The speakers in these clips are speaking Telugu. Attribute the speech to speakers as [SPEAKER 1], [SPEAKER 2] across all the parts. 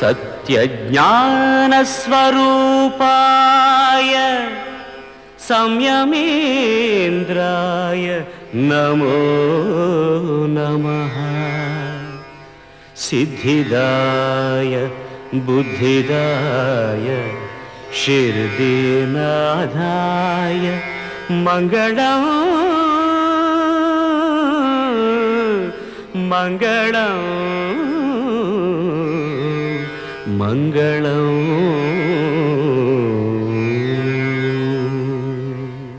[SPEAKER 1] सत्यज्ञानस्वरूपाय संयमेन्द्राय नमो नमः सिद्धिदाय बुद्धिदाय शिर्दीनाधाय मङ्गलम् मङ्गलम् मङ्गलम्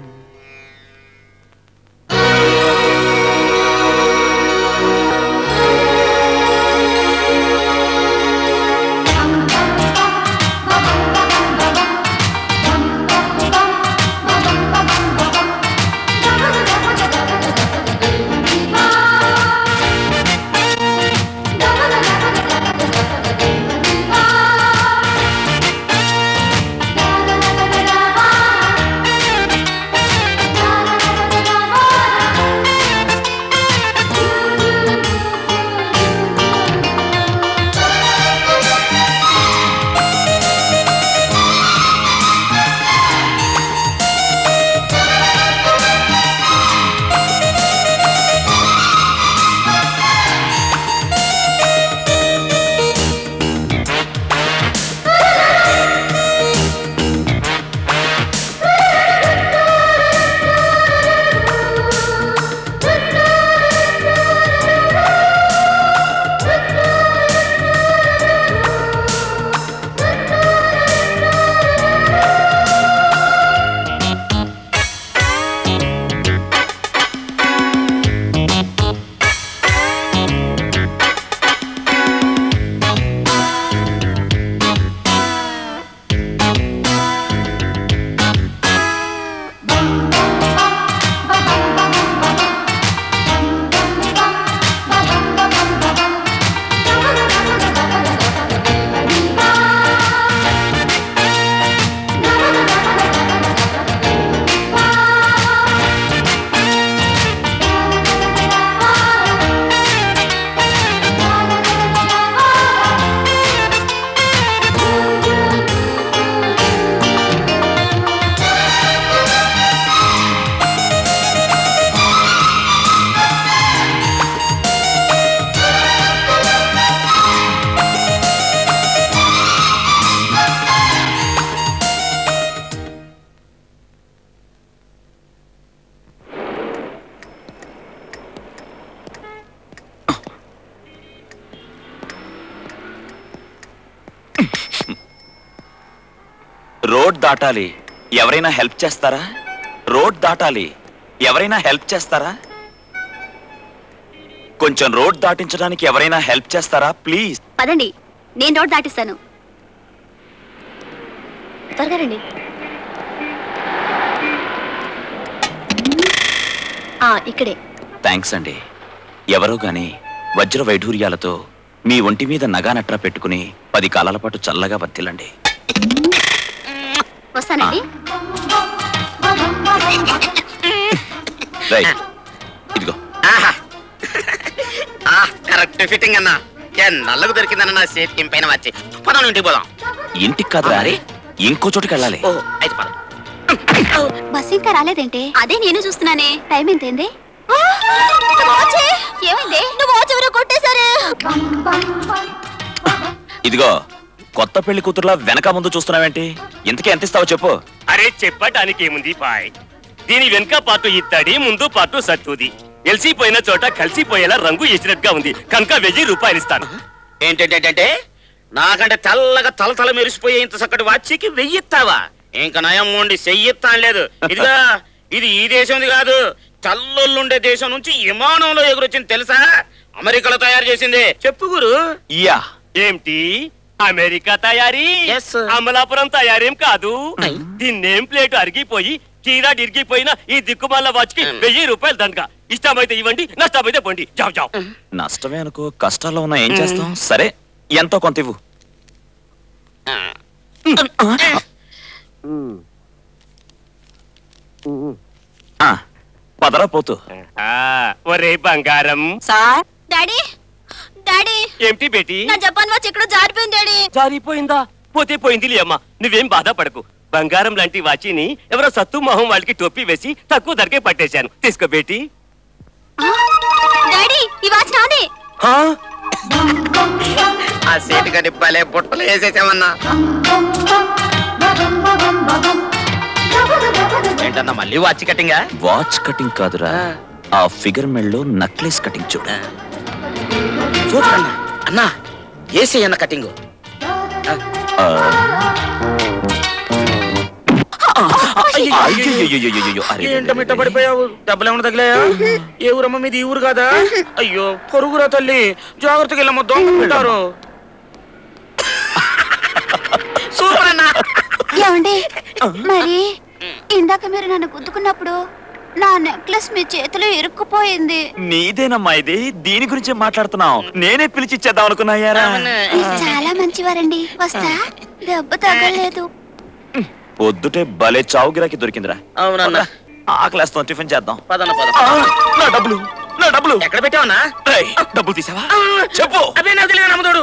[SPEAKER 2] రోడ్ దాటాలి ఎవరైనా హెల్ప్ చేస్తారా రోడ్ దాటాలి ఎవరైనా హెల్ప్ చేస్తారా కొంచెం రోడ్ దాటించడానికి ఎవరైనా హెల్ప్ చేస్తారా ప్లీజ్
[SPEAKER 3] పదండి నేను రోడ్ దాటిస్తాను త్వరగా రండి ఆ, ఇక్కడే
[SPEAKER 2] థ్యాంక్స్ అండి ఎవరో గాని వజ్ర వైఢూర్యాలతో మీ ఒంటి మీద నగానట్రా పెట్టుకుని పది కాలాల పాటు చల్లగా వర్తిల్లండి
[SPEAKER 3] వస్తానండి
[SPEAKER 2] రైట్ ఇదిగో
[SPEAKER 4] ఆహా ఆ, కరెక్ట్ ఫిట్టింగ్ అన్నా ఏ నల్లగు దొరికిందన్న నా సేఫ్ కిం పైన వచ్చి పదం ఇంటికి పోదాం
[SPEAKER 2] ఇంటికి కాదురా ఇంకో చోటుకి వెళ్ళాలి
[SPEAKER 4] ఓ అయితే పదం
[SPEAKER 3] బస్ ఇంకా రాలేదేంటే అదే నేను చూస్తున్నానే టైం ఎంతైంది ఏమైంది నువ్వు వాచ్ ఎవరో కొట్టేశారే
[SPEAKER 2] ఇదిగో కొత్త పెళ్లి కూతురులా వెనక ముందు చూస్తున్నావేంటి ఇంతకీ ఎంత ఇస్తావో చెప్పు
[SPEAKER 5] అరే చెప్పటానికి ఏముంది పాయ్ దీని వెనుక పాటు ఇత్తడి ముందు పాటు సత్తుది ఎల్సిపోయిన చోట కలిసిపోయేలా రంగు వేసినట్టుగా ఉంది కనుక వెయ్యి రూపాయలు ఇస్తాను
[SPEAKER 4] ఏంటంటే నాకంటే తెల్లగా తల తల మెరిసిపోయే ఇంత చక్కటి వాచికి వెయ్యిస్తావా ఇంకా నయం ఉండి చెయ్యిస్తాను లేదు ఇదిగా ఇది ఈ దేశంది కాదు చల్లుండే దేశం నుంచి విమానంలో ఎగురొచ్చింది తెలుసా అమెరికాలో తయారు చేసింది చెప్పు గురు
[SPEAKER 2] యా
[SPEAKER 5] ఏమిటి అమెరికా తయారీ
[SPEAKER 4] Yes, sir.
[SPEAKER 5] అమలాపురం తయారేం కాదు దీని నేమ్ ప్లేట్ అరిగిపోయి తీరా ఇరిగిపోయిన ఈ దిక్కుమాల వాచ్కి వెయ్యి రూపాయలు దండగా ఇష్టమైతే ఇవ్వండి నష్టమైతే పొండి జావ్ జావ్
[SPEAKER 2] నష్టమే అనుకో కష్టాల్లో ఉన్నా ఏం చేస్తాం సరే ఎంతో కొంత ఇవ్వు ఆ, పదరా పోతూ
[SPEAKER 5] ఆ, ఒరే బంగారం
[SPEAKER 3] సార్ డాడీ డాడీ
[SPEAKER 5] ఏమిటి బేటి
[SPEAKER 3] నా జపాన్ వాచ్ ఎక్కడో జారిపోయింది డాడీ
[SPEAKER 5] జారిపోయిందా పోతే పోయిందిలే అమ్మా నువ్వేం బాధపడకు బంగారం లాంటి వాచిని ఎవరో సత్తు మొహం వాళ్ళకి టోపీ వేసి తక్కువ ధరకే పట్టేశాను తీసుకో బేటి
[SPEAKER 3] డాడీ ఈ వాచ్ నాదే
[SPEAKER 5] హా?
[SPEAKER 4] ఆ సీటు గడి భలే బుట్టలు వేసేసామన్నా ఏంటన్నా మళ్ళీ వాచ్ కట్టింగా
[SPEAKER 2] వాచ్ కటింగ్ కాదురా ఆ ఫిగర్ మెళ్ళలో నక్లెస్ కటింగ్ చూడ
[SPEAKER 4] చూడన్నా అన్నా ఏసీ అన్న కటింగ్ ఏంటమిట్ట పడిపోయావు డబ్బులు ఏమైనా తగిలాయా ఏ ఊరమ్మ మీది ఈ ఊరు కాదా అయ్యో పొరుగురా తల్లి జాగ్రత్తగా వెళ్ళమ్మ దొంగ పెట్టారు సూపర్ అన్నా
[SPEAKER 3] ఏమండి మరి ఇందాక మీరు నన్ను గుద్దుకున్నప్పుడు నా నెక్లెస్ మీ చేతిలో ఇరుక్కుపోయింది
[SPEAKER 2] నీదేనమ్మా ఇది దీని గురించే మాట్లాడుతున్నావు నేనే పిలిచి ఇచ్చేద్దాం అనుకున్నాయారా
[SPEAKER 3] మీరు చాలా మంచివారండి వస్తా దెబ్బ తగలేదు
[SPEAKER 2] పొద్దుటే భలే చావు గిరాకి దొరికిందిరా
[SPEAKER 4] అవునన్నా
[SPEAKER 2] ఆకలేస్తాం టిఫిన్ చేద్దాం
[SPEAKER 4] పదన్న పద
[SPEAKER 2] ఆ, నా డబ్బులు నా డబ్బులు
[SPEAKER 4] ఎక్కడ పెట్టావన్నా
[SPEAKER 2] రేయ్, డబ్బులు తీసావా చెప్పు
[SPEAKER 4] అదే నాకు తెలియదు నమ్మదోడు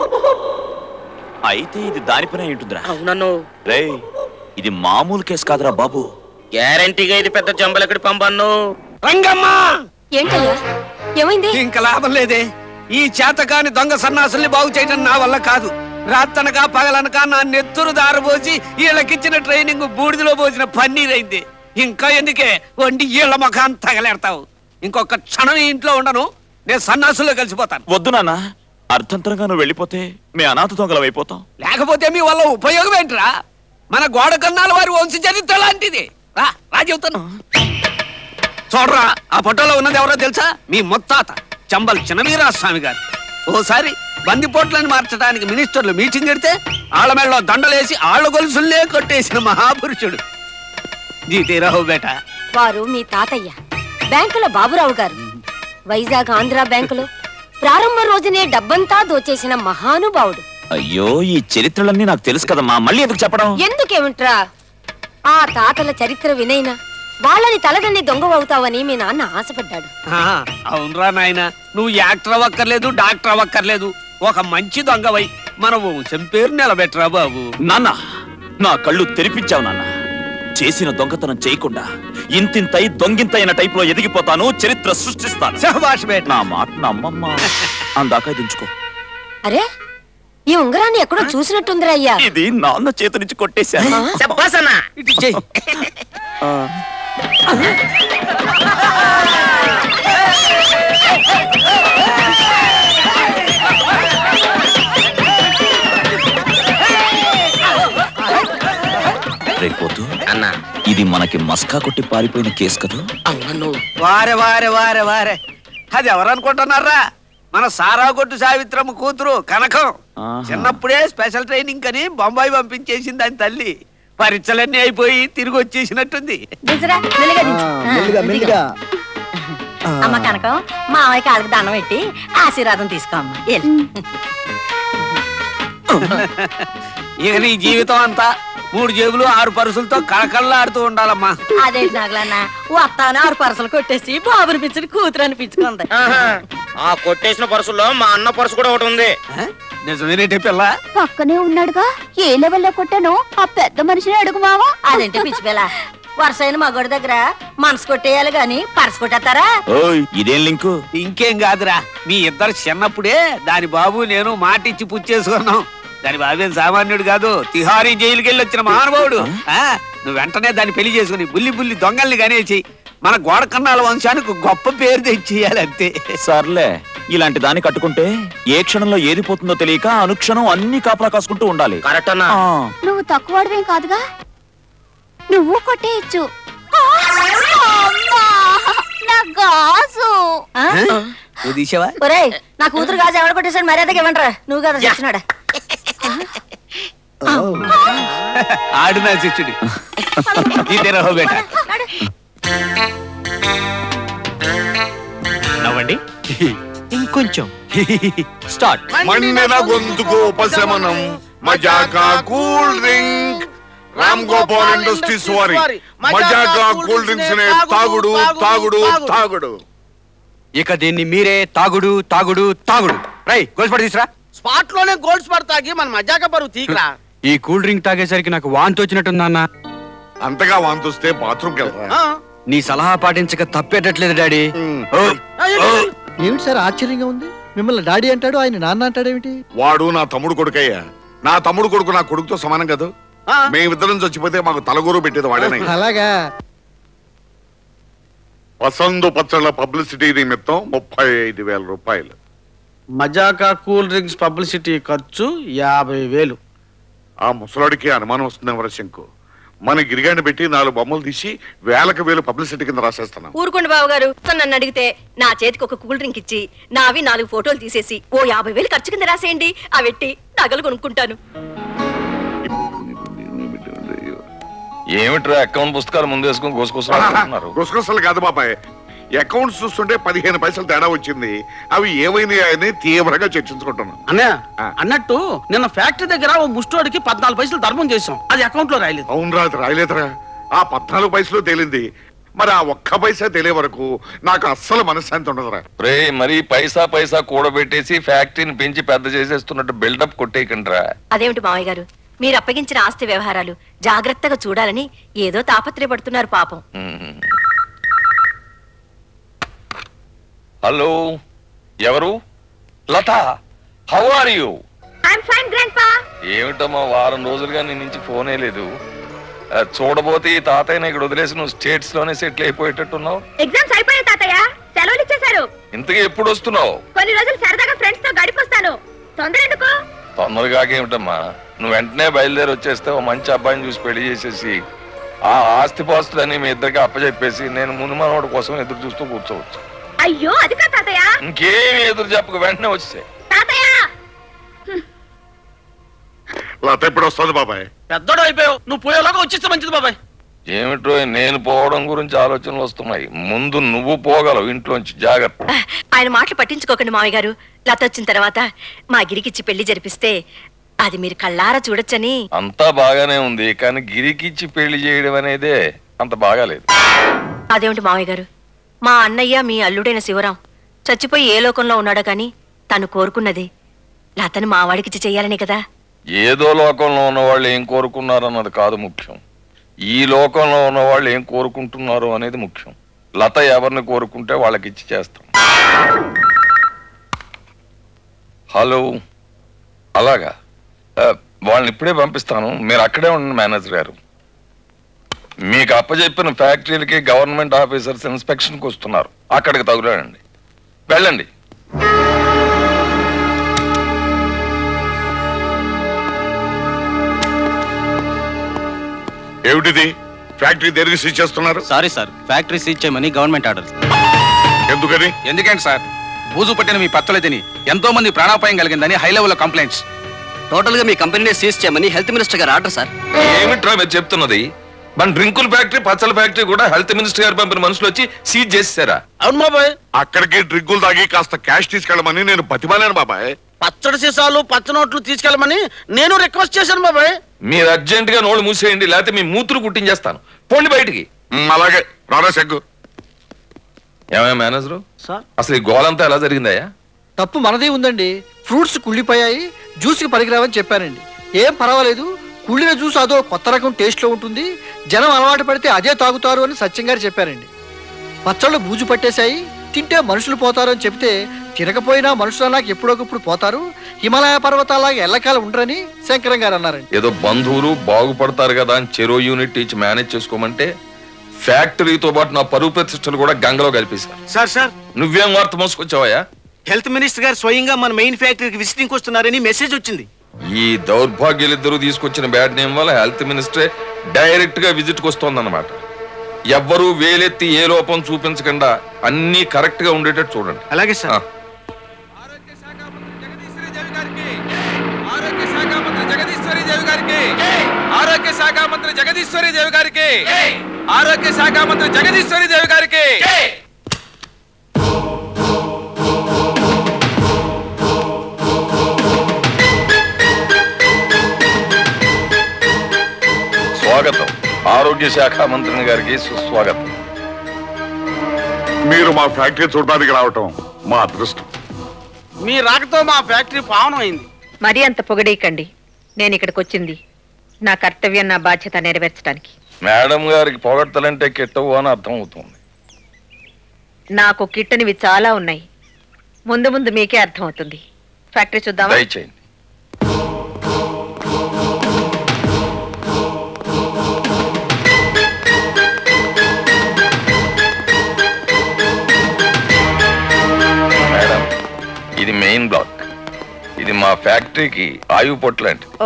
[SPEAKER 2] అయితే ఇది దానిపైన ఏంటుందిరా
[SPEAKER 4] అవునన్ను
[SPEAKER 2] రేయ్ ఇది మామూలు కేసు కాదురా బాబు
[SPEAKER 4] గ్యారంటీగా ఇది పెద్ద జంబలకడి పంపన్ను
[SPEAKER 6] రంగమ్మా
[SPEAKER 3] ఏంటయ్యా ఏమైంది
[SPEAKER 6] ఇంక లాభం లేదే ఈ చేతకాని దొంగ సన్నాసుల్ని బాగు చేయడం నా వల్ల కాదు రాత్తనక పగలనక నా నెత్తురు దారబోసి వీళ్ళకిచ్చిన ట్రైనింగ్ బూడిదలో పోసిన పన్నీరైంది ఇంకా ఎందుకే వండి వీళ్ళ ముఖాన్ని తగలేడతావు ఇంకొక క్షణం ఈ ఇంట్లో ఉండను నేను సన్నాసుల్లో కలిసిపోతాను
[SPEAKER 2] వద్దు నాన్న అర్థంతరంగా నువ్వు వెళ్ళిపోతే మీ అనాథ దొంగలం అయిపోతాం
[SPEAKER 6] లేకపోతే మీ వల్ల ఉపయోగం ఏంట్రా మన గోడ కన్నాల వారి వంశ చరిత్ర లాంటిది రా రా చెబుతాను చూడరా ఆ ఫోటోలో ఉన్నది ఎవరో తెలుసా మీ ముత్తాత చంబల్ చిన్నవీరాస్వామి గారు ఓసారి బందిపోట్లను మార్చడానికి మినిస్టర్లు మీటింగ్ పెడితే ఆళ్ళ మెళ్ళలో దండలేసి ఆళ్ళ గొలుసులే కొట్టేసిన మహాపురుషుడు జీతీరావు బేట
[SPEAKER 7] వారు మీ తాతయ్య బ్యాంకుల బాబురావు గారు వైజాగ్ ఆంధ్ర బ్యాంకులో ప్రారంభ రోజునే డబ్బంతా దోచేసిన మహానుభావుడు
[SPEAKER 2] అయ్యో ఈ చరిత్రలన్నీ నాకు తెలుసు కదమ్మా మళ్ళీ ఎందుకు చెప్పడం
[SPEAKER 7] ఎందుకేమిట్రా ఆ తాతల చరిత్ర వినైనా వాళ్ళని తలదన్ని దొంగ అవుతావని మీ నాన్న ఆశపడ్డాడు
[SPEAKER 6] ఆ, అవునరా నాయన నువ్వు యాక్టర్ అవ్వక్కర్లేదు డాక్టర్ అవ్వక్కర్లేదు ఒక మంచి దొంగవై మన వంశం పేరు నిలబెట్టరా బాబు
[SPEAKER 2] నాన్న నా కళ్ళు తెరిపించావు నాన్న చేసిన దొంగతనం చేయకుండా ఇంతింతై దొంగింతైన టైప్ లో ఎదిగిపోతాను చరిత్ర సృష్టిస్తాను
[SPEAKER 6] శభాష్ బేట
[SPEAKER 2] నా మాట నమ్మమ్మా అందాక దించుకో
[SPEAKER 7] అరే ఈ ఉంగరాన్ని ఎక్కడో చూసినట్టుందిరా అయ్యా
[SPEAKER 2] ఇది నాన్న చేతి నుంచి కొట్టేశాను
[SPEAKER 4] చెప్పాస్ అన్నా
[SPEAKER 6] ఇటు చెయ్యి
[SPEAKER 2] రేపోతూ
[SPEAKER 4] అన్నా
[SPEAKER 2] ఇది మనకి మస్కా కొట్టి పారిపోయిన కేసు కదా
[SPEAKER 4] అవునన్ను
[SPEAKER 6] వారే వారే వారే వారే అది ఎవరనుకుంటున్నారా మన సారా కొట్టు సావిత్రమ్మ కూతురు కనకం
[SPEAKER 2] ఆహా.
[SPEAKER 6] చిన్నప్పుడే స్పెషల్ ట్రైనింగ్ అని బొంబాయి పంపించేసింది దాని తల్లి పరీక్షలన్నీ అయిపోయి తిరిగి వచ్చేసినట్టుంది
[SPEAKER 7] దించరా, మెల్లిగా దించు. ఆ, అమ్మ కనకం మావయ్య కాళ్ళకి దండం పెట్టి ఆశీర్వాదం తీసుకో అమ్మ వెళ్ళు.
[SPEAKER 6] ఇక నీ జీవితం అంతా మూడు జేబులు ఆరు పరుసులతో కళకళలాడుతూ ఉండాలమ్మా
[SPEAKER 7] అదేంటి నాగలన్న వస్తాను ఆరు పరసలు కొట్టేసి బాబు అనిపించింది కూతురు అనిపించుకుంది
[SPEAKER 4] ఆహా. ఆ కొట్టేసిన పర్సులో మా అన్న పర్సు కూడా ఒకటి ఉంది
[SPEAKER 6] ఆ? నిజమేనేటి పిల్ల
[SPEAKER 3] పక్కనే ఉన్నాడుగా ఏ లెవెల్లో కొట్టానో ఆ పెద్ద మనిషిని అడుగు మావా
[SPEAKER 7] అదేంటి పిచ్చిపిల్ల వరుసైన మగోడి దగ్గర మనసు కొట్టేయాలి గాని పరస కొట్టేస్తారా
[SPEAKER 2] ఓయ్ ఇదేం లింకు
[SPEAKER 6] ఇంకేం కాదురా మీ ఇద్దరు చిన్నప్పుడే దాని బాబు నేను మాటిచ్చి పుచ్చేసుకున్నాం దాని బాబేం సామాన్యుడు కాదు తిహారీ జైలుకి వెళ్ళి వచ్చిన మహానుభావుడు ఆ, నువ్వు వెంటనే దాన్ని పెళ్లి చేసుకుని బుల్లి బుల్లి దొంగల్ని కనేసి మన గోడ కన్నాల వంశానికి గొప్ప పేరు తెచ్చేయాలి అంతే
[SPEAKER 2] సర్లే ఇలాంటి దాన్ని కట్టుకుంటే ఏ క్షణంలో ఏది పోతుందో తెలియక అనుక్షణం అన్ని కాపలా కాసుకుంటూ ఉండాలి
[SPEAKER 4] కరెక్ట్ అన్నా
[SPEAKER 2] ఆ,
[SPEAKER 3] నువ్వు తక్కువడవేం కాదుగా నువ్వు కొట్టేయచ్చు నా గాజు
[SPEAKER 7] ఆ?
[SPEAKER 6] నువ్వు తీసావా
[SPEAKER 7] ఒరేయ్ నా కూతురు గాజు ఎవడ కొట్టేసాడు మర్యాదగా ఇవ్వండిరా నువ్వు కదా చేస్తున్నాడా
[SPEAKER 6] ఆడు నా శిష్యుడు ఇదే రహో బేట
[SPEAKER 1] నవ్వండి ఇంకొంచెం స్టార్ట్
[SPEAKER 8] మన్నెల గొంతుకు ఉపశమనం మజాకా cool drink Ram Gopal industries వారి మజాకా కూల్ డ్రింక్స్ నే తాగుడు తాగుడు తాగుడు
[SPEAKER 1] ఇక దీన్ని మీరే తాగుడు తాగుడు తాగుడు
[SPEAKER 6] రై గోల్స్పడి తీసురా
[SPEAKER 9] స్పాట్ లోనే గోల్డ్ స్పాట్ తాగి మన మజాక బరువు తీకరా
[SPEAKER 10] ఈ కూల్ డ్రింక్ తాగేసరికి నాకు వాంతి వచ్చినట్టుంది అన్న
[SPEAKER 8] అంతగా వాంతొస్తే బాత్రూమ్కి వెళ్ళరా
[SPEAKER 9] ఆ,
[SPEAKER 10] నీ సలహా పాటించక తప్పేటట్లేదు డాడీ
[SPEAKER 9] ఆ, ఏంటి, ఏంటి?
[SPEAKER 11] ఏమిటి సార్ ఆశ్చర్యంగా ఉంది మిమ్మల్ని డాడీ అంటాడు ఆయన నాన్న అంటాడేమిటి
[SPEAKER 8] వాడు నా తమ్ముడు కొడుకయ్యా నా తమ్ముడు కొడుకు నా కొడుకుతో సమానం కదా
[SPEAKER 9] ఆ,
[SPEAKER 8] మేమిద్దరం చచ్చిపోతే మాకు తలగూరు పెట్టేది వాడేనే
[SPEAKER 11] అలాగా
[SPEAKER 8] వసందు పచ్చళ్ళ పబ్లిసిటీ నిమిత్తం ముప్పై ఐదు వేల రూపాయలు
[SPEAKER 9] మజాకా కూల్ డ్రింక్స్ పబ్లిసిటీ ఖర్చు యాభై వేలు
[SPEAKER 8] ఆ ముసలాడికి అనుమానం వస్తుంది వరశంకు మన గిరిగాన్ని పెట్టి నాలుగు బొమ్మలు తీసి వేలకు వేలు పబ్లిసిటీ కింద రాసేస్తున్నాం
[SPEAKER 7] ఊరుకోండి బాబు గారు నన్ను అడిగితే నా చేతికి ఒక కూల్ డ్రింక్ ఇచ్చి నావి నాలుగు ఫోటోలు తీసేసి ఓ యాభై వేలు ఖర్చు కింద రాసేయండి ఆ పెట్టి నగలు కొనుక్కుంటాను
[SPEAKER 12] ఏమిట్రా అకౌంట్ పుస్తకాలు ముందు వేసుకుని గోసుకొస్తున్నారు
[SPEAKER 8] గుసగుసలు కాదు బాబాయ్ అకౌంట్స్ చూస్తుంటే పదిహేను పైసలు తేడా వచ్చింది అవి ఏమైనాయని తీవ్రంగా చర్చించుకుంటున్నాం
[SPEAKER 9] అన్నయ్య
[SPEAKER 8] ఆ.
[SPEAKER 9] అన్నట్టు నిన్న ఫ్యాక్టరీ దగ్గర ఓ ముష్టోడికి పద్నాలుగు పైసలు ధర్మం చేసాం అది అకౌంట్ లో రాయలేదు
[SPEAKER 8] అవును రాదు రాయలేదురా ఆ పద్నాలుగు పైసలు తేలింది మరి ఆ ఒక్క పైసా తెలియ వరకు నాకు అస్సలు మనశ్శాంతి ఉండదురా
[SPEAKER 12] రే మరి పైసా పైసా కూడబెట్టేసి ఫ్యాక్టరీని పెంచి పెద్ద చేసేస్తున్నట్టు బిల్డప్ కొట్టేయకండిరా
[SPEAKER 7] అదేమిటి మావయ్య గారు మీరు అప్పగించిన ఆస్తి వ్యవహారాలు జాగ్రత్తగా చూడాలని ఏదో తాపత్రయపడుతున్నారు పాపం
[SPEAKER 12] మ్మ్. హలో ఎవరు లత హౌ ఆర్ యూ ఏమిటమ్మా వారం రోజులుగా నీ నుంచి ఫోనే లేదు ఆ, చూడబోతే ఈ తాతయ్యని ఇక్కడ వదిలేసి నువ్వు స్టేట్స్ లోనే సెటిల్ అయిపోయేటట్టున్నావు
[SPEAKER 3] ఎగ్జామ్స్ అయిపోయాయి తాతయ్య సెలవులు ఇచ్చేశారు
[SPEAKER 12] ఇంతకీ ఎప్పుడు వస్తున్నావు
[SPEAKER 3] కొన్ని రోజులు సరదాగా ఫ్రెండ్స్ తో గడిపొస్తాను తొందర ఎందుకు
[SPEAKER 12] తొందరగా ఏమిటమ్మా నువ్వు వెంటనే బయలుదేరి వచ్చేస్తే ఓ మంచి అబ్బాయిని చూసి పెళ్లి చేసేసి ఆ ఆస్తిపాస్తులన్నీ మీ ఇద్దరికి అప్పచెప్పేసి నేను మునిమనోడి కోసం ఎదురు చూస్తూ కూర్చోవచ్చు
[SPEAKER 3] అయ్యో అది కాదు తాతయ్య
[SPEAKER 12] ఇంకేమి ఎదురు చెప్పక వెంటనే వచ్చే
[SPEAKER 3] తాతయ్య
[SPEAKER 8] లత ఎప్పుడు వస్తుంది బాబాయ్
[SPEAKER 9] పెద్దోడు అయిపోయావు నువ్వు పోయేలాగా వచ్చేస్తే మంచిది బాబాయ్
[SPEAKER 12] ఏమిటో నేను పోవడం గురించి ఆలోచనలు వస్తున్నాయి ముందు నువ్వు పోగలవు ఇంట్లోంచి జాగ్రత్త
[SPEAKER 7] ఆయన మాటలు పట్టించుకోకండి మావయ్య గారు లత వచ్చిన తర్వాత మా గిరికిచ్చి పెళ్లి జరిపిస్తే అది మీరు కళ్ళారా చూడొచ్చని
[SPEAKER 12] అంతా బాగానే ఉంది కానీ గిరికిచ్చి పెళ్లి చేయడం అనేదే అంత బాగాలేదు
[SPEAKER 7] అదేమిటి మావయ్య గారు మా అన్నయ్య మీ అల్లుడైన శివరాం చచ్చిపోయి ఏ లోకంలో ఉన్నాడో కానీ తను కోరుకున్నది లతను మా వాడికిచ్చి చెయ్యాలనే కదా
[SPEAKER 12] ఏదో లోకంలో ఉన్న వాళ్ళు ఏం కోరుకున్నారు అన్నది కాదు ముఖ్యం ఈ లోకంలో ఉన్న వాళ్ళు ఏం కోరుకుంటున్నారు అనేది ముఖ్యం లత ఎవరిని కోరుకుంటే వాళ్ళకి ఇచ్చి చేస్తాం హలో అలాగా ఆ, వాళ్ళని ఇప్పుడే పంపిస్తాను మీరు అక్కడే ఉండండి మేనేజర్ గారు మీకు అప్పచెప్పిన ఫ్యాక్టరీలకి గవర్నమెంట్ ఆఫీసర్స్ ఇన్స్పెక్షన్కి వస్తున్నారు అక్కడికి తగులండి వెళ్ళండి
[SPEAKER 8] ఏమిటిది ఫ్యాక్టరీ దేనికి సీజ్ చేస్తున్నారు
[SPEAKER 10] సారీ సార్ ఫ్యాక్టరీ సీజ్ చేయమని గవర్నమెంట్ ఆర్డర్
[SPEAKER 8] ఎందుకని
[SPEAKER 6] ఎందుకండి సార్ బూజు పట్టిన మీ పచ్చలు తిని ఎంతో మంది ప్రాణాపాయం కలిగిందని హై లెవెల్ కంప్లైంట్స్
[SPEAKER 10] టోటల్ గా మీ కంపెనీని సీజ్ చేయమని హెల్త్ మినిస్టర్ గారు ఆర్డర్ సార్
[SPEAKER 12] ఏమిట్రా మీరు చెప్తున్నది మన డ్రింకుల ఫ్యాక్టరీ పచ్చల ఫ్యాక్టరీ కూడా హెల్త్ మినిస్టర్ గారు పంపిన మనుషులు వచ్చి సీజ్ చేశారా
[SPEAKER 9] అవును బాబాయ్
[SPEAKER 8] అక్కడికి డ్రింకులు తాగి కాస్త క్యాష్ తీసుకెళ్ళమని నేను బతిమాలాను బాబాయ్
[SPEAKER 9] పచ్చడి సీసాలు పచ్చ నోట్లు తీసుకెళ్ళమని నేను రిక్వెస్ట్ చేశాను బాబాయ్
[SPEAKER 12] మీరు అర్జెంట్ గా నోళ్ళు మూసేయండి లేకపోతే మీ మూతులు కుట్టించేస్తాను పోండి బయటికి
[SPEAKER 8] మ్, అలాగే రారా సెగ్గు
[SPEAKER 12] ఏమయ్య మేనేజరు
[SPEAKER 9] సార్
[SPEAKER 12] అసలు ఈ గోలంతా ఎలా జరిగిందయ్యా
[SPEAKER 11] తప్పు మనదే ఉందండి ఫ్రూట్స్ కుళ్ళిపోయాయి జ్యూస్కి పనికిరావని చెప్పానండి ఏం పర్వాలేదు కుళ్ళిన జ్యూస్ అదో కొత్త రకం టేస్ట్లో ఉంటుంది జనం అలవాటు పడితే అదే తాగుతారు అని సత్యం గారు చెప్పారండి పచ్చళ్ళు బూజు పట్టేశాయి తింటే మనుషులు పోతారు అని చెప్తే తినకపోయినా మనుషులు నాకు ఎప్పుడొకప్పుడు పోతారు హిమాలయ పర్వతాలాగా ఎల్లకాలం ఉండరని శంకరం గారు అన్నారండి
[SPEAKER 12] ఏదో బంధువులు బాగుపడతారు కదా అని చెరో యూనిట్ ఇచ్చి మేనేజ్ చేసుకోమంటే ఫ్యాక్టరీతో పాటు నా పరువు ప్రతిష్టలు కూడా గంగలో కలిపేశారు
[SPEAKER 1] సార్ సార్
[SPEAKER 12] నువ్వేం వార్త మోసుకొచ్చావయ్యా
[SPEAKER 1] హెల్త్ మినిస్టర్ గారు స్వయంగా మన మెయిన్ ఫ్యాక్టరీకి విజిటింగ్ వస్తున్నారని మెసేజ్ వచ్చింది
[SPEAKER 12] ఈ దౌర్భాగ్యులిద్దరూ తీసుకొచ్చిన బ్యాడ్ నేమ్ వల్ల హెల్త్ మినిస్టరే డైరెక్ట్ గా విజిట్ కి వస్తోందన్నమాట ఎవ్వరూ వేలెత్తి ఏ లోపం చూపించకుండా అన్ని కరెక్ట్ గా ఉండేటట్టు చూడండి
[SPEAKER 1] అలాగే సార్
[SPEAKER 12] ఆ.
[SPEAKER 6] ఆరోగ్య శాఖ మంత్రి జగదీశ్వరి దేవి గారికి ఆరోగ్య శాఖ మంత్రి జగదీశ్వరి దేవి గారికి ఆరోగ్య శాఖ మంత్రి జగదీశ్వరి దేవి గారికి
[SPEAKER 12] స్వాగతం ఆరోగ్య శాఖ మంత్రిని గారికి సుస్వాగతం
[SPEAKER 8] మీరు మా ఫ్యాక్టరీ చూడడానికి రావటం మా అదృష్టం
[SPEAKER 9] మీ రాకతో మా ఫ్యాక్టరీ పావనం అయింది
[SPEAKER 13] మరీ అంత పొగడేయకండి నేను ఇక్కడికి వచ్చింది నా కర్తవ్యం నా బాధ్యత నెరవేర్చడానికి
[SPEAKER 12] మేడం గారికి పొగడతలంటే కిట్టవు అని అర్థం అవుతుంది
[SPEAKER 13] నాకు కిట్టనివి చాలా ఉన్నాయి ముందు ముందు మీకే అర్థమవుతుంది ఫ్యాక్టరీ చూద్దామా
[SPEAKER 12] దయచేయండి మేడం ఇది మెయిన్ బ్లాక్ ఇది మా ఫ్యాక్టరీకి ఆయువు పొట్లాంటి
[SPEAKER 13] ఓ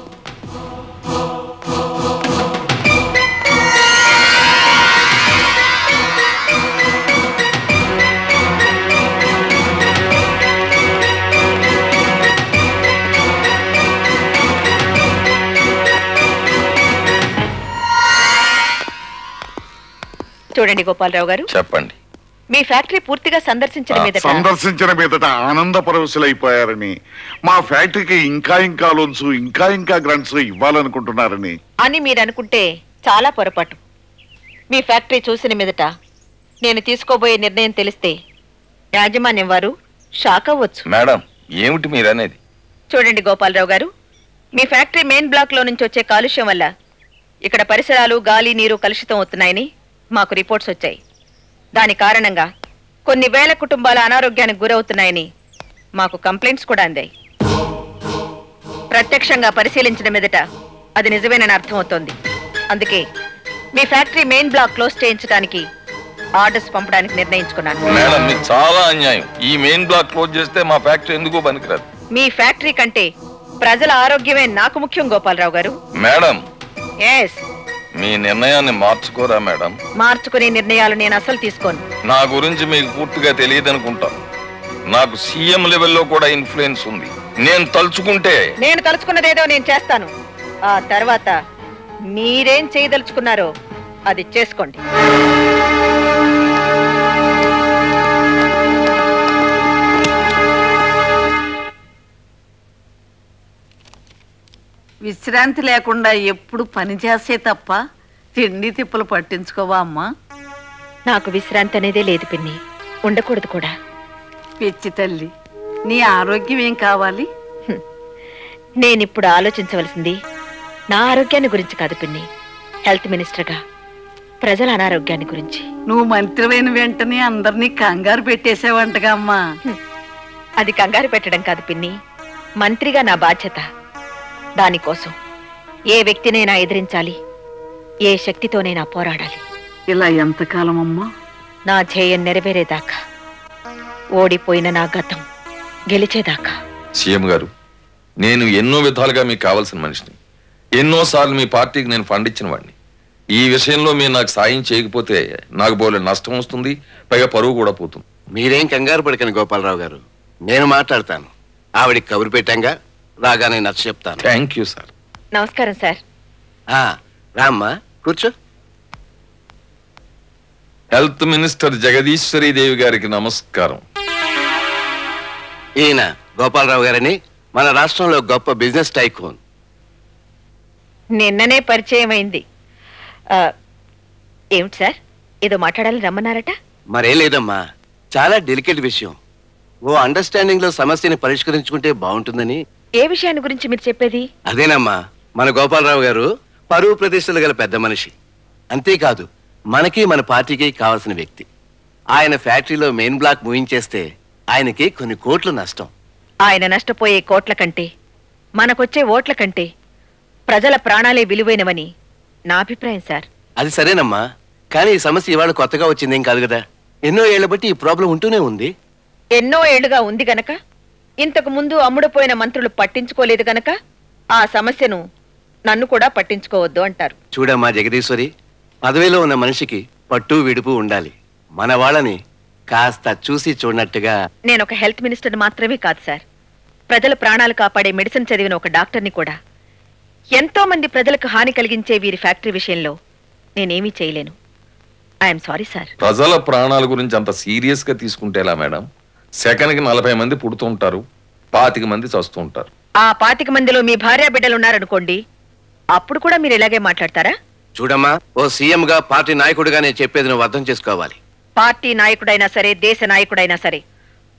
[SPEAKER 13] చూడండి గోపాలరావు గారు
[SPEAKER 12] చెప్పండి
[SPEAKER 13] మీ ఫ్యాక్టరీ పూర్తిగా సందర్శించిన మీదట
[SPEAKER 8] సందర్శించిన మీదట ఆనంద పరవశులైపోయారని మా ఫ్యాక్టరీకి ఇంకా ఇంకా లోన్స్ ఇంకా ఇంకా గ్రాంట్స్ ఇవ్వాలనుకుంటున్నారని
[SPEAKER 13] అని మీరు అనుకుంటే చాలా పొరపాటు మీ ఫ్యాక్టరీ చూసిన మీదట నేను తీసుకోబోయే నిర్ణయం తెలిస్తే యాజమాన్యం వారు షాక్ అవ్వచ్చు
[SPEAKER 12] మేడం ఏమిటి మీరనేది
[SPEAKER 13] చూడండి గోపాలరావు గారు మీ ఫ్యాక్టరీ మెయిన్ బ్లాక్ లో నుంచి వచ్చే కాలుష్యం వల్ల ఇక్కడ పరిసరాలు గాలి నీరు కలుషితం అవుతున్నాయని మాకు రిపోర్ట్స్ వచ్చాయి దాని కారణంగా కొన్ని వేల కుటుంబాల అనారోగ్యానికి గురవుతున్నాయని మాకు కంప్లైంట్స్ కూడా అందాయి ప్రత్యక్షంగా పరిశీలించిన మీదట అది నిజమేనని అర్థమవుతోంది అందుకే మీ ఫ్యాక్టరీ మెయిన్ బ్లాక్ క్లోజ్ చేయించడానికి ఆర్డర్స్ పంపడానికి నిర్ణయించుకున్నాను
[SPEAKER 12] మేడం మీకు చాలా అన్యాయం ఈ మెయిన్ బ్లాక్ క్లోజ్ చేస్తే మా ఫ్యాక్టరీ ఎందుకు పనికిరాదు
[SPEAKER 13] మీ ఫ్యాక్టరీ కంటే ప్రజల ఆరోగ్యమే నాకు ముఖ్యం గోపాలరావు గారు
[SPEAKER 12] మేడం
[SPEAKER 13] ఎస్
[SPEAKER 12] మీ నిర్ణయాన్ని మార్చుకోరా మేడం
[SPEAKER 13] మార్చుకునే నిర్ణయాలు నేను అసలు తీసుకోను
[SPEAKER 12] నా గురించి మీకు పూర్తిగా తెలియదనుకుంటా నాకు సీఎం లెవెల్లో కూడా ఇన్ఫ్లుయెన్స్ ఉంది నేను తలుచుకుంటే
[SPEAKER 13] నేను తలుచుకున్నదేదో నేను చేస్తాను ఆ తర్వాత మీరేం చేయదలుచుకున్నారో అది చేసుకోండి
[SPEAKER 14] విశ్రాంతి లేకుండా ఎప్పుడు పని చేసే తప్ప తిండి తిప్పలు పట్టించుకోవా అమ్మా
[SPEAKER 13] నాకు విశ్రాంతి అనేదే లేదు పిన్ని ఉండకూడదు కూడా
[SPEAKER 14] పిచ్చి తల్లి నీ ఆరోగ్యం ఏం కావాలి
[SPEAKER 13] నేనిప్పుడు ఆలోచించవలసింది నా ఆరోగ్యాన్ని గురించి కాదు పిన్ని హెల్త్ మినిస్టర్గా ప్రజల అనారోగ్యాన్ని గురించి
[SPEAKER 14] నువ్వు మంత్రివైన వెంటనే అందరినీ కంగారు పెట్టేసావంటగా అమ్మా
[SPEAKER 13] అది కంగారు పెట్టడం కాదు పిన్ని మంత్రిగా నా బాధ్యత దానికోసం ఏ వ్యక్తినైనా ఎదిరించాలి ఏ శక్తితోనైనా పోరాడాలి
[SPEAKER 14] ఇలా ఎంతకాలం అమ్మా
[SPEAKER 13] నా ధ్యేయం నెరవేరేదాకా ఓడిపోయిన నా గతం గెలిచేదాకా
[SPEAKER 12] సీఎం గారు నేను ఎన్నో విధాలుగా మీకు కావాల్సిన మనిషిని ఎన్నోసార్లు మీ పార్టీకి నేను ఫండ్ ఇచ్చిన వాడిని ఈ విషయంలో మీరు నాకు సాయం చేయకపోతే నాకు బోలే నష్టం వస్తుంది పైగా పరువు కూడా పోతుంది
[SPEAKER 15] మీరేం కంగారు పడకండి గోపాలరావు గారు నేను మాట్లాడతాను ఆవిడికి కబురు పెట్టాంగా రాగానే నచ్చ చెప్తాను
[SPEAKER 12] థ్యాంక్ యూ సార్
[SPEAKER 13] నమస్కారం సార్
[SPEAKER 15] ఆ, రామ్మా కూర్చో
[SPEAKER 12] హెల్త్ మినిస్టర్ జగదీశ్వరి దేవి గారికి నమస్కారం
[SPEAKER 15] ఈయన గోపాలరావు గారని మన రాష్ట్రంలో గొప్ప బిజినెస్ టైకోన్
[SPEAKER 13] నిన్ననే పరిచయం అయింది ఆ, ఏమిటి సార్ ఏదో మాట్లాడాలని రమ్మన్నారట
[SPEAKER 15] మరేం లేదమ్మా చాలా డెలికేట్ విషయం ఓ అండర్స్టాండింగ్ లో సమస్యని పరిష్కరించుకుంటే బాగుంటుందని
[SPEAKER 13] ఏ విషయాన్ని గురించి మీరు చెప్పేది
[SPEAKER 15] అదేనమ్మా మన గోపాలరావు గారు పరువు ప్రతిష్టలు గల పెద్ద మనిషి అంతేకాదు మనకి మన పార్టీకి కావాల్సిన వ్యక్తి ఆయన ఫ్యాక్టరీలో మెయిన్ బ్లాక్ మూయించేస్తే ఆయనకి కొన్ని కోట్లు నష్టం
[SPEAKER 13] ఆయన నష్టపోయే కోట్ల కంటే మనకొచ్చే ఓట్ల కంటే ప్రజల ప్రాణాలే విలువైనవని నా అభిప్రాయం సార్
[SPEAKER 15] అది సరేనమ్మా కానీ ఈ సమస్య ఇవాళ కొత్తగా వచ్చిందేం కాదు కదా ఎన్నో ఏళ్ల బట్టి ఈ ప్రాబ్లం ఉంటూనే ఉంది
[SPEAKER 13] ఎన్నో ఏళ్లుగా ఉంది గనక ఇంతకు ముందు అమ్ముడుపోయిన మంత్రులు పట్టించుకోలేదు గనక ఆ సమస్యను నన్ను కూడా పట్టించుకోవద్దు అంటారు
[SPEAKER 15] చూడమ్మా జగదీశ్వరి పదవిలో ఉన్న మనిషికి పట్టు విడుపు ఉండాలి మన వాళ్ళని కాస్త చూసి చూడనట్టుగా
[SPEAKER 13] నేను ఒక హెల్త్ మినిస్టర్ మాత్రమే కాదు సార్ ప్రజల ప్రాణాలు కాపాడే మెడిసిన్ చదివిన ఒక డాక్టర్ని కూడా ఎంతో మంది ప్రజలకు హాని కలిగించే వీరి ఫ్యాక్టరీ విషయంలో నేనేమీ చేయలేను ఐఎమ్ సారీ సార్
[SPEAKER 12] ప్రజల ప్రాణాల గురించి అంత సీరియస్ గా తీసుకుంటే ఎలా మేడం సెకండ్ కి నలభై మంది పుడుతుంటారు పాతిక మంది చస్తూ ఉంటారు
[SPEAKER 13] ఆ పాతిక మందిలో మీ భార్య బిడ్డలు ఉన్నారనుకోండి అప్పుడు కూడా మీరు ఇలాగే మాట్లాడతారా
[SPEAKER 15] చూడమ్మా ఓ సీఎం గా పార్టీ నాయకుడిగా నేను చెప్పేది నువ్వు అర్థం చేసుకోవాలి
[SPEAKER 13] పార్టీ నాయకుడైనా సరే దేశ నాయకుడైనా సరే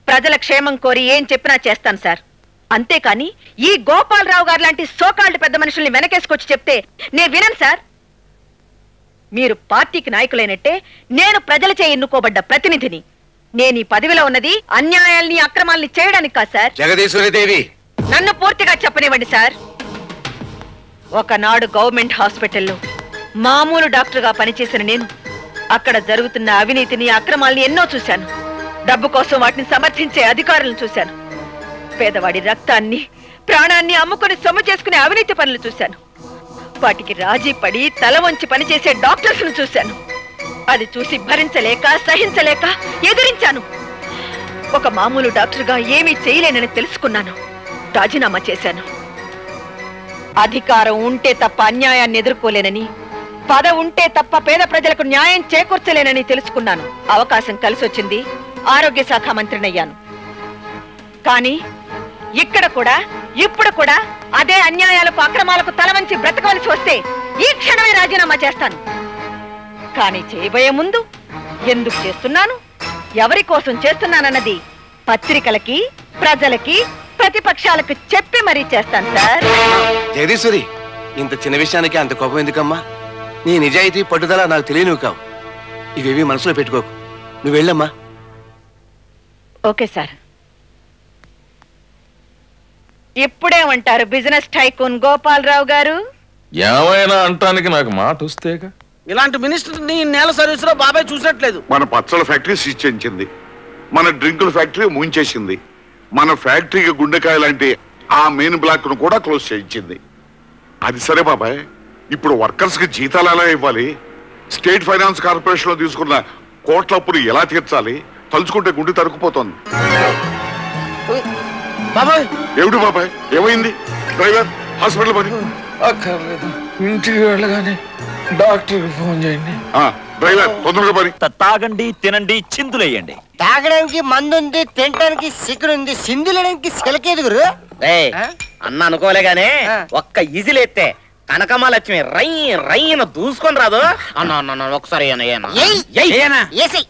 [SPEAKER 13] ప్రజల క్షేమం కోరి ఏం చెప్పినా చేస్తాను సార్ అంతేకాని ఈ గోపాలరావు గారు లాంటి సోకాళ్ళు పెద్ద మనుషుల్ని వెనకేసుకొచ్చి చెప్తే నేను వినను సార్ మీరు పార్టీకి నాయకులైనట్టే నేను ప్రజలచే ఎన్నుకోబడ్డ ప్రతినిధిని నేను ఈ పదవిలో ఉన్నది అన్యాయాల్ని అక్రమాల్ని చేయడానికి కాదు సార్
[SPEAKER 15] జగదీశ్వరిదేవి
[SPEAKER 13] నన్ను పూర్తిగా చెప్పనివ్వండి సార్ ఒకనాడు గవర్నమెంట్ హాస్పిటల్లో మామూలు డాక్టర్గా పనిచేసిన నేను అక్కడ జరుగుతున్న అవినీతిని అక్రమాల్ని ఎన్నో చూశాను డబ్బు కోసం వాటిని సమర్థించే అధికారులను చూశాను పేదవాడి రక్తాన్ని ప్రాణాన్ని అమ్ముకొని సొమ్ము చేసుకునే అవినీతి పనులు చూశాను వాటికి రాజీ పడి తల వంచి పనిచేసే డాక్టర్స్ ను చూశాను అది చూసి భరించలేక సహించలేక ఎదిరించాను ఒక మామూలు డాక్టర్గా ఏమీ చేయలేనని తెలుసుకున్నాను రాజీనామా చేశాను అధికారం ఉంటే తప్ప అన్యాయాన్ని ఎదుర్కోలేనని పద ఉంటే తప్ప పేద ప్రజలకు న్యాయం చేకూర్చలేనని తెలుసుకున్నాను అవకాశం కలిసి వచ్చింది ఆరోగ్య శాఖ మంత్రినయ్యాను కానీ ఇక్కడ కూడా ఇప్పుడు కూడా అదే అన్యాయాలకు అక్రమాలకు తలవంచి బ్రతకవలసి వస్తే ఈ క్షణమే రాజీనామా చేస్తాను కానీ చేయబోయే ముందు ఎందుకు చేస్తున్నాను ఎవరి కోసం చేస్తున్నానన్నది పత్రికలకి ప్రజలకి ప్రతిపక్షాలకు చెప్పి మరీ చేస్తాను సార్
[SPEAKER 15] జగదీశ్వరి ఇంత చిన్న విషయానికి అంత కోపం ఎందుకమ్మా నీ నిజాయితీ పట్టుదల నాకు తెలియనివి కావు ఇవేవి మనసులో పెట్టుకోకు నువ్వు వెళ్ళమ్మా
[SPEAKER 13] ఓకే సార్ ఇప్పుడేమంటారు బిజినెస్ టైకూన్ గోపాలరావు గారు
[SPEAKER 12] ఏమైనా అంటానికి నాకు మాట వస్తేగా
[SPEAKER 9] ఇలాంటి మినిస్టర్ ని నేల సర్వీస్ లో బాబాయ్ చూసినట్లేదు
[SPEAKER 8] మన పచ్చళ్ళ ఫ్యాక్టరీ సీజ్ చేయించింది మన డ్రింకుల ఫ్యాక్టరీ ముంచేసింది మన ఫ్యాక్టరీకి గుండెకాయ లాంటి ఆ మెయిన్ బ్లాక్ ను కూడా క్లోజ్ చేయించింది అది సరే బాబాయ్ ఇప్పుడు వర్కర్స్ కి జీతాలు ఎలా ఇవ్వాలి స్టేట్ ఫైనాన్స్ కార్పొరేషన్ లో తీసుకున్న కోట్ల అప్పులు ఎలా తీర్చాలి తలుచుకుంటే గుండె తరుకుపోతోంది
[SPEAKER 9] బాబాయ్
[SPEAKER 8] ఏమిటి బాబాయ్ ఏమైంది డ్రైవర్ హాస్పిటల్ పని
[SPEAKER 12] అక్కర్లేదు ఇంటికి వెళ్ళగానే డాక్టర్కి ఫోన్ చేయండి
[SPEAKER 8] డ్రైవర్ తొందరగా పని
[SPEAKER 2] తాగండి తినండి చిందులేయండి
[SPEAKER 16] తాగడానికి మందు ఉంది తినడానికి సిక్కుడు ఉంది సింధులేయడానికి సిలకేదుగురు
[SPEAKER 4] ఏయ్, అన్న అనుకోలే గానే ఒక్క ఇజిలెత్తే కనకమాలక్ష్మి రై రైన దూసుకొని రాదు అన్న అన్న అన్న, ఒకసారి ఏయన, ఏయన. ఏయ్.
[SPEAKER 16] ఏసై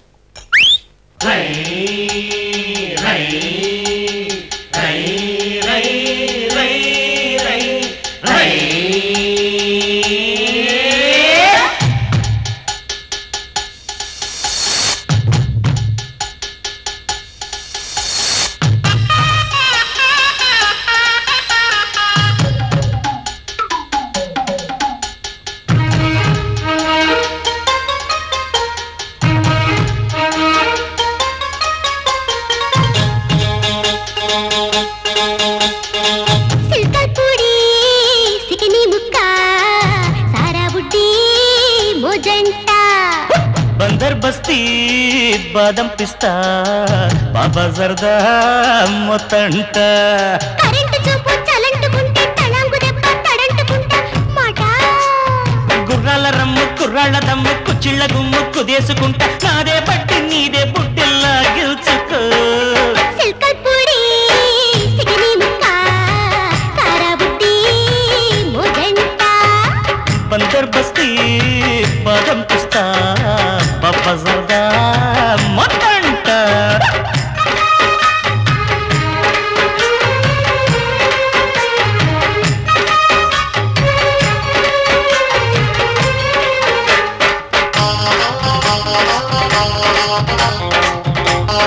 [SPEAKER 17] సిల్కల్పూడి సికిని ముక్క సారా బుడ్డి మోజంట
[SPEAKER 18] బందర్ బస్తీ బాదం పిస్తా బాబా జర్దా మొత్తంట
[SPEAKER 17] కరెంటు చూపు చలంటుకుంటే తళంగు దెబ్బ తడంటుకుంటా మాట
[SPEAKER 18] గుర్రాల రమ్ము కుర్రాళ్ళ దమ్ము కుచ్చిళ్ళ గుమ్ము కుదేసుకుంటా నాదే బట్టి నీదే బుడ్డిల్లా గెలుచుకో
[SPEAKER 17] సిల్కల్పూడి సికిని ముక్క సారా బుడ్డి మోజంట
[SPEAKER 18] బందర్ బస్తీ బాదం పిస్తా బాబా జర్దా మొత్తంట
[SPEAKER 17] ఆ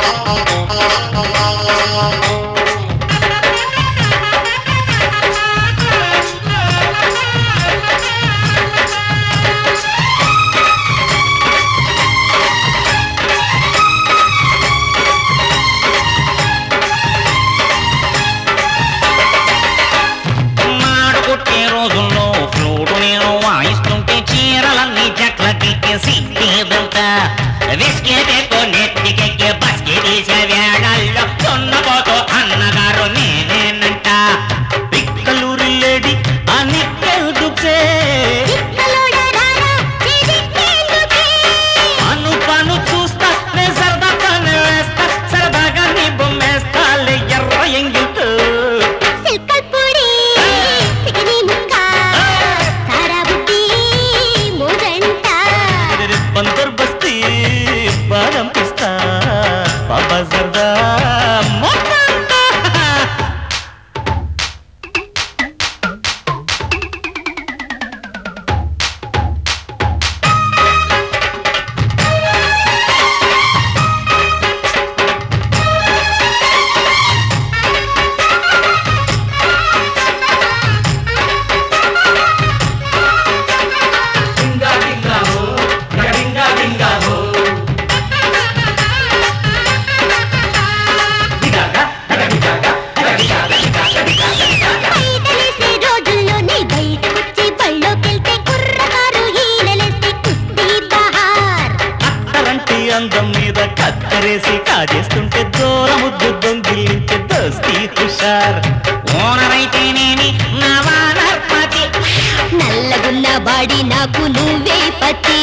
[SPEAKER 18] అందం మీద కత్తరేసి కాజేస్తుంటే దూర ముద్దు దొంగిలించే దోస్తి హుషార్ ఓనరైతేనేమి నా వానర్పతి
[SPEAKER 17] నల్లగున్న బాడి నాకు నువ్వే పతి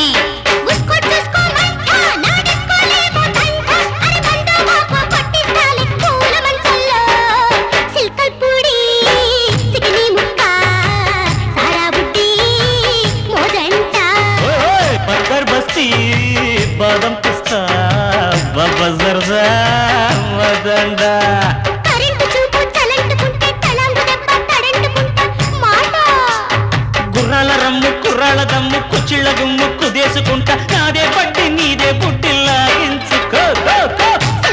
[SPEAKER 18] ఓయ్ బర్గర్ బస్తీ బాదం పిస్తా బాబా జర్దా మదండా గుర్రాల రమ్ము కుర్రాళ్ళ దమ్ము కుచ్చిళ్ళ గుమ్ము కుదేసుకుంటా నాదే పట్టి నీదే పుట్టిల్లా ఇంచుకో కో, కో.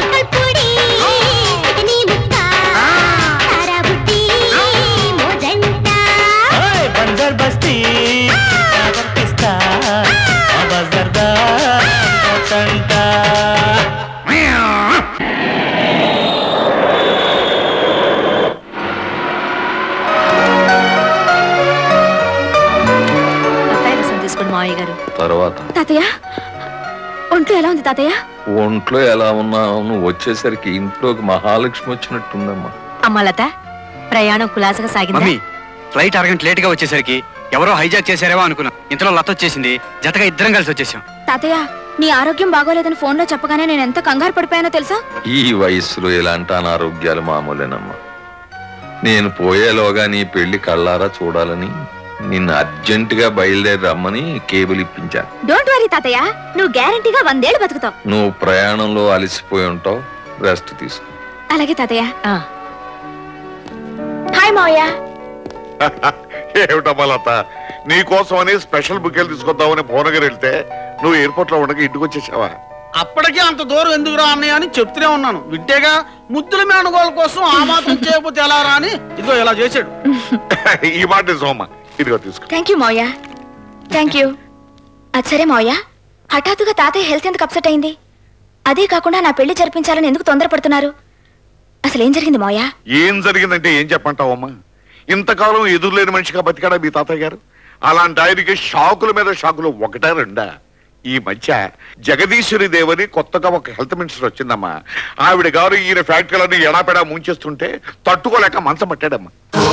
[SPEAKER 18] ఓయ్ బంజర్ బస్తీ బాదం పిస్తా బాబా జర్దా మదండా
[SPEAKER 13] తీసుకోండి మావయ్య గారు
[SPEAKER 12] తర్వాత
[SPEAKER 3] తాతయ్య ఒంట్లో ఎలా ఉంది తాతయ్య
[SPEAKER 12] ఒంట్లో ఎలా ఉన్నావు నువ్వు వచ్చేసరికి ఇంట్లోకి మహాలక్ష్మి వచ్చినట్టుందమ్మా
[SPEAKER 13] అమ్మ లత ప్రయాణం కులాసగా సాగిందా
[SPEAKER 10] మమ్మీ ఫ్లైట్ అరగంట లేట్ గా వచ్చేసరికి ఎవరో హైజాక్ చేశారేమో అనుకున్నా ఇంతలో లత వచ్చేసింది జతగా ఇద్దరం కలిసి వచ్చేసాం
[SPEAKER 3] తాతయ్య నీ ఆరోగ్యం బాగోలేదని ఫోన్లో చెప్పగానే నేను ఎంత కంగారు పడిపోయానో తెలుసా
[SPEAKER 12] ఈ వయసులో ఇలాంటి అనారోగ్యాలు మామూలేనమ్మా నేను పోయేలోగా నీ పెళ్లి కళ్ళారా చూడాలని నిన్ను అర్జెంటుగా బయలుదేరి రమ్మని కేబుల్ ఇప్పించాను
[SPEAKER 3] డోంట్ వరీ తాతయ్య నువ్వు గ్యారంటీగా వందేళ్ళు బతుకుతావు
[SPEAKER 12] నువ్వు ప్రయాణంలో అలసిపోయి ఉంటావు రెస్ట్ తీసుకో
[SPEAKER 3] అలాగే తాతయ్య హాయ్ మావయ్య
[SPEAKER 8] ఏమిటమ్మా లత నీ కోసమని స్పెషల్ బుకేలు తీసుకొద్దామని భువనగిరి వెళ్తే నువ్వు ఎయిర్పోర్ట్ లో ఉండగా ఇంటికి వచ్చేసావా
[SPEAKER 9] అప్పటికే అంత దూరం ఎందుకురా అన్నయ్య అని చెప్తూనే ఉన్నాను వింటేగా ముద్దుల మేనగోళ్ళ కోసం ఆ మాత్రం చేయకపోతే ఎలా రా అని ఇదిగో ఇలా చేశాడు
[SPEAKER 8] ఈ మాట నిజమమ్మా ఇదిగో తీసుకో
[SPEAKER 3] థ్యాంక్ యూ మావయ్య థ్యాంక్ యూ అది సరే మావయ్య హఠాత్తుగా తాతయ్య హెల్త్ ఎందుకు అప్సెట్ అయింది అదే కాకుండా నా పెళ్లి జరిపించాలని ఎందుకు తొందరపడుతున్నారు అసలు ఏం జరిగింది మావయ్య
[SPEAKER 8] ఏం జరిగిందంటే ఏం చెప్పంటావమ్మా ఇంతకాలం ఎదురులేని మనిషిగా బతికాడా మీ తాతయ్య గారు అలాంటి ఆయనకి షాకుల మీద షాకులు ఒకటా రెండా ఈ మధ్య జగదీశ్వరి దేవని కొత్తగా ఒక హెల్త్ మినిస్టర్ వచ్చిందమ్మా ఆవిడ గారు ఈయన ఫ్యాక్టరీలన్నీ ఎడాపెడా ముంచేస్తుంటే తట్టుకోలేక మంచం పట్టాడమ్మా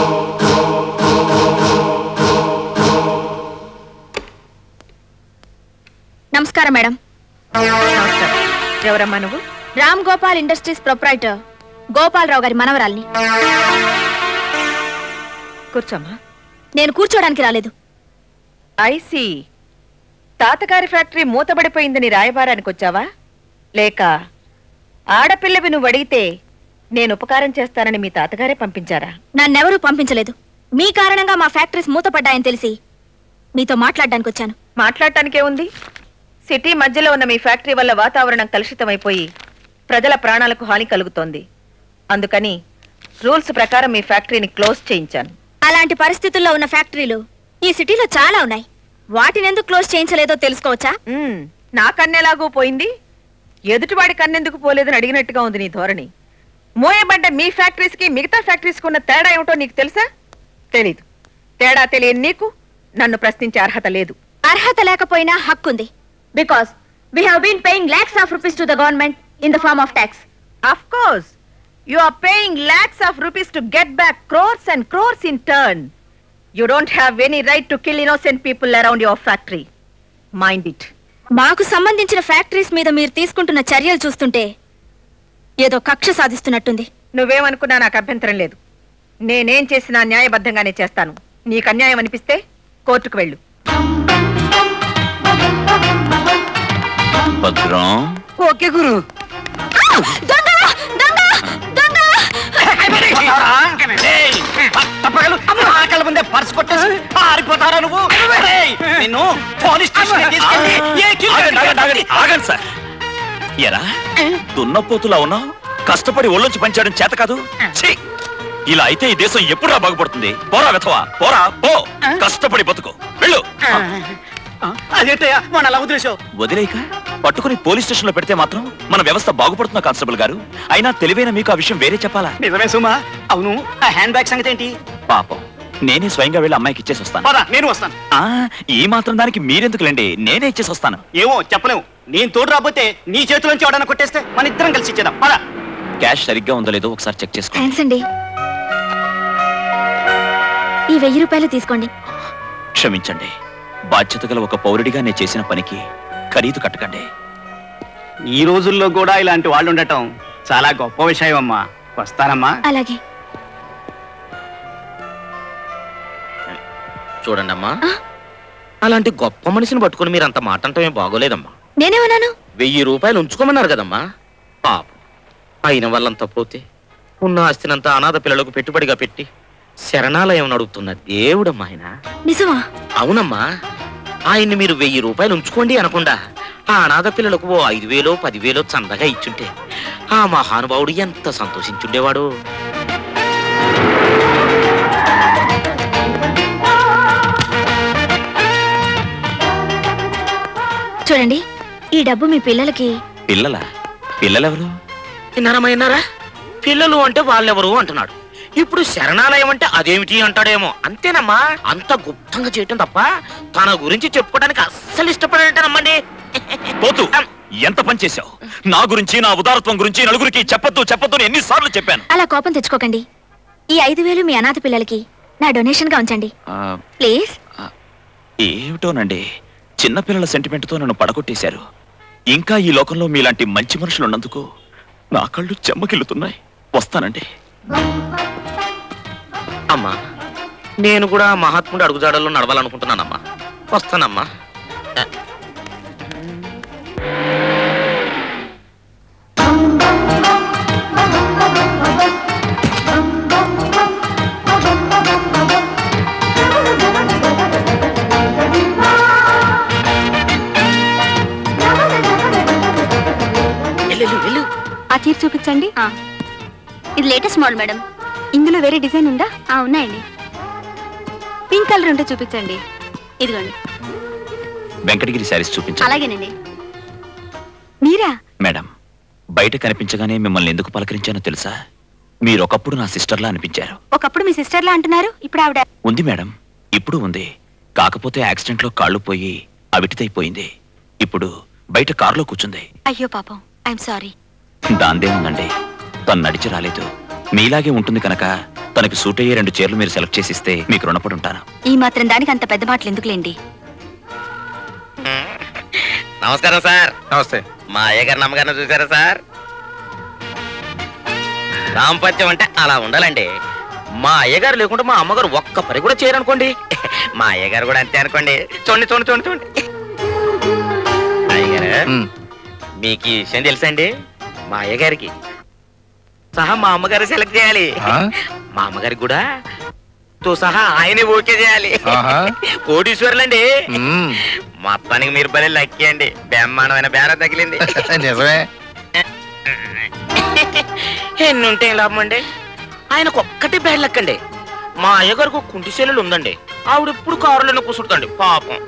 [SPEAKER 3] నమస్కారం మేడం
[SPEAKER 13] ఎవరమ్మా నువ్వు
[SPEAKER 3] రామ్ గోపాల్ ఇండస్ట్రీస్ ప్రొప్రైటర్ గోపాలరావు గారి మనవరాల్ని
[SPEAKER 13] కూర్చోమ్మా
[SPEAKER 3] నేను కూర్చోడానికి రాలేదు
[SPEAKER 13] ఐసి తాతగారి ఫ్యాక్టరీ మూతబడిపోయిందని రాయబారానికి వచ్చావా లేక ఆడపిల్లవి నువ్వు అడిగితే నేను ఉపకారం చేస్తానని మీ తాతగారే పంపించారా
[SPEAKER 3] నన్నెవరూ పంపించలేదు మీ కారణంగా మా ఫ్యాక్టరీస్ మూతపడ్డాయని తెలిసి మీతో మాట్లాడడానికి వచ్చాను
[SPEAKER 13] మాట్లాడటానికే ఉంది సిటీ మధ్యలో ఉన్న మీ ఫ్యాక్టరీ వల్ల వాతావరణం కలుషితమైపోయి ప్రజల ప్రాణాలకు హాని కలుగుతోంది అందుకని రూల్స్ ప్రకారం మీ ఫ్యాక్టరీని క్లోజ్ చేయించాను
[SPEAKER 3] అలాంటి పరిస్థితుల్లో ఉన్న ఫ్యాక్టరీలు ఈ సిటీలో చాలా ఉన్నాయి వాటిని ఎందుకు క్లోజ్ చేయించలేదో తెలుసుకోవచ్చా
[SPEAKER 13] మ్మ్, నా కన్నెలాగూ పోయింది ఎదుటివాడి కన్నెందుకు పోలేదని అడిగినట్టుగా ఉంది నీ ధోరణి మోయబడ్డ మీ ఫ్యాక్టరీస్ కి మిగతా ఫ్యాక్టరీస్ కి ఉన్న తేడా ఏమిటో నీకు తెలుసా తెలీదు తేడా తెలియని నీకు నన్ను ప్రశ్నించే అర్హత లేదు
[SPEAKER 3] అర్హత లేకపోయినా హక్కుంది because we have been paying lakhs of rupees to the government in the form of tax
[SPEAKER 13] Of course, you are paying lakhs of rupees to get back crores and crores in turn. You don't have any right to kill innocent people around your factory. Mind it.
[SPEAKER 3] మాకు సంబంధించిన ఫ్యాక్టరీస్ మీద మీరు తీసుకుంటున్న చర్యలు చూస్తుంటే ఏదో కక్ష సాధిస్తున్నట్టుంది
[SPEAKER 13] నువ్వేమనుకున్నా నాకు అభ్యంతరం లేదు నేనేం చేసినా న్యాయబద్ధంగానే చేస్తాను నీకు అన్యాయం అనిపిస్తే కోర్టుకు వెళ్ళు
[SPEAKER 2] భద్రం
[SPEAKER 10] ఓకే గురు
[SPEAKER 1] ఆకలి ముందే పర్స్ కొట్టేసి పారిపోతారా నువ్వు ఏయ్, నిన్ను పోలీస్ స్టేషన్ తీసుకెళ్ళి ఏ కిలో
[SPEAKER 2] ఆగండి, ఆగండి, ఆగండి, ఆగండి సార్ ఎరా దున్నపోతులా ఉన్నావు కష్టపడి ఒళ్ళొంచి పనిచేయడం చేత కాదు ఛీ! ఇలా అయితే ఈ దేశం ఎప్పుడురా బాగుపడుతుంది పోరా వెతవా పోరా పో కష్టపడి బతుకు వెళ్ళు
[SPEAKER 1] అదేంటయ్యా మన అలా వదిలేసావు
[SPEAKER 2] వదిలేక పట్టుకుని పోలీస్ స్టేషన్ లో పెడితే మాత్రం మన వ్యవస్థ బాగుపడుతున్న కానిస్టేబుల్ గారు అయినా తెలివైన మీకు ఆ విషయం వేరే చెప్పాలా
[SPEAKER 1] నిజమే సుమా అవును ఆ హ్యాండ్ బ్యాగ్ సంగతి ఏంటి
[SPEAKER 2] పాపం నేనే స్వయంగా వెళ్ళి అమ్మాయికి ఇచ్చేసి వస్తాను
[SPEAKER 1] పద నేను వస్తాను
[SPEAKER 2] ఆ, ఈ మాత్రం దానికి మీరెందుకులేండి నేనే ఇచ్చేసి వస్తాను
[SPEAKER 1] ఏమో చెప్పలేము నేను తోడు రాబోతే నీ చేతిలోంచి ఎవడన్నా కొట్టేస్తే మన ఇద్దరం కలిసి ఇచ్చేద్దాం పద
[SPEAKER 2] క్యాష్ సరిగ్గా ఉందో లేదో ఒకసారి చెక్ చేసుకో
[SPEAKER 3] థ్యాంక్స్ అండి ఈ వెయ్యి రూపాయలు తీసుకోండి
[SPEAKER 2] క్షమించండి బాధ్యత గల ఒక పౌరుడిగా నేను చేసిన పనికి ఖరీదు కట్టకండి
[SPEAKER 1] ఈ రోజుల్లో కూడా ఇలాంటి వాళ్ళు ఉండటం చాలా గొప్ప విషయం అమ్మా వస్తానమ్మా
[SPEAKER 3] అలాగే
[SPEAKER 4] చూడండి అమ్మా అలాంటి గొప్ప మనిషిని పట్టుకుని మీరు అంత మాట అంటమే బాగోలేదమ్మా
[SPEAKER 3] నేనేమన్నాను
[SPEAKER 4] వెయ్యి రూపాయలు ఉంచుకోమన్నారు కదమ్మా పాపం అయిన వాళ్ళంతా పోతే ఉన్న ఆస్తినంతా అనాథ పిల్లలకు పెట్టుబడిగా పెట్టి శరణాలయం నడుపుతున్న దేవుడమ్మా ఆయన
[SPEAKER 3] నిజమా
[SPEAKER 4] అవునమ్మా ఆయన్ని మీరు వెయ్యి రూపాయలు ఉంచుకోండి అనకుండా ఆ అనాథ పిల్లలకు ఓ ఐదు వేలో పదివేలో చందగా ఇచ్చుంటే ఆ మహానుభావుడు ఎంత సంతోషించుండేవాడు
[SPEAKER 3] చూడండి ఈ డబ్బు మీ పిల్లలకి
[SPEAKER 2] పిల్లల పిల్లలెవరు
[SPEAKER 4] విన్నారమ్మా విన్నారా పిల్లలు అంటే వాళ్ళెవరు అంటున్నాడు ఇప్పుడు శరణాలయం అంటే అదేమిటి అంటాడేమో అంతేనమ్మా అంత గుప్తంగా చేయటం తప్ప తన గురించి చెప్పుకోవడానికి అస్సలు ఇష్టపడంటానమ్మండి
[SPEAKER 2] పోతూ ఎంత పని చేశావు నా గురించి నా ఉదారత్వం గురించి నలుగురికి చెప్పొద్దు చెప్పొద్దు అని ఎన్నిసార్లు చెప్పాను
[SPEAKER 3] అలా కోపం తెచ్చుకోకండి ఈ ఐదు వేలు మీ అనాథ పిల్లలకి నా డొనేషన్ గా ఉంచండి
[SPEAKER 2] ఆ,
[SPEAKER 3] ప్లీజ్
[SPEAKER 2] ఏమిటోనండి చిన్నపిల్లల సెంటిమెంట్తో నన్ను పడగొట్టేశారు ఇంకా ఈ లోకంలో మీలాంటి మంచి మనుషులు ఉన్నందుకు నా కళ్ళు చెమ్మకిల్లుతున్నాయి వస్తానండి
[SPEAKER 4] అమ్మా నేను కూడా మహాత్ముడు అడుగుజాడల్లో నడవాలనుకుంటున్నానమ్మా వస్తానమ్మా
[SPEAKER 19] ఆ చీర చూపించండి ఇది లేటెస్ట్ మోడల్ మేడం ఇందులో వేరే డిజైన్ ఉందా ఆ ఉన్నాయండి పింక్ కలర్ ఉంటే చూపించండి ఇదిగోండి
[SPEAKER 2] వెంకటగిరి శారీస్ చూపించండి
[SPEAKER 19] అలాగేనండి మీరా
[SPEAKER 2] మేడం బయట కనిపించగానే మిమ్మల్ని ఎందుకు పలకరించానో తెలుసా మీరు ఒకప్పుడు నా సిస్టర్లా అనిపించారు
[SPEAKER 19] ఒకప్పుడు మీ సిస్టర్లా అంటున్నారు ఇప్పుడు ఆవిడ
[SPEAKER 2] ఉంది మేడం ఇప్పుడు ఉంది కాకపోతే యాక్సిడెంట్లో కాళ్ళు పోయి అవిటితైపోయింది ఇప్పుడు బయట కారులో కూర్చుంది
[SPEAKER 19] అయ్యో పాపం ఐఎమ్ సారీ
[SPEAKER 2] దాందే ఉందండి తను నడిచి రాలేదు మీలాగే ఉంటుంది కనుక తనకి సూట్ అయ్యే రెండు చీరలు మీరు సెలెక్ట్ చేసిస్తే మీకు రుణపడి ఉంటాను
[SPEAKER 19] ఈ మాత్రం దానికి అంత పెద్ద మాటలు ఎందుకులేండి
[SPEAKER 4] నమస్కారం సార్
[SPEAKER 10] నమస్తే
[SPEAKER 4] మా అయ్యగారు నమ్మగారిని చూసారా సార్ దాంపత్యం అంటే అలా ఉండాలండి మా అయ్యగారు లేకుంటే మా అమ్మగారు ఒక్క పని కూడా చేయరనుకోండి మా అయ్యగారు కూడా అంతే అనుకోండి చూడండి చూడండి చూడండి చూడండి అయ్యగారు మీకు ఈ విషయం తెలుసా అండి మా అయ్యగారికి సహా మా అమ్మగారు సెలెక్ట్ చేయాలి మా అమ్మగారికి కూడా తో సహా ఆయనే ఓకే చేయాలి
[SPEAKER 12] ఆహా.
[SPEAKER 4] కోటీశ్వర్లండి మొత్తానికి మీరు భలే లక్కీ అండి బ్రహ్మాండమైన బేరం తగిలింది
[SPEAKER 12] నిజమే
[SPEAKER 4] ఎన్ని ఉంటే ఏం లాభం అండి ఆయనకు ఒక్కటి బ్యాడ్ లక్ అండి మా అయ్యగారికి ఒక కుంటి సెల్లులు ఉందండి ఆవిడ ఎప్పుడు కారులోనే కూర్చుంటండి పాపం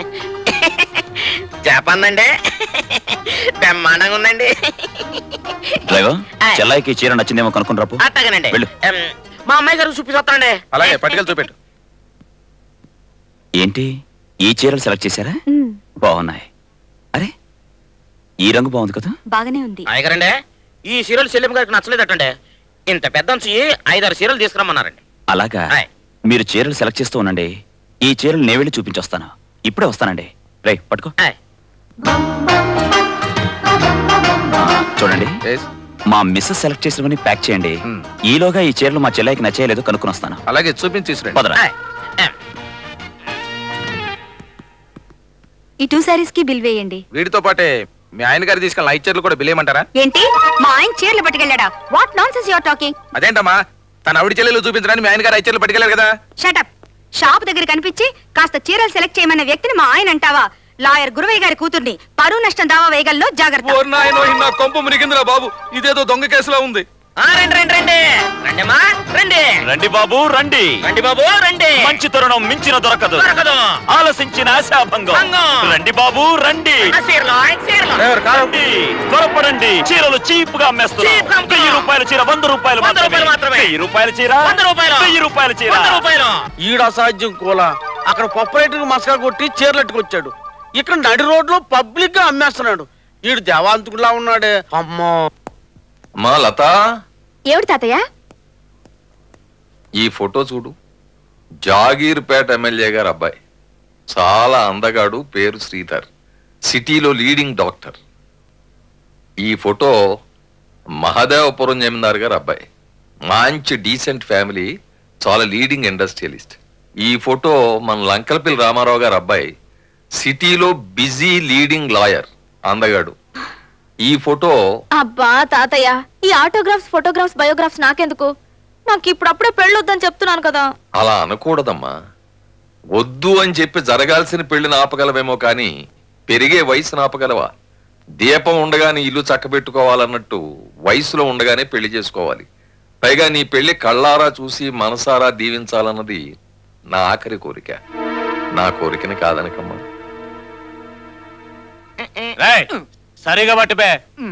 [SPEAKER 4] చెప్పందండి బ్రహ్మాండంగా ఉందండి
[SPEAKER 2] డ్రైవర్ చెల్లాయికి ఈ చీర నచ్చిందేమో కనుక్కుని రాపు
[SPEAKER 4] అట్టగానండి
[SPEAKER 2] వెళ్ళు
[SPEAKER 4] ఎం, మా అమ్మాయి గారు చూపిస్తానండి
[SPEAKER 12] అలాగే పట్టుకెళ్ళి చూపెట్టు
[SPEAKER 2] ఏంటి ఈ చీరలు సెలెక్ట్ చేశారా బాగున్నాయి అరే ఈ రంగు బాగుంది కదా
[SPEAKER 19] బాగానే ఉంది
[SPEAKER 4] అయ్యగారండి ఈ సీరియల్ సెల్లిం గారికి నచ్చలేదటండి ఇంత పెద్ద అంచు ఐదారు సీరియల్ తీసుకురమ్మన్నారండి
[SPEAKER 2] అలాగా మీరు చీరలు సెలెక్ట్ చేస్తూ ఉండండి ఈ చీరలు నేను వెళ్ళి చూపించొస్తాను ఇప్పుడే వస్తానండి రై పట్టుకో ఆ, చూడండి మా మిస్సెస్ సెలెక్ట్ చేసినవని ప్యాక్ చేయండి ఈలోగా ఈ చీరలు మా చెల్లెకి నచ్చేయలేదు కనుక్కుని వస్తాను
[SPEAKER 12] అలాగే చూపించి తీసుకురండి
[SPEAKER 2] పదరా
[SPEAKER 19] ఈ టూ సారీస్ కి బిల్ వేయండి
[SPEAKER 12] వీటితో పాటే మీ ఆయన గారు తీసుకెళ్ళిన ఐదు చీరలు కూడా బిలేయమంటారా
[SPEAKER 19] ఏంటి మా ఆయన చీరలు పట్టుకెళ్ళాడా what nonsense you're talking
[SPEAKER 12] అదేంటమ్మా తన ఆవిడ చెల్లెలు చూపించడానికి మీ ఆయన గారు ఐదు చీరలు పట్టుకెళ్ళారు కదా
[SPEAKER 19] షటప్ షాప్ దగ్గర కనిపించి కాస్త చీరలు సెలెక్ట్ చేయమన్న వ్యక్తిని మా ఆయన అంటావా లాయర్ గురువయ్య గారి కూతుర్ని పరువు నష్టం దావా వేయగల్లో జాగ్రత్త
[SPEAKER 12] కొంప మునిగిందిరా బాబు ఇదేదో దొంగ కేసులో ఉంది
[SPEAKER 4] రండి రండి రండి రండి అమ్మా రండి
[SPEAKER 2] రండి బాబు రండి
[SPEAKER 4] రండి బాబు రండి
[SPEAKER 2] మంచి తరుణం మించిన దొరకదు
[SPEAKER 4] దొరకదు.
[SPEAKER 2] ఆలసించిన ఆశాభంగం
[SPEAKER 4] భంగం.
[SPEAKER 2] రండి బాబు రండి
[SPEAKER 4] ఆ చీరలు, ఆ చీరలు.
[SPEAKER 2] రండి త్వరపడండి చీరలు చీప్ గా అమ్మేస్తున్నాం
[SPEAKER 4] చీప్ గా అమ్ముతున్నాం.
[SPEAKER 2] వెయ్యి రూపాయల చీర వంద రూపాయలు
[SPEAKER 4] వంద రూపాయలు మాత్రమే.
[SPEAKER 2] వెయ్యి రూపాయల చీర
[SPEAKER 4] వంద రూపాయలు.
[SPEAKER 2] వెయ్యి రూపాయల చీర
[SPEAKER 4] వంద రూపాయలు
[SPEAKER 9] ఈడ అసాధ్యం కోలా అక్కడ పొప్పరేటర్ మసకా కొట్టి చీరలెట్టుకొచ్చాడు ఇక్కడ నడి రోడ్లో పబ్లిక్ గా అమ్మేస్తున్నాడు వీడు దేవాంతకులా ఉన్నాడే అమ్మో
[SPEAKER 12] మా లత
[SPEAKER 3] ఏమిటి తాతయ్య
[SPEAKER 12] ఈ ఫోటో చూడు జాగీర్పేట ఎమ్మెల్యే గారు అబ్బాయి చాలా అందగాడు పేరు శ్రీధర్ సిటీలో లీడింగ్ డాక్టర్ ఈ ఫోటో మహదేవపురం జమీందార్ గారు అబ్బాయి మంచి డీసెంట్ ఫ్యామిలీ చాలా లీడింగ్ ఇండస్ట్రియలిస్ట్ ఈ ఫోటో మన లంకలపల్లి రామారావు గారు అబ్బాయి సిటీలో బిజీ లీడింగ్ లాయర్ అందగాడు ఈ ఫోటో
[SPEAKER 3] అబ్బా తాతయ్య ఈ ఆటోగ్రాఫ్స్ ఫోటోగ్రాఫ్స్ బయోగ్రాఫ్స్ నాకెందుకు నాకు ఇప్పుడప్పుడే పెళ్ళొద్దని చెప్తున్నాను కదా
[SPEAKER 12] అలా అనకూడదమ్మా వద్దు అని చెప్పి జరగాల్సిన పెళ్లిని ఆపగలవేమో కానీ పెరిగే వయసును ఆపగలవా దీపం ఉండగానే ఇల్లు చక్కబెట్టుకోవాలన్నట్టు వయసులో ఉండగానే పెళ్లి చేసుకోవాలి పైగా నీ పెళ్లి కళ్ళారా చూసి మనసారా దీవించాలన్నది నా ఆఖరి కోరిక నా కోరికని కాదనకమ్మా
[SPEAKER 5] సరిగా పట్టుబే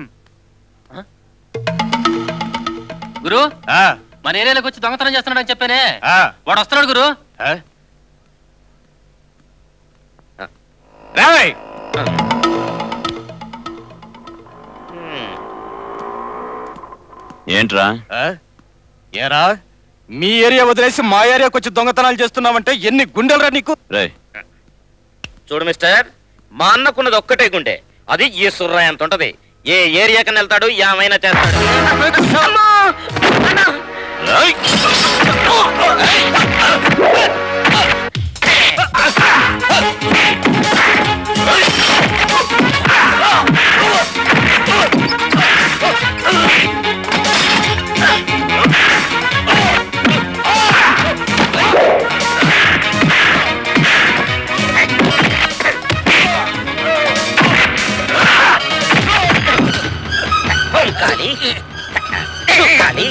[SPEAKER 20] గురు మన ఏరియాలోకి వచ్చి దొంగతనం చేస్తున్నాడని చెప్పానే వాడు వస్తున్నాడు గురు
[SPEAKER 5] రాయ్
[SPEAKER 2] ఏంట్రా
[SPEAKER 5] ఏరా మీ ఏరియా వదిలేసి మా ఏరియాకి వచ్చి దొంగతనాలు చేస్తున్నావంటే ఎన్ని గుండెలరా నీకు
[SPEAKER 2] రే
[SPEAKER 4] చూడు మిస్టర్ మా అన్నకున్నది ఒక్కటే గుండె అది ఈ సుర్రా ఎంత ఉంటది ఏ ఏరియాకని వెళ్తాడు ఏమైనా చేస్తాడు కానీ కానీ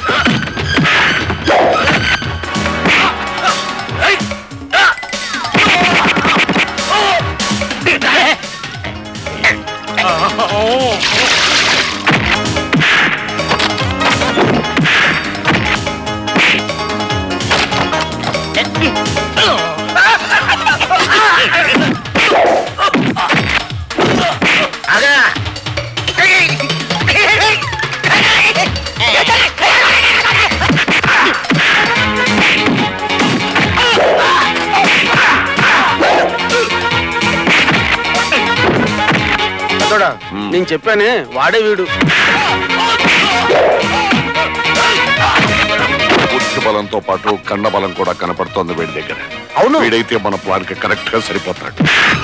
[SPEAKER 9] పెద్దోడా నేను చెప్పానే వాడే వీడు
[SPEAKER 8] పూర్తి బలంతో పాటు కన్న బలం కూడా కనపడుతోంది వీడి దగ్గర అవును వీడైతే మన ప్లాన్ కి కరెక్ట్ గా సరిపోతాడు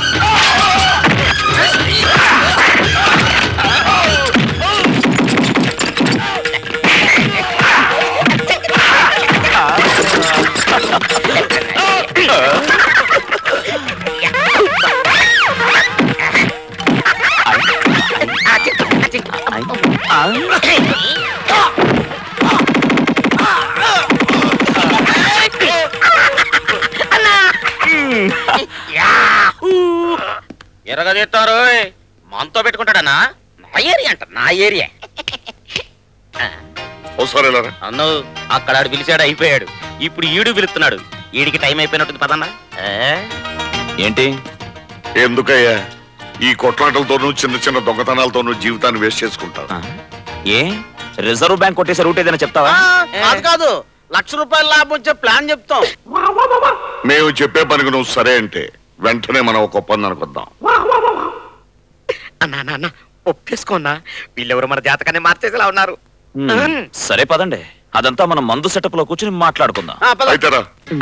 [SPEAKER 4] ఎరగదీస్తారు మనతో పెట్టుకుంటాడనా నా ఏరియా అంట నా ఏరియా
[SPEAKER 8] ఒకసారి ఇలా రా.
[SPEAKER 4] అన్ను అక్కడ ఆడు పిలిచాడు అయిపోయాడు ఇప్పుడు ఈడు పిలుస్తున్నాడు ఈడికి టైం అయిపోయినట్టుంది పదన్నా
[SPEAKER 2] ఏంటి
[SPEAKER 8] ఎందుకయ్యా ఈ కొట్లాటలతోనూ చిన్న చిన్న దొంగతనాలతోనూ జీవితాన్ని వేస్ట్ చేసుకుంటావు
[SPEAKER 2] ఏ రిజర్వ్ బ్యాంక్ కొట్టేసే రూట్ ఏదైనా చెప్తావా
[SPEAKER 9] కాదు కాదు లక్ష రూపాయల లాభం వచ్చే ప్లాన్ చెప్తాం
[SPEAKER 8] మేము చెప్పే పనికి నువ్వు సరే అంటే వెంటనే మనం ఒక ఒప్పందానికి వద్దాం
[SPEAKER 4] అన్నా నాన్న ఒప్పేసుకోన్నా వీళ్ళెవరు మన జాతకాన్ని మార్చేసేలా ఉన్నారు
[SPEAKER 2] హ్మ్, సరే పదండి అదంతా మనం మందు సెటప్ లో కూర్చుని మాట్లాడుకుందాం
[SPEAKER 8] అయితేరా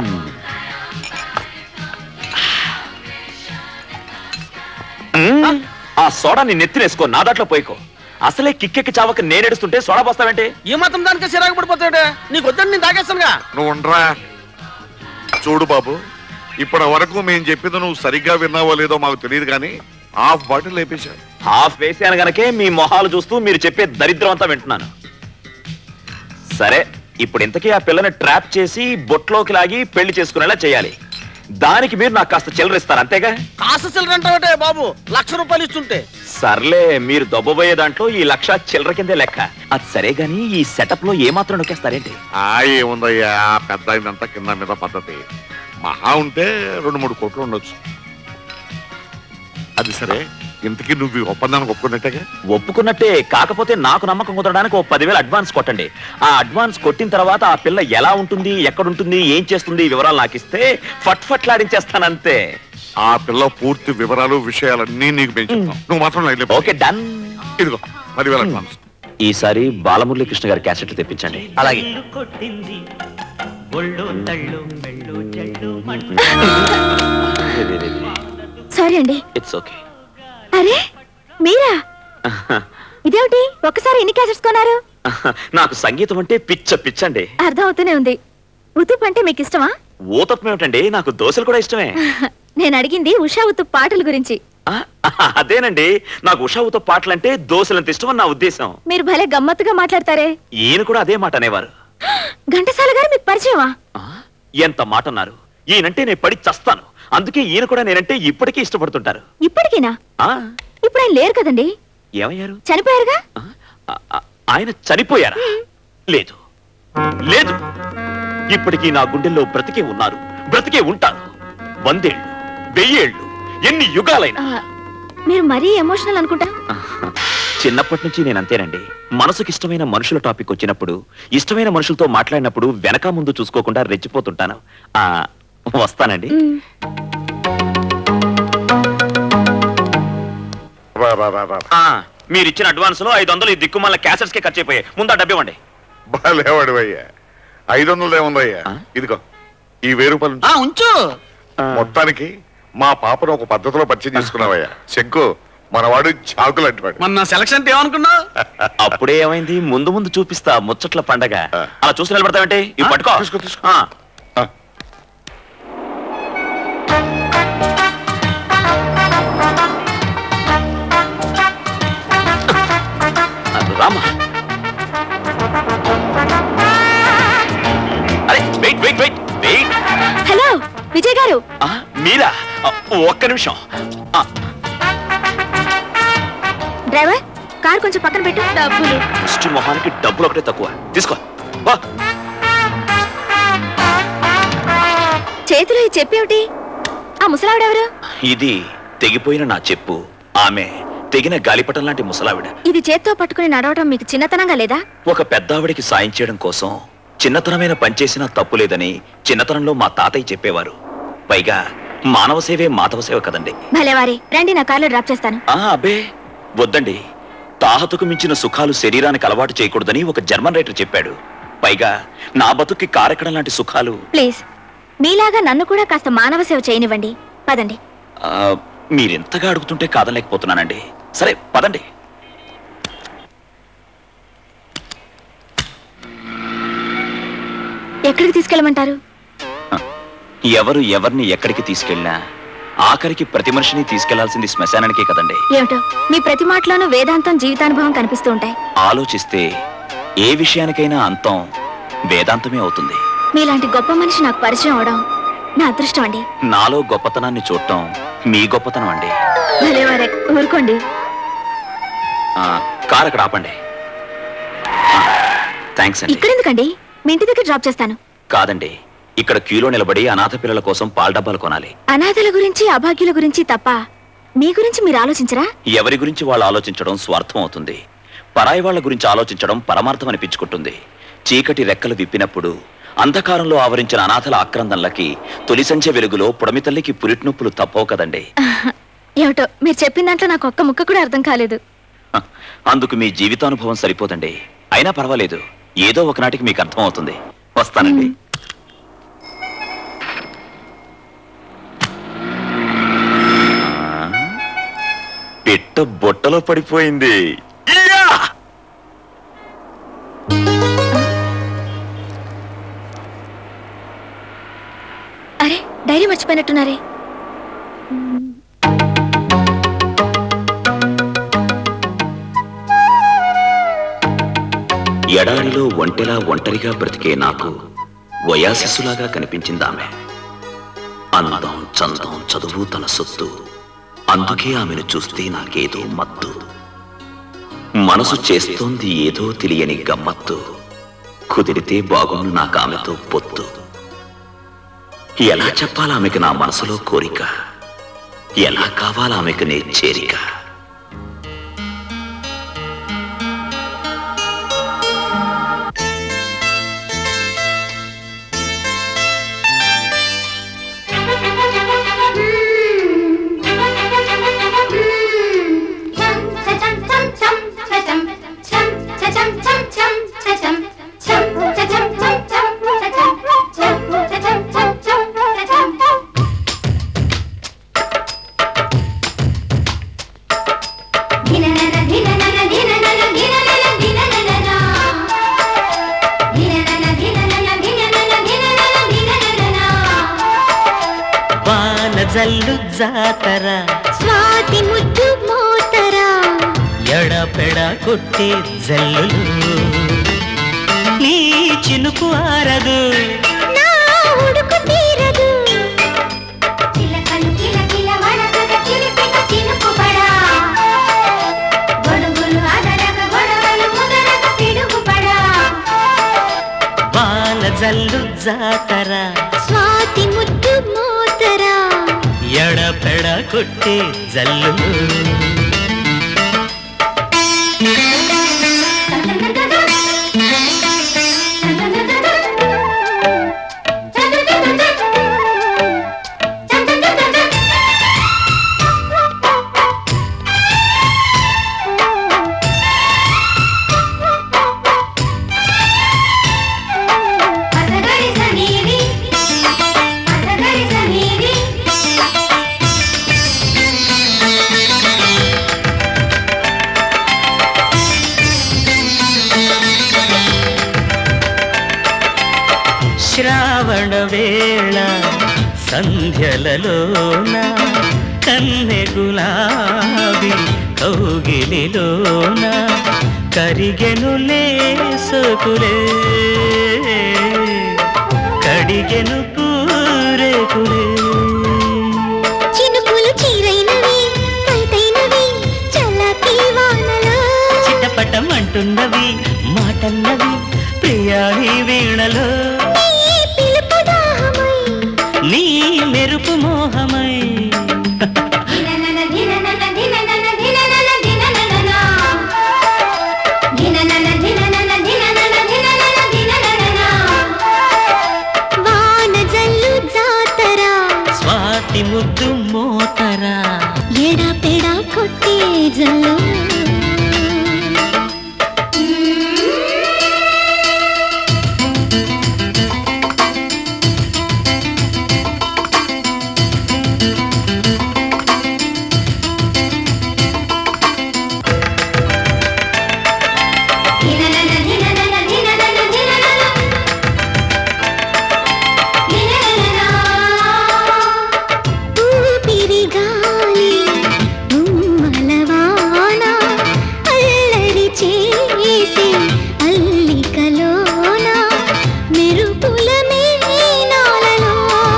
[SPEAKER 2] మ్మ్. ఆ సోడా నీ నెత్తినేసుకో నా దాంట్లో పోయికో అసలే కిక్కెక్కి చావక నేనేడుస్తుంటే సోడా పోస్తావేంటి
[SPEAKER 9] ఈ మాత్రం దానికే చిరాకు పడిపోతాడు నీకు వద్దని నేను తాగేస్తానుగా
[SPEAKER 8] నువ్వు ఉండరా చూడు బాబు ఇప్పటి వరకు మేము చెప్పింది నువ్వు సరిగ్గా విన్నావో లేదో మాకు తెలియదు కానీ హాఫ్ బాటిల్ లేపేశావు
[SPEAKER 2] హాఫ్ వేసాను గనకే మీ మొహాలు చూస్తూ మీరు చెప్పే దరిద్రం అంతా వింటున్నాను సరే ఇప్పుడు ఇంతకీ ఆ పిల్లని ట్రాప్ చేసి బొట్లోకి లాగి పెళ్లి చేసుకునేలా చేయాలి దానికి మీరు నాకు కాస్త చిల్లరిస్తారు అంతేగా
[SPEAKER 9] కాసు చిల్లర అంటావటే బాబు లక్ష రూపాయలు ఇస్తుంటే
[SPEAKER 2] సర్లే మీరు దొబ్బబోయే దాంట్లో ఈ లక్ష చిల్లర కిందే లెక్క అది సరే గాని ఈ సెటప్ లో ఏమాత్రం నొక్కేస్తారేంటి
[SPEAKER 8] ఆ ఏముందయ్యా పెద్ద అయిందంతా కింద మీద పద్ధతి మహా ఉంటే రెండు మూడు కోట్లు ఉండొచ్చు అది సరే ఇంతకీ నువ్వు ఈ ఒప్పందానికి ఒప్పుకున్నట్టేగా
[SPEAKER 2] ఒప్పుకున్నట్టే కాకపోతే నాకు నమ్మకం కుదరడానికి ఓ పదివేలు అడ్వాన్స్ కొట్టండి ఆ అడ్వాన్స్ కొట్టిన తర్వాత ఆ పిల్ల ఎలా ఉంటుంది ఎక్కడుంటుంది ఏం చేస్తుంది ఈ వివరాలు నాకు ఇస్తే ఫట్ ఫట్లాడించేస్తానంతే
[SPEAKER 8] ఆ పిల్ల పూర్తి వివరాలు విషయాలన్నీ నీకు మేము చెప్తాం నువ్వు మాత్రం లైన్
[SPEAKER 2] ఓకే డన్
[SPEAKER 8] ఇదిగో పదివేల అడ్వాన్స్
[SPEAKER 2] ఈసారి బాలమురళీ కృష్ణ గారి క్యాసెట్లు తెప్పించండి
[SPEAKER 1] అలాగే
[SPEAKER 18] కొట్టింది ఒళ్ళు తళ్ళు మెళ్ళు చెళ్ళు
[SPEAKER 3] సారీ అండి
[SPEAKER 2] ఇట్స్ ఓకే
[SPEAKER 3] అరే మీరా ఇదేమిటి ఒక్కసారి ఎన్ని క్యాసెట్స్ కొన్నారు
[SPEAKER 2] నాకు సంగీతం అంటే పిచ్చ పిచ్చండి
[SPEAKER 3] అర్థం అవుతూనే ఉంది ఉతుప్ అంటే మీకు ఇష్టమా
[SPEAKER 2] ఊతప్పం ఏమిటండి నాకు దోశలు కూడా ఇష్టమే
[SPEAKER 3] నేను అడిగింది ఉషా ఉతుప్ పాటల గురించి
[SPEAKER 2] అదేనండి నాకు ఉషావుతో పాటలంటే దోశలంత ఇష్టం అని నా ఉద్దేశం
[SPEAKER 3] మీరు భలే గమ్మత్తుగా మాట్లాడతారే
[SPEAKER 2] ఈయన కూడా అదే మాట అనేవారు
[SPEAKER 3] ఘంటసాల గారు మీకు పరిచయమా
[SPEAKER 2] ఎంత మాట అన్నారు ఈయనంటే నేను పడి చస్తాను అందుకే ఈయన కూడా నేనంటే ఇప్పటికీ ఇష్టపడుతుంటారు
[SPEAKER 3] ఇప్పటికీనా
[SPEAKER 2] ఆ
[SPEAKER 3] ఇప్పుడు ఆయన లేరు కదండి
[SPEAKER 2] ఏమయ్యారు
[SPEAKER 3] చనిపోయారుగా
[SPEAKER 2] ఆ- ఆ- ఆయన చనిపోయారా లేదు లేదు ఇప్పటికీ నా గుండెల్లో బ్రతికే ఉన్నారు బ్రతికే ఉంటారు వందేళ్ళు వెయ్యేళ్ళు ఎన్ని యుగాలైనా
[SPEAKER 3] ఆ, మీరు మరీ ఎమోషనల్ అనుకుంటా
[SPEAKER 2] చిన్నప్పటి నుంచి నేను అంతేనండి మనసుకి ఇష్టమైన మనుషుల టాపిక్ వచ్చినప్పుడు ఇష్టమైన మనుషులతో మాట్లాడినప్పుడు వెనక ముందు చూసుకోకుండా రెచ్చిపోతుంటాను ఆ వస్తానండి ఆ, మీరిచ్చిన అడ్వాన్స్ లో ఐదు వందలు ఈ దిక్కుమాల క్యాసెట్స్ కే ఖర్చు అయిపోయాయి ముందు ఆ డబ్బు ఇవ్వండి
[SPEAKER 8] బాలేవాడు అయ్యా ఐదు వందలు ఏముందయ్యా ఇదిగో ఈ వెయ్యి రూపాయలు ఉంచు.
[SPEAKER 9] ఉంచు
[SPEAKER 8] మొత్తానికి మా పాపను ఒక పద్ధతిలో పరిచయం చేసుకున్నావయ్యా శంకు మనవాడు చాకులు అంటువాడు
[SPEAKER 9] మొన్న సెలక్షన్ ఏమనుకున్నావు
[SPEAKER 2] అప్పుడే ఏమైంది ముందు ముందు చూపిస్తా ముచ్చట్ల పండగ అలా చూసి నిలబడతావంటే ఇవి పట్టుకో ఆ. రామా అరే wait wait wait wait
[SPEAKER 3] hello Vijay గారు
[SPEAKER 2] మీరా ఆ, ఒక్క నిమిషం ఆ,
[SPEAKER 3] డ్రైవర్ కార్ కొంచెం పక్కన పెట్టు డబ్బులు
[SPEAKER 2] ముష్టి మొహానికి డబ్బులు ఒకటే తక్కువ తీసుకో బా
[SPEAKER 3] చేతిలో ఈ చెప్పేమిటి ఆ ముసలావిడెవరు
[SPEAKER 2] ఇది తెగిపోయిన నా చెప్పు ఆమె తెగిన గాలిపటం లాంటి ముసలావిడ
[SPEAKER 3] ఇది చేత్తో పట్టుకుని నడవటం మీకు చిన్నతనంగా లేదా
[SPEAKER 2] ఒక పెద్దావిడికి సాయం చేయడం కోసం చిన్నతనమైన పనిచేసినా తప్పు లేదని చిన్నతనంలో మా తాతయ్య చెప్పేవారు పైగా మానవ సేవే మాధవ సేవ కదండి
[SPEAKER 3] భలేవారి రండి నా కార్లో డ్రాప్ చేస్తాను
[SPEAKER 2] ఆ అబ్బే వద్దండి తాహతుకు మించిన సుఖాలు శరీరానికి అలవాటు చేయకూడదని ఒక జర్మన్ రైటర్ చెప్పాడు పైగా నా బతుక్కి కారెక్కడం లాంటి సుఖాలు
[SPEAKER 3] ప్లీజ్ మీలాగా నన్ను కూడా కాస్త మానవ సేవ చేయనివ్వండి పదండి
[SPEAKER 2] ఆ, మీరెంతగా అడుగుతుంటే కాదలేకపోతున్నానండి సరే పదండి
[SPEAKER 3] ఎక్కడికి తీసుకెళ్ళమంటారు
[SPEAKER 2] ఎవరు ఎవరిని ఎక్కడికి తీసుకెళ్ళినా ఆఖరికి ప్రతి మనిషిని తీసుకెళ్లాల్సింది శ్మశానానికే కదండి
[SPEAKER 3] ఏమిటో మీ ప్రతి మాటలోనూ వేదాంతం జీవితానుభవం కనిపిస్తూ ఉంటాయి
[SPEAKER 2] ఆలోచిస్తే ఏ విషయానికైనా అంతం వేదాంతమే అవుతుంది
[SPEAKER 3] మీలాంటి గొప్ప మనిషి నాకు పరిచయం అవడం నా అదృష్టం అండి
[SPEAKER 2] నాలో గొప్పతనాన్ని చూడటం మీ గొప్పతనం అండి
[SPEAKER 3] భలేవారే ఊరుకోండి
[SPEAKER 2] ఆ, కార్ అక్కడ ఆపండి థ్యాంక్స్ అండి
[SPEAKER 3] ఇక్కడెందుకండి మీ ఇంటి దగ్గర డ్రాప్ చేస్తాను
[SPEAKER 2] కాదండి ఇక్కడ క్యూలో నిలబడి అనాథ పిల్లల కోసం పాల డబ్బాలు కొనాలి
[SPEAKER 3] అనాథల గురించి అభాగ్యుల గురించి తప్ప మీ గురించి మీరు ఆలోచించరా
[SPEAKER 2] ఎవరి గురించి వాళ్ళు ఆలోచించడం స్వార్థం అవుతుంది పరాయి వాళ్ళ గురించి ఆలోచించడం పరమార్థం అనిపించుకుంటుంది చీకటి రెక్కలు విప్పినప్పుడు అంధకారంలో ఆవరించిన అనాథల ఆక్రందనలకి తొలి సంధ్య వెలుగులో పుడమి తల్లికి పురిటినొప్పులు తప్పవు కదండి
[SPEAKER 3] ఏమిటో మీరు చెప్పిన దాంట్లో నాకు ఒక్క ముక్క కూడా అర్థం కాలేదు
[SPEAKER 2] అందుకు మీ జీవితానుభవం సరిపోదండి అయినా పర్వాలేదు ఏదో ఒకనాటికి మీకు అర్థం అవుతుంది వస్తానండి ఆ, పిట్ట బొట్టలో పడిపోయింది ఇయ్యా!
[SPEAKER 3] అరే డైరీ మర్చిపోయినట్టున్నారే
[SPEAKER 2] ఎడారిలో ఒంటెలా ఒంటరిగా బ్రతికే నాకు వయాశిస్సులాగా కనిపించింది ఆమె అందం చందం చదువు తన సొత్తు అందుకే ఆమెను చూస్తే నాకేదో మత్తు మనసు చేస్తోంది ఏదో తెలియని గమ్మత్తు కుదిరితే బాగుండు నాకు ఆమెతో పొత్తు ఎలా చెప్పాలి ఆమెకి నా మనసులో కోరిక ఎలా కావాలా ఆమెకు నీ చేరిక
[SPEAKER 18] వాన జల్లు జాతర
[SPEAKER 17] స్వాతి ముద్దు మోతరా
[SPEAKER 18] ఎడపెడ కొట్టే జల్లులు నీ చినుకు ఆరదు
[SPEAKER 17] నా ఉడుకు తీరదు చిలకలు కిల కిల వడగగ చిలిపిక చినుకుపడా గొడుగులు అదరగ గొడవలు ముదరగ పిడుగుపడా
[SPEAKER 18] వాన జల్లు జాతర
[SPEAKER 17] స్వాతి ముద్దు మోతరా
[SPEAKER 18] ఎడపెడ కొట్టే జల్లులు
[SPEAKER 17] అసగరి సనీరి అసగరి సనీరి
[SPEAKER 18] శ్రావణ వేళ సంధ్యలలోన కన్నె గులాబి కౌగిలిలోన కరిగెనులే సోకులే కడిగెను పూరేకులే
[SPEAKER 17] చినుకులు చీరైనవి పైటైనవి చల్లకి వానలో
[SPEAKER 18] చిట్టపటం అంటున్నవి మాటన్నవి ప్రియాణి వీణలో
[SPEAKER 17] నీ పిలుపు దాహమై
[SPEAKER 18] నీ మెరుపు మోహమై
[SPEAKER 17] దిననన దిననన దిననన దిననన దిననన దిననన దిననన దిననన దిననన దిననన వాన జల్లు జాతరా
[SPEAKER 18] స్వాతి ముద్దు మోతరా
[SPEAKER 17] ఎడా పెడా కొట్టే జల్లు దిననన దిననన దిననన దిననన దిననన ఊపిరి గాలి ఉమ్మలవాన అల్లరి చేసి అల్లికలోన మెరుపుల మేనాలలో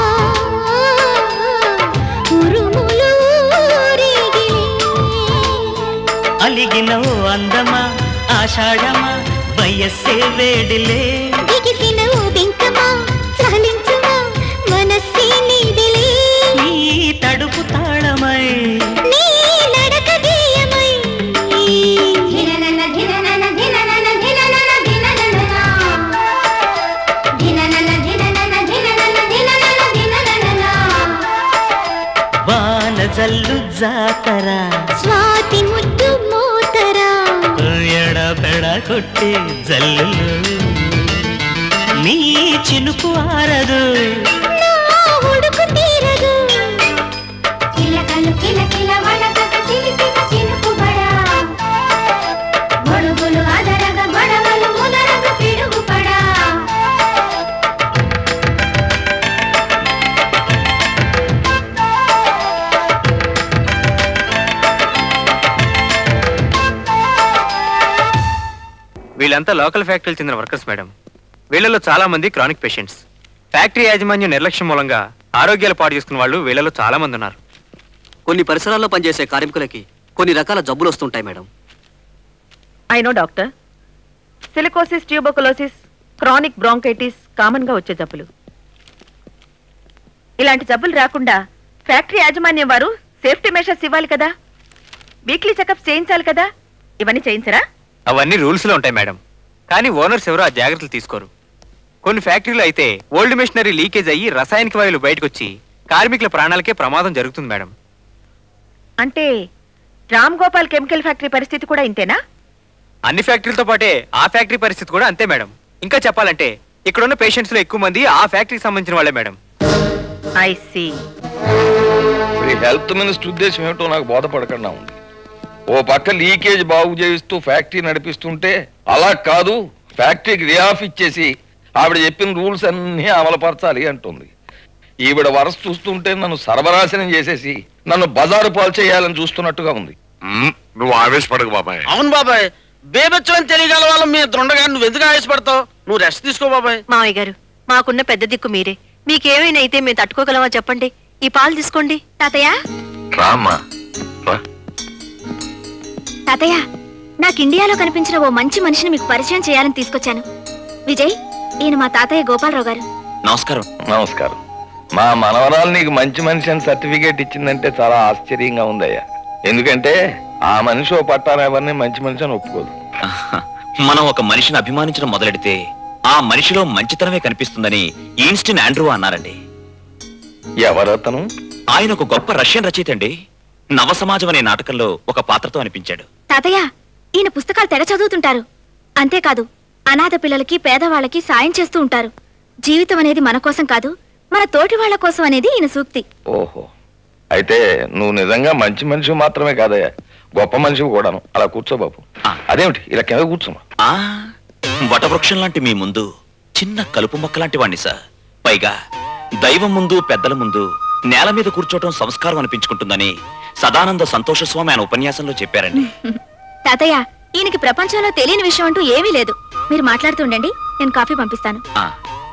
[SPEAKER 17] ఉరుములు ఊరేగిలే
[SPEAKER 18] అలిగిన ఓ అందమా ఆషాఢమా వయస్సే వేడిలే
[SPEAKER 17] బిగిసిన ఓ బింకమా చాలించుమా మనస్సే నీదిలే
[SPEAKER 18] నీ తడుపు తాళమై
[SPEAKER 17] నీ నడక గేయమై ధిననన ధిననన ధిననన ధిననన ధిననన ధిననన ధిననన ధిననన ధిననన ధిననన
[SPEAKER 18] వాన జల్లు జాతర
[SPEAKER 17] స్వాతి ముద్దు మోతరా
[SPEAKER 18] ఎడపెడ కొట్టే జల్లులు నీ చినుకు ఆరదు
[SPEAKER 17] నా ఉడుకు తీరదు చిలకలు కిల కిల వడగగ చిలిపిక చినుకుబడా గొడుగులు అదరగ గొడవలు ముదరగ పిడుగుపడా
[SPEAKER 10] వీళ్ళంతా లోకల్ ఫ్యాక్టరీలు చెందిన వర్కర్స్ మేడం వీళ్ళలో చాలా మంది క్రానిక్ పేషెంట్స్ ఫ్యాక్టరీ యాజమాన్యం నిర్లక్ష్యం మూలంగా ఆరోగ్యాలు పాడు చేసుకున్న వాళ్ళు వీళ్ళలో చాలా మంది ఉన్నారు
[SPEAKER 21] కొన్ని పరిసరాల్లో పనిచేసే కార్మికులకి కొన్ని రకాల జబ్బులు వస్తుంటాయి madam
[SPEAKER 13] I know doctor silicosis tuberculosis chronic bronchitis common గా వచ్చే జబ్బులు ఇలాంటి జబ్బులు రాకుండా ఫ్యాక్టరీ యాజమాన్యం వారు సేఫ్టీ మెషర్స్ ఇవ్వాలి కదా వీక్లీ చెకప్ చేయించాలి కదా ఇవన్నీ చేయించరా
[SPEAKER 10] అవన్నీ రూల్స్ లో ఉంటాయి మేడం కానీ ఓనర్స్ ఎవరు ఆ జాగ్రత్తలు తీసుకోరు కొన్ని ఫ్యాక్టరీలు అయితే ఓల్డ్ మిషనరీ లీకేజ్ అయ్యి రసాయనిక వాయువులు బయటకు వచ్చి కార్మికుల ప్రాణాలకే ప్రమాదం జరుగుతుంది మేడం
[SPEAKER 13] అంటే రామ్ గోపాల్ కెమికల్ ఫ్యాక్టరీ పరిస్థితి కూడా ఇంతేనా
[SPEAKER 10] అన్ని ఫ్యాక్టరీలతో పాటే ఆ ఫ్యాక్టరీ పరిస్థితి కూడా అంతే మేడం ఇంకా చెప్పాలంటే ఇక్కడ ఉన్న పేషెంట్స్ లో ఎక్కువ మంది ఆ ఫ్యాక్టరీకి సంబంధించిన వాళ్ళే మేడం
[SPEAKER 13] ఐ సీ
[SPEAKER 12] ఈ హెల్త్ మినిస్టర్ ఉద్దేశం ఏమిటో నాకు బోధపడకుండా ఉంది ఓ పక్క లీకేజ్ బాగు చేయిస్తూ ఫ్యాక్టరీ నడిపిస్తుంటే అలా కాదు ఫ్యాక్టరీకి రియాఫ్ ఇచ్చేసి ఆవిడ చెప్పిన రూల్స్ అన్నీ అమలుపరచాలి అంటుంది ఈవిడ వరస చూస్తుంటే నన్ను సర్వనాశనం చేసేసి నన్ను బజారు పాలు చేయాలని చూస్తున్నట్టుగా ఉంది
[SPEAKER 8] నువ్వు ఆవేశపడకు బాబాయ్
[SPEAKER 9] అవును బాబాయ్ బేబెచ్చని తెలియగల వాళ్ళం మీ ఇద్దరుండగా నువ్వు ఎందుకు ఆవేశపడతావు నువ్వు రెస్ట్ తీసుకో బాబాయ్
[SPEAKER 7] మావయ్య గారు మాకున్న పెద్ద దిక్కు మీరే మీకేమైనా అయితే మేము తట్టుకోగలమా చెప్పండి ఈ పాలు తీసుకోండి
[SPEAKER 3] తాతయ్య
[SPEAKER 12] రామ్మా
[SPEAKER 3] తాతయ్య నాకు ఇండియాలో కనిపించిన ఓ మంచి మనిషిని మీకు పరిచయం చేయాలని తీసుకొచ్చాను విజయ్ ఈయన మా తాతయ్య గోపాలరావు గారు
[SPEAKER 2] నమస్కారం
[SPEAKER 12] నమస్కారం మా మనవరాలు నీకు మంచి మనిషి అని సర్టిఫికేట్ ఇచ్చిందంటే చాలా ఆశ్చర్యంగా ఉందయ్యా ఎందుకంటే ఆ మనిషి ఓ పట్టాన ఎవరిని మంచి మనిషి అని ఒప్పుకోదు
[SPEAKER 2] మనం ఒక మనిషిని అభిమానించడం మొదలెడితే ఆ మనిషిలో మంచితనమే కనిపిస్తుందని ఈన్స్టిన్ ఆండ్రూ అన్నారండి
[SPEAKER 12] ఎవరతను
[SPEAKER 2] ఆయన ఒక గొప్ప రష్యన్ రచయిత అండి నవ సమాజం అనే నాటకంలో ఒక పాత్రతో అనిపించాడు
[SPEAKER 3] తాతయ్య ఈయన పుస్తకాలు తెర చదువుతుంటారు అంతేకాదు అనాథ పిల్లలకి పేదవాళ్ళకి సాయం చేస్తూ ఉంటారు జీవితం అనేది మన కోసం కాదు మన తోటి వాళ్ళ కోసం అనేది ఈయన సూక్తి
[SPEAKER 12] ఓహో అయితే నువ్వు నిజంగా మంచి మనిషి మాత్రమే కాదయ్యా గొప్ప మనిషి కూడాను అలా కూర్చో బాబు అదేమిటి ఇలా కింద కూర్చోమా
[SPEAKER 2] ఆ వటవృక్షం లాంటి మీ ముందు చిన్న కలుపు మొక్క లాంటి వాణ్ణి సార్ పైగా దైవం ముందు పెద్దల ముందు నేల మీద కూర్చోవటం సంస్కారం అనిపించుకుంటుందని సదానంద సంతోష స్వామి ఆయన ఉపన్యాసంలో చెప్పారండి
[SPEAKER 3] తాతయ్య ఈయనకి ప్రపంచంలో తెలియని విషయం అంటూ ఏమీ లేదు మీరు మాట్లాడుతుండండి నేను కాఫీ పంపిస్తాను
[SPEAKER 2] ఆ.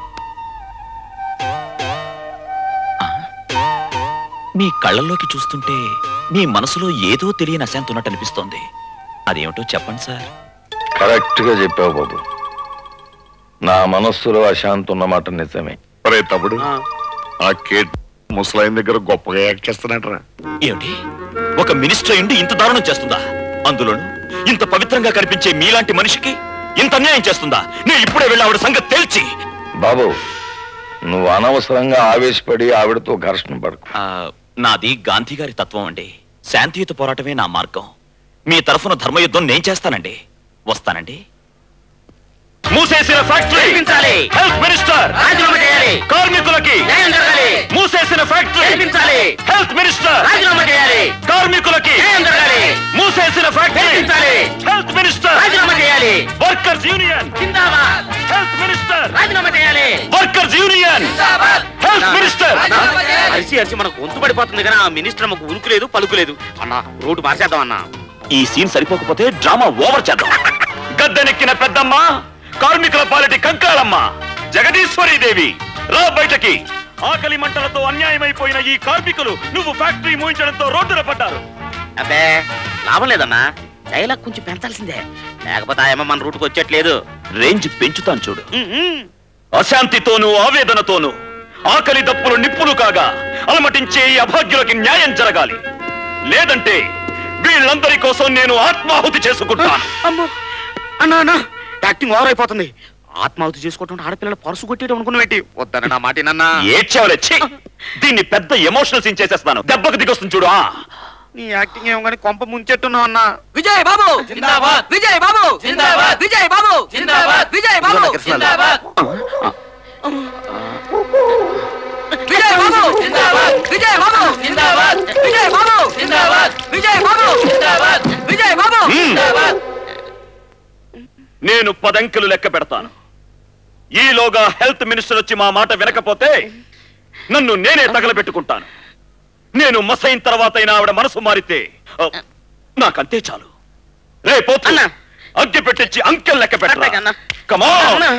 [SPEAKER 2] ఆ. మీ కళ్ళల్లోకి చూస్తుంటే మీ మనసులో ఏదో తెలియని అశాంతి ఉన్నట్టు అనిపిస్తోంది అదేమిటో చెప్పండి సార్
[SPEAKER 12] కరెక్ట్ గా చెప్పావు బాబు నా మనస్సులో అశాంతి ఉన్నమాట నిజమే
[SPEAKER 8] ఒరే తమ్ముడు ఆ కేట్ ముసలాయిన దగ్గర గొప్పగా యాక్ట్ చేస్తున్నాడరా
[SPEAKER 2] ఏమిటి ఒక మినిస్టర్ ఉండి ఇంత దారుణం చేస్తుందా అందులోను ఇంత పవిత్రంగా కనిపించే మీలాంటి మనిషికి ఇంత అన్యాయం చేస్తుందా నేను ఇప్పుడే వెళ్ళి ఆవిడ సంగతి తేల్చి
[SPEAKER 12] బాబు నువ్వు అనవసరంగా ఆవేశపడి ఆవిడతో ఘర్షణ పడకు
[SPEAKER 2] ఆ, నాది గాంధీ గారి తత్వం అండి శాంతియుత పోరాటమే నా మార్గం మీ తరఫున ధర్మయుద్ధం నేను చేస్తానండి వస్తానండి మూసేసిన ఫ్యాక్టరీ
[SPEAKER 4] చేయించాలి.
[SPEAKER 2] హెల్త్ మినిస్టర్
[SPEAKER 4] రాజీనామా చేయాలి.
[SPEAKER 2] కార్మికులకి
[SPEAKER 4] న్యాయం జరగాలి.
[SPEAKER 2] మూసేసిన ఫ్యాక్టరీ
[SPEAKER 4] చేయించాలి.
[SPEAKER 2] హెల్త్ మినిస్టర్
[SPEAKER 4] రాజీనామా చేయాలి.
[SPEAKER 2] కార్మికులకి
[SPEAKER 4] న్యాయం జరగాలి.
[SPEAKER 2] మూసేసిన ఫ్యాక్టరీ
[SPEAKER 4] చేయించాలి.
[SPEAKER 2] హెల్త్ మినిస్టర్
[SPEAKER 4] రాజీనామా చేయాలి.
[SPEAKER 2] వర్కర్స్ యూనియన్
[SPEAKER 4] జిందాబాద్
[SPEAKER 2] హెల్త్ మినిస్టర్
[SPEAKER 4] రాజీనామా చేయాలి
[SPEAKER 2] వర్కర్స్ యూనియన్
[SPEAKER 4] జిందాబాద్
[SPEAKER 2] హెల్త్ మినిస్టర్
[SPEAKER 4] అరిసి అరిసి మనకు గొంతు పడిపోతుంది కానీ ఆ మినిస్టర్ మాకు ఉరుకు లేదు పలుకు లేదు అన్న రోడ్డు మార్చేద్దాం అన్న
[SPEAKER 2] ఈ సీన్ సరిపోకపోతే డ్రామా ఓవర్ చేద్దాం గద్దెనెక్కిన పెద్దమ్మ కార్మికుల పాలిటి కంకాళమ్మ జగదీశ్వరి దేవి రా బయటకి ఆకలి మంటలతో అన్యాయమైపోయిన ఈ కార్మికులు నువ్వు ఫ్యాక్టరీ మూయించడంతో రోడ్డున పడ్డారు
[SPEAKER 4] అబ్బే లాభం లేదన్నా డైలాగ్ కొంచెం పెంచాల్సిందే లేకపోతే ఆయమ్మ మన రూట్కి వచ్చేట్లేదు
[SPEAKER 2] రేంజ్ పెంచుతాను చూడు అశాంతితోనూ ఆవేదనతోనూ ఆకలి దప్పులు నిప్పులు కాగా అలమటించే ఈ అభాగ్యులకి న్యాయం జరగాలి లేదంటే వీళ్ళందరి కోసం నేను ఆత్మాహుతి చేసుకుంటాను
[SPEAKER 4] అమ్మో అన్నా అన్నా యాక్టింగ్ ఓవర్ అయిపోతుంది ఆత్మాహుతి చేసుకోవటం ఆడపిల్లలు పరుసు కొట్టేయడం అనుకున్నవేంటి వద్దన నా మాట నన్నా
[SPEAKER 2] ఏడ్చావులే ఛీ! దీన్ని పెద్ద ఎమోషనల్ సీన్ చేసేస్తాను దెబ్బకు దిగొస్తుంది చూడు ఆ
[SPEAKER 4] నీ యాక్టింగ్ ఏమో కానీ కొంప ముంచెట్టున్నావు అన్నా
[SPEAKER 6] విజయ్ బాబు
[SPEAKER 4] జిందాబాద్.
[SPEAKER 6] విజయ్ బాబు
[SPEAKER 4] జిందాబాద్.
[SPEAKER 6] విజయ్ బాబు
[SPEAKER 4] జిందాబాద్.
[SPEAKER 6] విజయ్ బాబు
[SPEAKER 4] ఇదిగో జిందాబాద్.
[SPEAKER 6] విజయ్ బాబు విజయ్ బాబు విజయ్ బాబు విజయ్ బాబు విజయ్ బాబు
[SPEAKER 2] హ్మ్. నేను పదంకెలు లెక్క పెడతాను ఈలోగా హెల్త్ మినిస్టర్ వచ్చి మా మాట వినకపోతే నన్ను నేనే తగలబెట్టుకుంటాను నేను మసైన తర్వాత అయినా ఆవిడ మనసు మారితే ఆ, నాకంతే చాలు రే పోతు అగ్గి పెట్టించి అంకెల్ లెక్క పెట్టరా కమా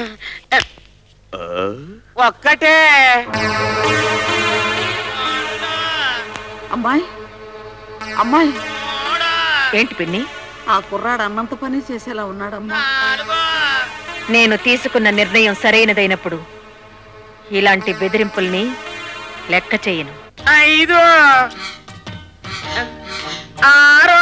[SPEAKER 4] ఒక్కటే
[SPEAKER 14] అమ్మాయి అమ్మాయి
[SPEAKER 13] ఏంటి పిన్ని
[SPEAKER 14] ఆ కుర్రాడు అన్నంత పని చేసేలా ఉన్నాడమ్మా
[SPEAKER 13] నేను తీసుకున్న నిర్ణయం సరైనదైనప్పుడు ఇలాంటి బెదిరింపుల్ని లెక్క చేయను
[SPEAKER 4] ఐదు ఆరు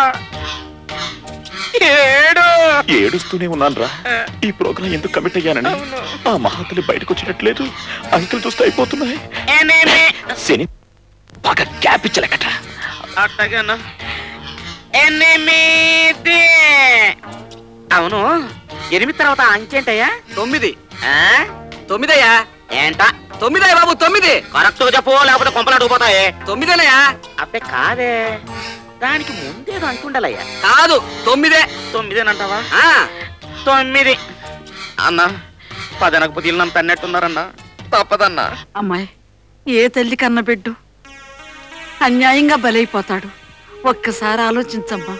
[SPEAKER 4] ఏడు
[SPEAKER 2] ఏడుస్తూనే ఉన్నాను రా ఈ ప్రోగ్రాం ఎందుకు కమిట్ అయ్యానని ఆ మహాతలి బయటకు వచ్చినట్లేదు అంకుల్ చూస్తే అయిపోతున్నాయి
[SPEAKER 4] ఎనిమిది
[SPEAKER 2] శని బాగా గ్యాప్ ఇచ్చలేకట
[SPEAKER 4] అట్టగాను ఎనిమిది అవును ఎనిమిది తర్వాత అంకేంటయ్యా
[SPEAKER 21] తొమ్మిది
[SPEAKER 4] ఆ?
[SPEAKER 21] తొమ్మిదయ్యా
[SPEAKER 4] ఏంటా
[SPEAKER 21] తొమ్మిదయ్యా బాబు తొమ్మిది
[SPEAKER 4] కరెక్ట్ చెప్పు లేకపోతే కొంపలు అడుగుపోతాయి
[SPEAKER 21] తొమ్మిదేనయ్యా
[SPEAKER 4] అబ్బే కాదే దానికి ముందేదో అంటుండాలయ్యా
[SPEAKER 21] కాదు తొమ్మిదే
[SPEAKER 4] తొమ్మిదేనంటావా తొమ్మిది అన్న పదనకపోతే ఇల్లు నన్ను తన్నట్టున్నారన్నా తప్పదన్నా
[SPEAKER 14] అమ్మాయి ఏ తల్లి కన్న బిడ్డు అన్యాయంగా బలైపోతాడు ఒక్కసారి ఆలోచించమ్మా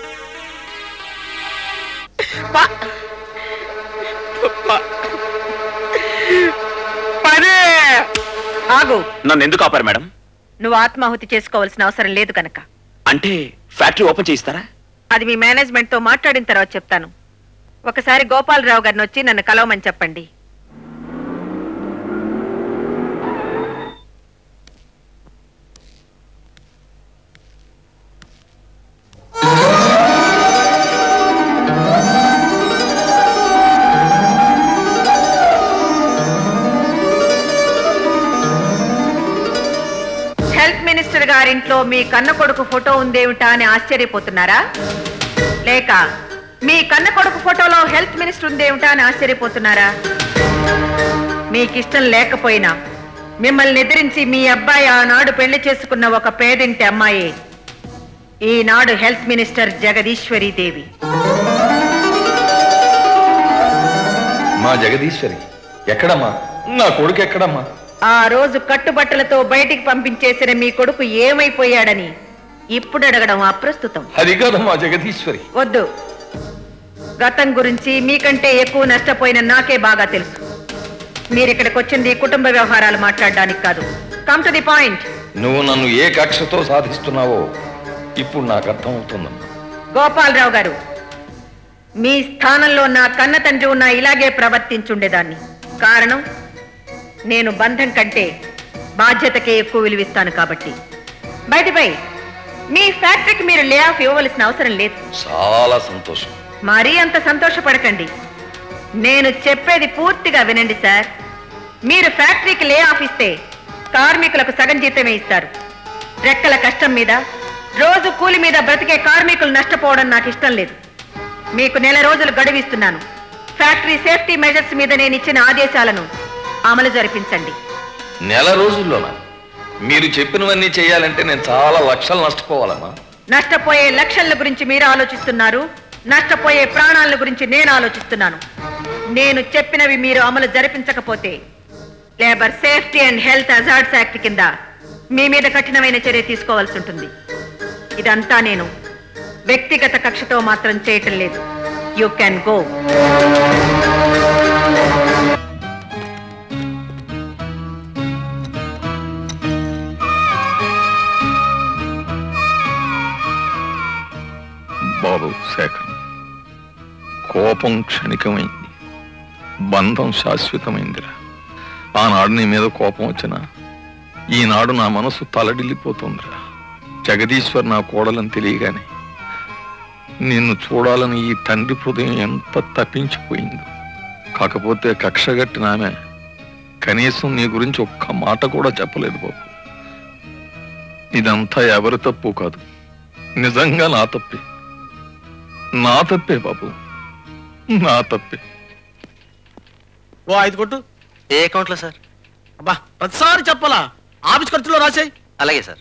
[SPEAKER 4] పని
[SPEAKER 13] ఆగు
[SPEAKER 2] నన్ను ఎందుకు ఆపారు మేడం
[SPEAKER 13] నువ్వు ఆత్మాహుతి చేసుకోవాల్సిన అవసరం లేదు కనుక
[SPEAKER 2] అంటే ఫ్యాక్టరీ ఓపెన్ చేయిస్తారా
[SPEAKER 13] అది మీ మేనేజ్మెంట్ తో మాట్లాడిన తర్వాత చెప్తాను ఒకసారి గోపాలరావు గారిని వచ్చి నన్ను కలవమని చెప్పండి హెల్త్ మినిస్టర్ గారింట్లో మీ కన్న కొడుకు ఫోటో ఉందేమిటా అని ఆశ్చర్యపోతున్నారా లేక మీ కన్న కొడుకు ఫోటోలో హెల్త్ మినిస్టర్ ఉందేమిటా అని ఆశ్చర్యపోతున్నారా మీకిష్టం లేకపోయినా మిమ్మల్ని ఎదిరించి మీ అబ్బాయి ఆనాడు పెళ్లి చేసుకున్న ఒక పేదింటి అమ్మాయి ఈనాడు హెల్త్ మినిస్టర్ జగదీశ్వరి దేవి
[SPEAKER 12] మా జగదీశ్వరి ఎక్కడమ్మా నా కొడుకు ఎక్కడమ్మా
[SPEAKER 13] ఆ రోజు కట్టుబట్టలతో బయటికి పంపించేసిన మీ కొడుకు ఏమైపోయాడని ఇప్పుడు అడగడం అప్రస్తుతం
[SPEAKER 12] అది కాదమ్మా జగదీశ్వరి
[SPEAKER 13] వద్దు గతం గురించి మీకంటే ఎక్కువ నష్టపోయిన నాకే బాగా తెలుసు మీరు ఇక్కడికి వచ్చింది కుటుంబ వ్యవహారాలు మాట్లాడడానికి కాదు కమ్ టు ది పాయింట్
[SPEAKER 12] నువ్వు నన్ను ఏ కక్షతో సాధిస్తున్నావో ఇప్పుడు నాకు అర్థమవుతుందమ్మా
[SPEAKER 13] గోపాలరావు గారు మీ స్థానంలో నా కన్న తండ్రి ఉన్న ఇలాగే ప్రవర్తించుండేదాన్ని కారణం నేను బంధం కంటే బాధ్యతకే ఎక్కువ విలువిస్తాను కాబట్టి బయటిపై మీ ఫ్యాక్టరీకి మీరు లే ఆఫ్ ఇవ్వవలసిన అవసరం లేదు
[SPEAKER 12] చాలా సంతోషం
[SPEAKER 13] మరీ అంత సంతోషపడకండి నేను చెప్పేది పూర్తిగా వినండి సార్ మీరు ఫ్యాక్టరీకి లే ఆఫ్ ఇస్తే కార్మికులకు సగం జీతమే ఇస్తారు రెక్కల కష్టం మీద రోజు కూలి మీద బ్రతికే కార్మికులు నష్టపోవడం నాకు ఇష్టం లేదు మీకు నెల రోజులు గడువిస్తున్నాను ఫ్యాక్టరీ సేఫ్టీ మెజర్స్ మీద నేను ఇచ్చిన ఆదేశాలను అమలు జరిపించండి
[SPEAKER 12] నెల రోజుల్లోనా మీరు చెప్పినవన్నీ చేయాలంటే నేను చాలా లక్షలు నష్టపోవాలమ్మా
[SPEAKER 13] నష్టపోయే లక్షల గురించి మీరు ఆలోచిస్తున్నారు నష్టపోయే ప్రాణాల గురించి నేను ఆలోచిస్తున్నాను నేను చెప్పినవి మీరు అమలు జరిపించకపోతే labour safety and health hazards act కింద మీ మీద కఠినమైన చర్య తీసుకోవాల్సి ఉంటుంది ఇదంతా నేను వ్యక్తిగత కక్షతో మాత్రం చేయటం లేదు యూ క్యాన్ గో
[SPEAKER 12] బాబు శేఖర్ కోపం క్షణికమైంది బంధం శాశ్వతమైందిరా ఆనాడు నీ మీద కోపం వచ్చినా ఈనాడు నా మనసు తలడిల్లిపోతుందిరా జగదీశ్వర్ నా కోడలని తెలియగానే నిన్ను చూడాలని ఈ తండ్రి హృదయం ఎంత తప్పించిపోయిందో కాకపోతే కక్షగట్టిన ఆమె కనీసం నీ గురించి ఒక్క మాట కూడా చెప్పలేదు బాబు ఇదంతా ఎవరి తప్పు కాదు నిజంగా నా తప్పే నా తప్పే బాబు నా తప్పే
[SPEAKER 9] ఓ ఐదు కొట్టు
[SPEAKER 21] ఏ అకౌంట్లో సార్
[SPEAKER 9] అబ్బా ప్రతిసారి చెప్పాలా ఆఫీస్ ఖర్చులో రాసేయ్
[SPEAKER 21] అలాగే సార్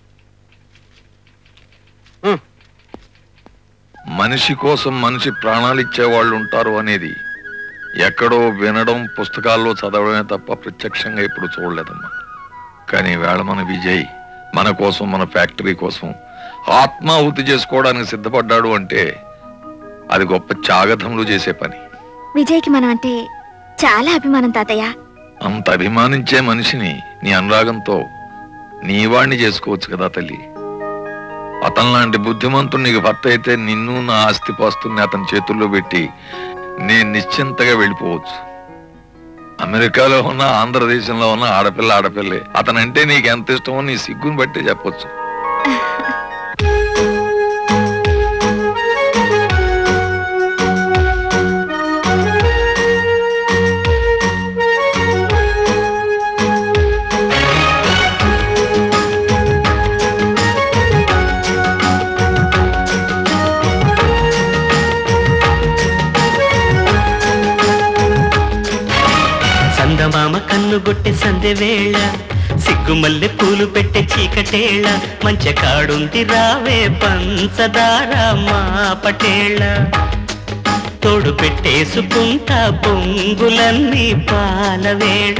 [SPEAKER 12] మనిషి కోసం మనిషి ప్రాణాలు ఇచ్చేవాళ్ళు ఉంటారు అనేది ఎక్కడో వినడం పుస్తకాల్లో చదవడమే తప్ప ప్రత్యక్షంగా ఇప్పుడు చూడలేదమ్మా కానీ వేళ మన విజయ్ మన కోసం మన ఫ్యాక్టరీ కోసం ఆత్మాహుతి చేసుకోవడానికి సిద్ధపడ్డాడు అంటే అది గొప్ప త్యాగధములు చేసే పని
[SPEAKER 3] విజయ్కి మనం అంటే చాలా అభిమానం తాతయ్య
[SPEAKER 12] అంత అభిమానించే మనిషిని నీ అనురాగంతో నీ వాణ్ణి చేసుకోవచ్చు కదా తల్లి అతను లాంటి బుద్ధిమంతుడు నీకు భర్త అయితే నిన్ను నా ఆస్తిపాస్తుల్ని అతని చేతుల్లో పెట్టి నేను నిశ్చింతగా వెళ్ళిపోవచ్చు అమెరికాలో ఉన్న ఆంధ్రదేశంలో ఉన్న ఆడపిల్ల ఆడపిల్లే అతనంటే నీకు ఎంత ఇష్టమో నీ సిగ్గుని బట్టే చెప్పొచ్చు
[SPEAKER 18] కన్నుగొట్టె సందె వేళ సిగ్గుమల్లె పూలు పెట్టే చీకటేళ మంచె కాడుంది రావే పంచదార మా పటేళ తోడు పెట్టేసుకుంటా పొంగులన్నీ పాలవేళ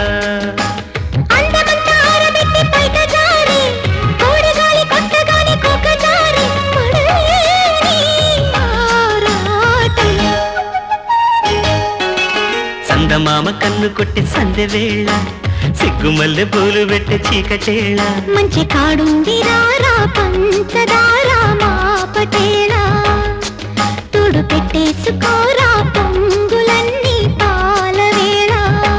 [SPEAKER 17] అందమంతా ఆరబెట్టి బయట జారి కోడగాలి కొట్టగాలి కోక జారి పడలేని ఆరాటం
[SPEAKER 18] సందమామ కన్ను కొట్టి సందె వేళ సిగ్గుమల్లె పూలు పెట్టే చీకటేళ
[SPEAKER 17] మంచి కాడుంది రారా పంచదార మా పటేళ తోడు పెట్టేసుకోరా పొంగులన్నీ పాలవేళ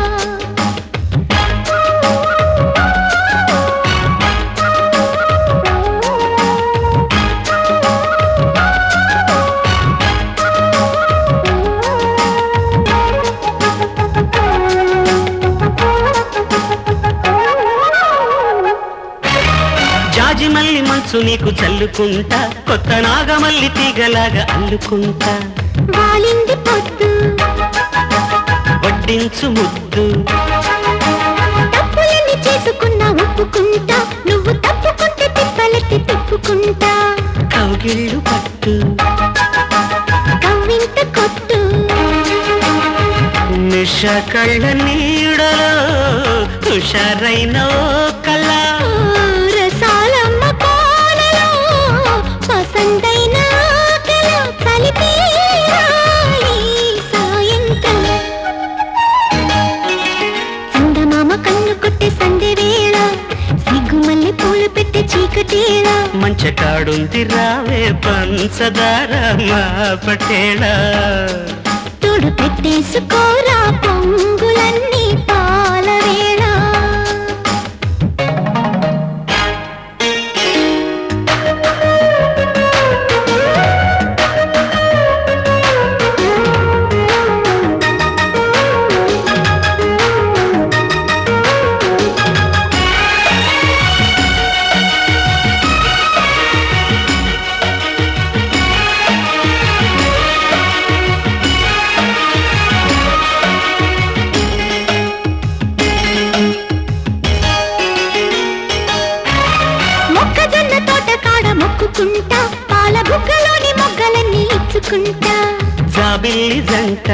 [SPEAKER 18] జాజి మల్లి మంచు నీకు చల్లుకుంటా కొత్త నాగమల్లి తీగలాగా అల్లుకుంటా
[SPEAKER 17] వాలింది పొద్దు
[SPEAKER 18] వడ్డించు ముద్దు
[SPEAKER 17] తప్పులన్నీ చేసుకున్నా ఒప్పుకుంటా నువ్వు తప్పుకుంటే తిప్పలెత్తి తిప్పుకుంటా
[SPEAKER 18] కౌగిళ్ళు పట్టు
[SPEAKER 17] కవ్వింత కొట్టు
[SPEAKER 18] నిష కళ్ళ నీడలో హుషారైన ఓ కళ
[SPEAKER 17] రసాలమ్మ పాలలో పసందైన ఆకల కలిపి రాయి సాయంకాలం చందమామ కన్ను కొట్టే సందె వేళ సిగ్గుమల్లి పూలు పెట్టే చీకటేళ
[SPEAKER 18] మంచ కాడుంది రావే పంచదార మా పటేళ
[SPEAKER 17] తోడు పెట్టేసుకోరా పొంగులన్నీ పాలవేళ మొక్కజొన్న తోట కాడ మొక్కుకుంటా పాల బుగ్గలోని మొగ్గలన్నీ ఇచ్చుకుంటా
[SPEAKER 18] జాబిల్లి జంట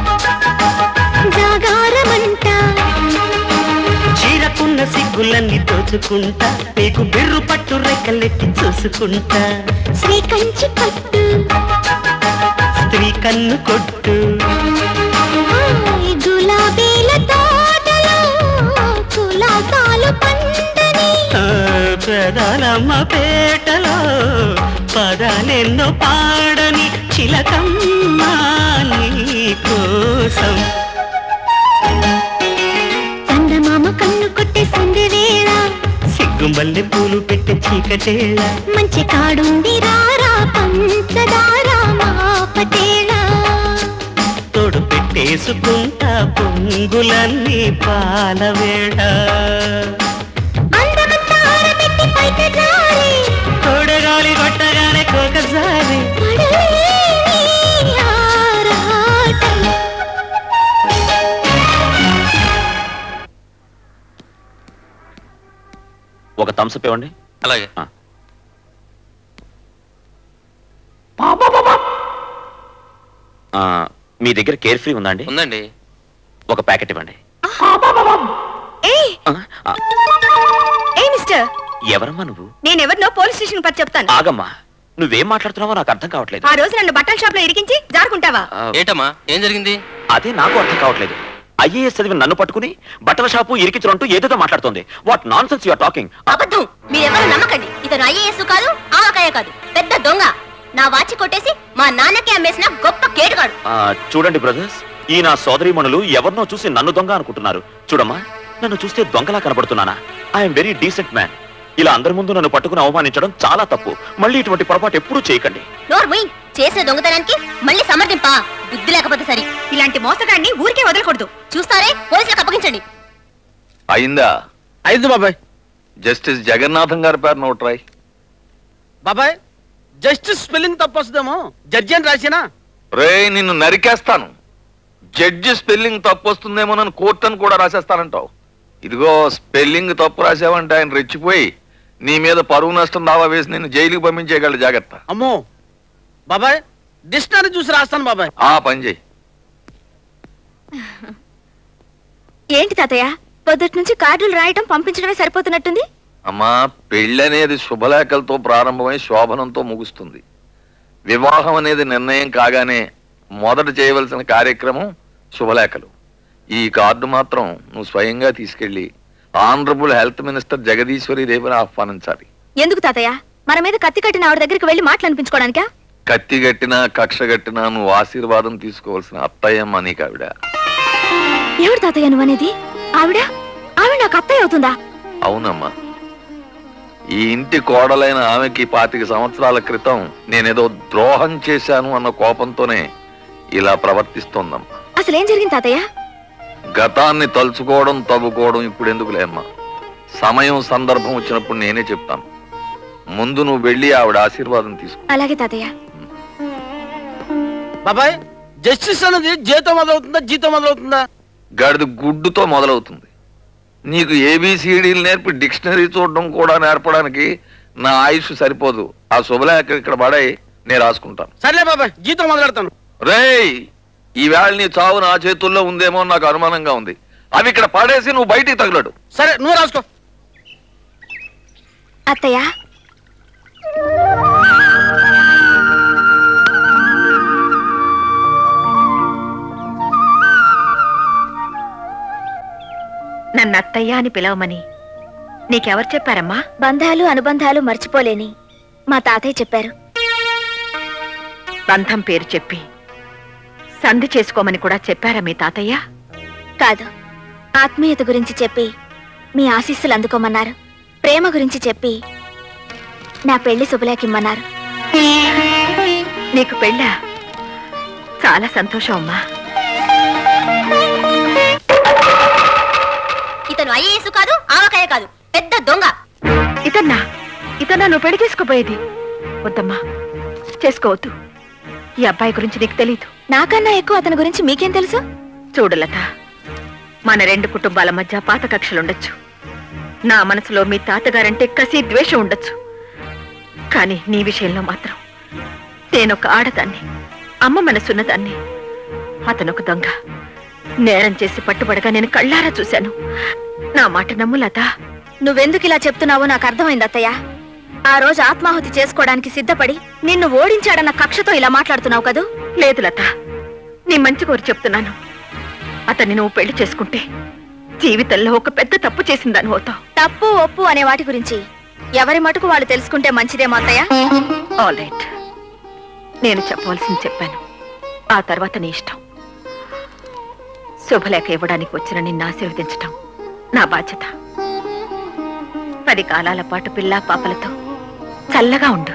[SPEAKER 17] జాగారమంటా
[SPEAKER 18] చీరకున్న సిగ్గులన్నీ దోచుకుంటా నీకు బిర్రు పట్టు రెక్కలెట్టి చూసుకుంటా
[SPEAKER 17] శ్రీ కంచి పట్టు
[SPEAKER 18] స్త్రీ కన్ను కొట్టు
[SPEAKER 17] హాయ్ గులాబీల తోటలో కులాసాలు పండని
[SPEAKER 18] ఆ, పెదాలమ్మ పేటలో పదాలెన్నో పాడని చిలకమ్మ నీ కోసం
[SPEAKER 17] చందమామ కన్ను కొట్టే సందె వేళ
[SPEAKER 18] సిగ్గుమల్లె పూలు పెట్టే చీకటేళ
[SPEAKER 17] మంచి కాడుంది రారా పంచదార మా పటేళ
[SPEAKER 18] తోడు పెట్టేసుకుంటా పొంగులన్నీ పాలవేళ
[SPEAKER 17] అందమంతా ఆరబెట్టి బయట జారి
[SPEAKER 18] తోడగాలి కొట్టగానే కోకసారి
[SPEAKER 17] పడలేని ఆరాటం
[SPEAKER 2] ఒక థమ్స్అప్ ఇవ్వండి
[SPEAKER 20] అలాగే
[SPEAKER 2] ఆ, మీ దగ్గర కేర్ ఫ్రీ ఉందా అండి
[SPEAKER 20] ఉందండి
[SPEAKER 2] ఒక ప్యాకెట్ ఇవ్వండి
[SPEAKER 3] ఏయ్ ఏ మిస్టర్
[SPEAKER 2] ఎవరమ్మా నువ్వు
[SPEAKER 3] నేనెవరినో పోలీస్ స్టేషన్ పని చెప్తాను
[SPEAKER 2] ఆగమ్మా నువ్వేం మాట్లాడుతున్నావో నాకు అర్థం కావట్లేదు
[SPEAKER 3] ఆ రోజు నన్ను బట్టల షాప్ లో ఇరికించి జారుకుంటావా
[SPEAKER 2] ఆ,
[SPEAKER 20] ఏంటమ్మా ఏం జరిగింది
[SPEAKER 2] అదే నాకు అర్థం కావట్లేదు ఐఏఎస్ చదివి నన్ను పట్టుకుని బట్టల షాపు ఇరికించడంటూ ఏదేదో మాట్లాడుతోంది what nonsense you are talking
[SPEAKER 19] అబద్ధం మీరెవరు నమ్మకండి ఇతను ఐఏఎస్ కాదు ఆవకాయ కాదు పెద్ద దొంగ నా వాచి కొట్టేసి మా నాన్నకి అమ్మేసిన గొప్ప కేటుగాడు
[SPEAKER 2] చూడండి బ్రదర్స్ ఈ నా సోదరీమణులు ఎవరినో చూసి నన్ను దొంగ అనుకుంటున్నారు చూడమ్మా నన్ను చూస్తే దొంగలా కనబడుతున్నానా ఐఎమ్ వెరీ డీసెంట్ మ్యాన్ ఇలా అందరి ముందు నన్ను పట్టుకుని అవమానించడం చాలా తప్పు మళ్ళీ ఇటువంటి పొరపాటు ఎప్పుడూ చేయకండి
[SPEAKER 19] నోర్ముయ్ చేసిన దొంగతనానికి మళ్ళీ సమర్థింపా బుద్ధి లేకపోతే సరి
[SPEAKER 3] ఇలాంటి మోసగాడిని ఊరికే వదలకూడదు
[SPEAKER 19] చూస్తారే పోలీసులకు అప్పగించండి
[SPEAKER 12] అయిందా
[SPEAKER 9] అయింది బాబాయ్
[SPEAKER 12] జస్టిస్ జగన్నాథం గారి పేరు నోట్ రాయ్
[SPEAKER 9] బాబాయ్ జస్టిస్ స్పెల్లింగ్ తప్పు వస్తుందేమో జడ్జి అని రాసినా
[SPEAKER 12] రే నిన్ను నరికేస్తాను జడ్జి స్పెల్లింగ్ తప్పు వస్తుందేమోనని కోర్టును కూడా రాసేస్తానంటావు ఇదిగో స్పెల్లింగ్ తప్పు రాసావంటే ఆయన రెచ్చిపోయి నీ మీద పరువు నష్టం దావా వేసి నేను జైలుకి పంపించేయగలడు జాగ్రత్త
[SPEAKER 9] అమ్మో బాబాయ్ డిక్షనరీ చూసి రాస్తాను బాబాయ్
[SPEAKER 12] ఆ పని చేయి
[SPEAKER 3] ఏంటి తాతయ్య పొద్దుటి నుంచి కార్డులు రాయటం పంపించడమే సరిపోతున్నట్టుంది
[SPEAKER 12] అమ్మా పెళ్ళి అనేది శుభలేఖలతో ప్రారంభమై శోభనంతో ముగుస్తుంది వివాహం అనేది నిర్ణయం కాగానే మొదట చేయవలసిన కార్యక్రమం శుభలేఖలు ఈ కార్డు మాత్రం నువ్వు స్వయంగా తీసుకెళ్లి ఆనరబుల్ హెల్త్ మినిస్టర్ జగదీశ్వరి రేపుని ఆహ్వానించాలి
[SPEAKER 3] ఎందుకు తాతయ్య మన మీద కత్తి కట్టిన ఆవిడ దగ్గరికి వెళ్ళి మాటలు అనిపించుకోవడానికా
[SPEAKER 12] కత్తి గట్టినా కక్ష గట్టినా నువ్వు ఆశీర్వాదం తీసుకోవాల్సిన అత్తయ్యమ్మ నీకు ఆవిడ
[SPEAKER 3] ఎవడు తాతయ్య నువ్వు అనేది ఆవిడ ఆవిడ నాకు అత్తయ్య అవుతుందా
[SPEAKER 12] అవునమ్మా ఈ ఇంటి కోడలైన ఆమెకి పాతిక సంవత్సరాల క్రితం నేనేదో ద్రోహం చేశాను అన్న కోపంతోనే ఇలా ప్రవర్తిస్తోందమ్మా
[SPEAKER 3] అసలు ఏం జరిగింది తాతయ్య
[SPEAKER 12] గతాన్ని తలుచుకోవడం తవ్వుకోవడం ఇప్పుడు ఎందుకులే అమ్మా సమయం సందర్భం వచ్చినప్పుడు నేనే చెప్తాను ముందు నువ్వు వెళ్ళి ఆవిడ ఆశీర్వాదం తీసుకో
[SPEAKER 3] అలాగే తాతయ్య
[SPEAKER 9] బాబాయ్ జస్టిస్ అనేది జీతం మొదలవుతుందా జీతం మొదలవుతుందా
[SPEAKER 12] గాడిద గుడ్డుతో మొదలవుతుంది నీకు ఏబిసిడీలు నేర్పి డిక్షనరీ చూడడం కూడా నేర్పడానికి నా ఆయుష్ సరిపోదు ఆ శుభలేఖ ఇక్కడ పడాయి నేను రాసుకుంటాను
[SPEAKER 9] సర్లే బాబాయ్ జీతం మొదలెడతాను
[SPEAKER 12] రేయ్ ఈవేళ నీ చావు నా చేతుల్లో ఉందేమో అని నాకు అనుమానంగా ఉంది అవి ఇక్కడ పడేసి నువ్వు బయటికి తగలడు
[SPEAKER 9] సరే నువ్వు రాసుకో
[SPEAKER 3] అత్తయ్య
[SPEAKER 13] నన్ను అత్తయ్య అని పిలవమని నీకెవరు చెప్పారమ్మా
[SPEAKER 3] బంధాలు అనుబంధాలు మర్చిపోలేని మా తాతయ్య చెప్పారు
[SPEAKER 13] బంధం పేరు చెప్పి సంధి చేసుకోమని కూడా చెప్పారా మీ తాతయ్య
[SPEAKER 3] కాదు ఆత్మీయత గురించి చెప్పి మీ ఆశీస్సులు అందుకోమన్నారు ప్రేమ గురించి చెప్పి నా పెళ్లి శుభలేకిమ్మన్నారు
[SPEAKER 13] నీకు పెళ్ళా చాలా సంతోషం అమ్మా
[SPEAKER 19] ఇతను ఐఏఎస్ కాదు ఆవకాయ కాదు పెద్ద దొంగ
[SPEAKER 13] ఇతన్నా ఇతన్నా నువ్వు పెళ్లి చేసుకోబోయేది వద్దమ్మా చేసుకోవద్దు ఈ అబ్బాయి గురించి నీకు తెలీదు
[SPEAKER 3] నాకన్నా ఎక్కువ అతని గురించి మీకేం తెలుసు
[SPEAKER 13] చూడు లత మన రెండు కుటుంబాల మధ్య పాత కక్షలుండొచ్చు నా మనసులో మీ తాతగారంటే కసి ద్వేషం ఉండొచ్చు కానీ నీ విషయంలో మాత్రం నేనొక ఆడదాన్ని అమ్మ మనసున్నదాన్ని అతనొక దొంగ నేరం చేసి పట్టుబడగా నేను కళ్ళారా చూశాను నా మాట నమ్ము లత
[SPEAKER 3] నువ్వెందుకు ఇలా చెప్తున్నావో నాకు అర్థమైంది అత్తయ్య ఆ రోజు ఆత్మాహుతి చేసుకోవడానికి సిద్ధపడి నిన్ను ఓడించాడన్న కక్షతో ఇలా మాట్లాడుతున్నావు కదూ
[SPEAKER 13] లేదు లత నీ మంచి కోరి చెప్తున్నాను అతన్ని నువ్వు పెళ్లి చేసుకుంటే జీవితంలో ఒక పెద్ద తప్పు చేసిందని అవుతావు
[SPEAKER 3] తప్పు ఒప్పు అనే వాటి గురించి ఎవరి మటుకు వాళ్ళు తెలుసుకుంటే మంచిదేమో అత్తయ్య
[SPEAKER 13] ఆల్ రైట్ నేను చెప్పవలసింది చెప్పాను ఆ తర్వాత నీ ఇష్టం శుభలేఖ ఇవ్వడానికి వచ్చిన నిన్ను ఆశీర్వదించటం నా బాధ్యత పది కాలాల పాటు పిల్లా పాపలతో చల్లగా ఉండు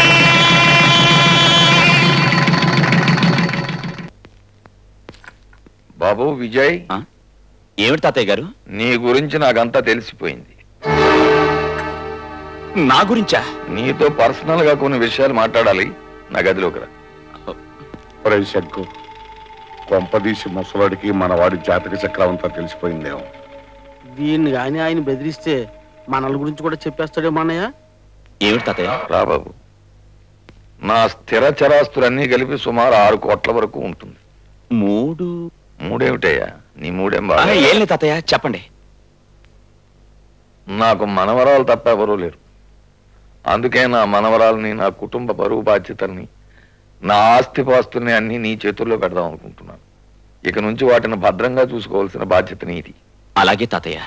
[SPEAKER 12] బాబు విజయ్
[SPEAKER 2] ఏమిటి తాతయ్య గారు
[SPEAKER 12] నీ గురించి నాకంతా తెలిసిపోయింది
[SPEAKER 2] నా గురించా
[SPEAKER 12] నీతో పర్సనల్ గా కొన్ని విషయాలు మాట్లాడాలి నా గదిలోకి రా
[SPEAKER 8] ఒరేయ్ శంకు కొంపదీసి ముసలాడికి మన వాడి జాతక చక్రం అంతా తెలిసిపోయిందేమో
[SPEAKER 9] దీన్ని కానీ ఆయన బెదిరిస్తే మనల గురించి కూడా చెప్పేస్తాడేమో అన్నయ్య
[SPEAKER 2] ఏమిటి తాతయ్య
[SPEAKER 12] రా బాబు నా స్థిర చరాస్తులన్నీ కలిపి సుమారు ఆరు కోట్ల వరకు ఉంటుంది
[SPEAKER 2] మూడు
[SPEAKER 12] మూడేమిటయ్యా నీ మూడేం
[SPEAKER 2] ఆ,
[SPEAKER 12] బాగా
[SPEAKER 2] ఏం లేదు తాతయ్య చెప్పండి
[SPEAKER 12] నాకు మనవరాలు తప్ప ఎవరూ లేరు అందుకే నా మనవరాలని నా కుటుంబ బరువు బాధ్యతల్ని నా ఆస్తిపాస్తుల్ని అన్ని నీ చేతుల్లో పెడదాం అనుకుంటున్నాను ఇక నుంచి వాటిని భద్రంగా చూసుకోవాల్సిన బాధ్యత నీది
[SPEAKER 2] అలాగే తాతయ్య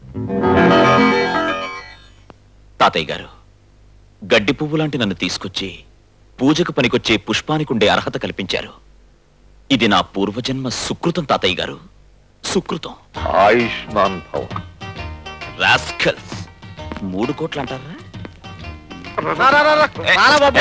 [SPEAKER 2] తాతయ్య గారు గడ్డి పువ్వు లాంటి నన్ను తీసుకొచ్చి పూజకు పనికొచ్చే పుష్పానికుండే అర్హత కల్పించారు ఇది నా పూర్వజన్మ సుకృతం తాతయ్య గారు సుకృతం
[SPEAKER 12] ఆయుష్మాన్ భవ
[SPEAKER 2] రాస్కల్స్ మూడు కోట్లు అంటారా
[SPEAKER 9] రా, రా, రా, రా. రారా బాబు.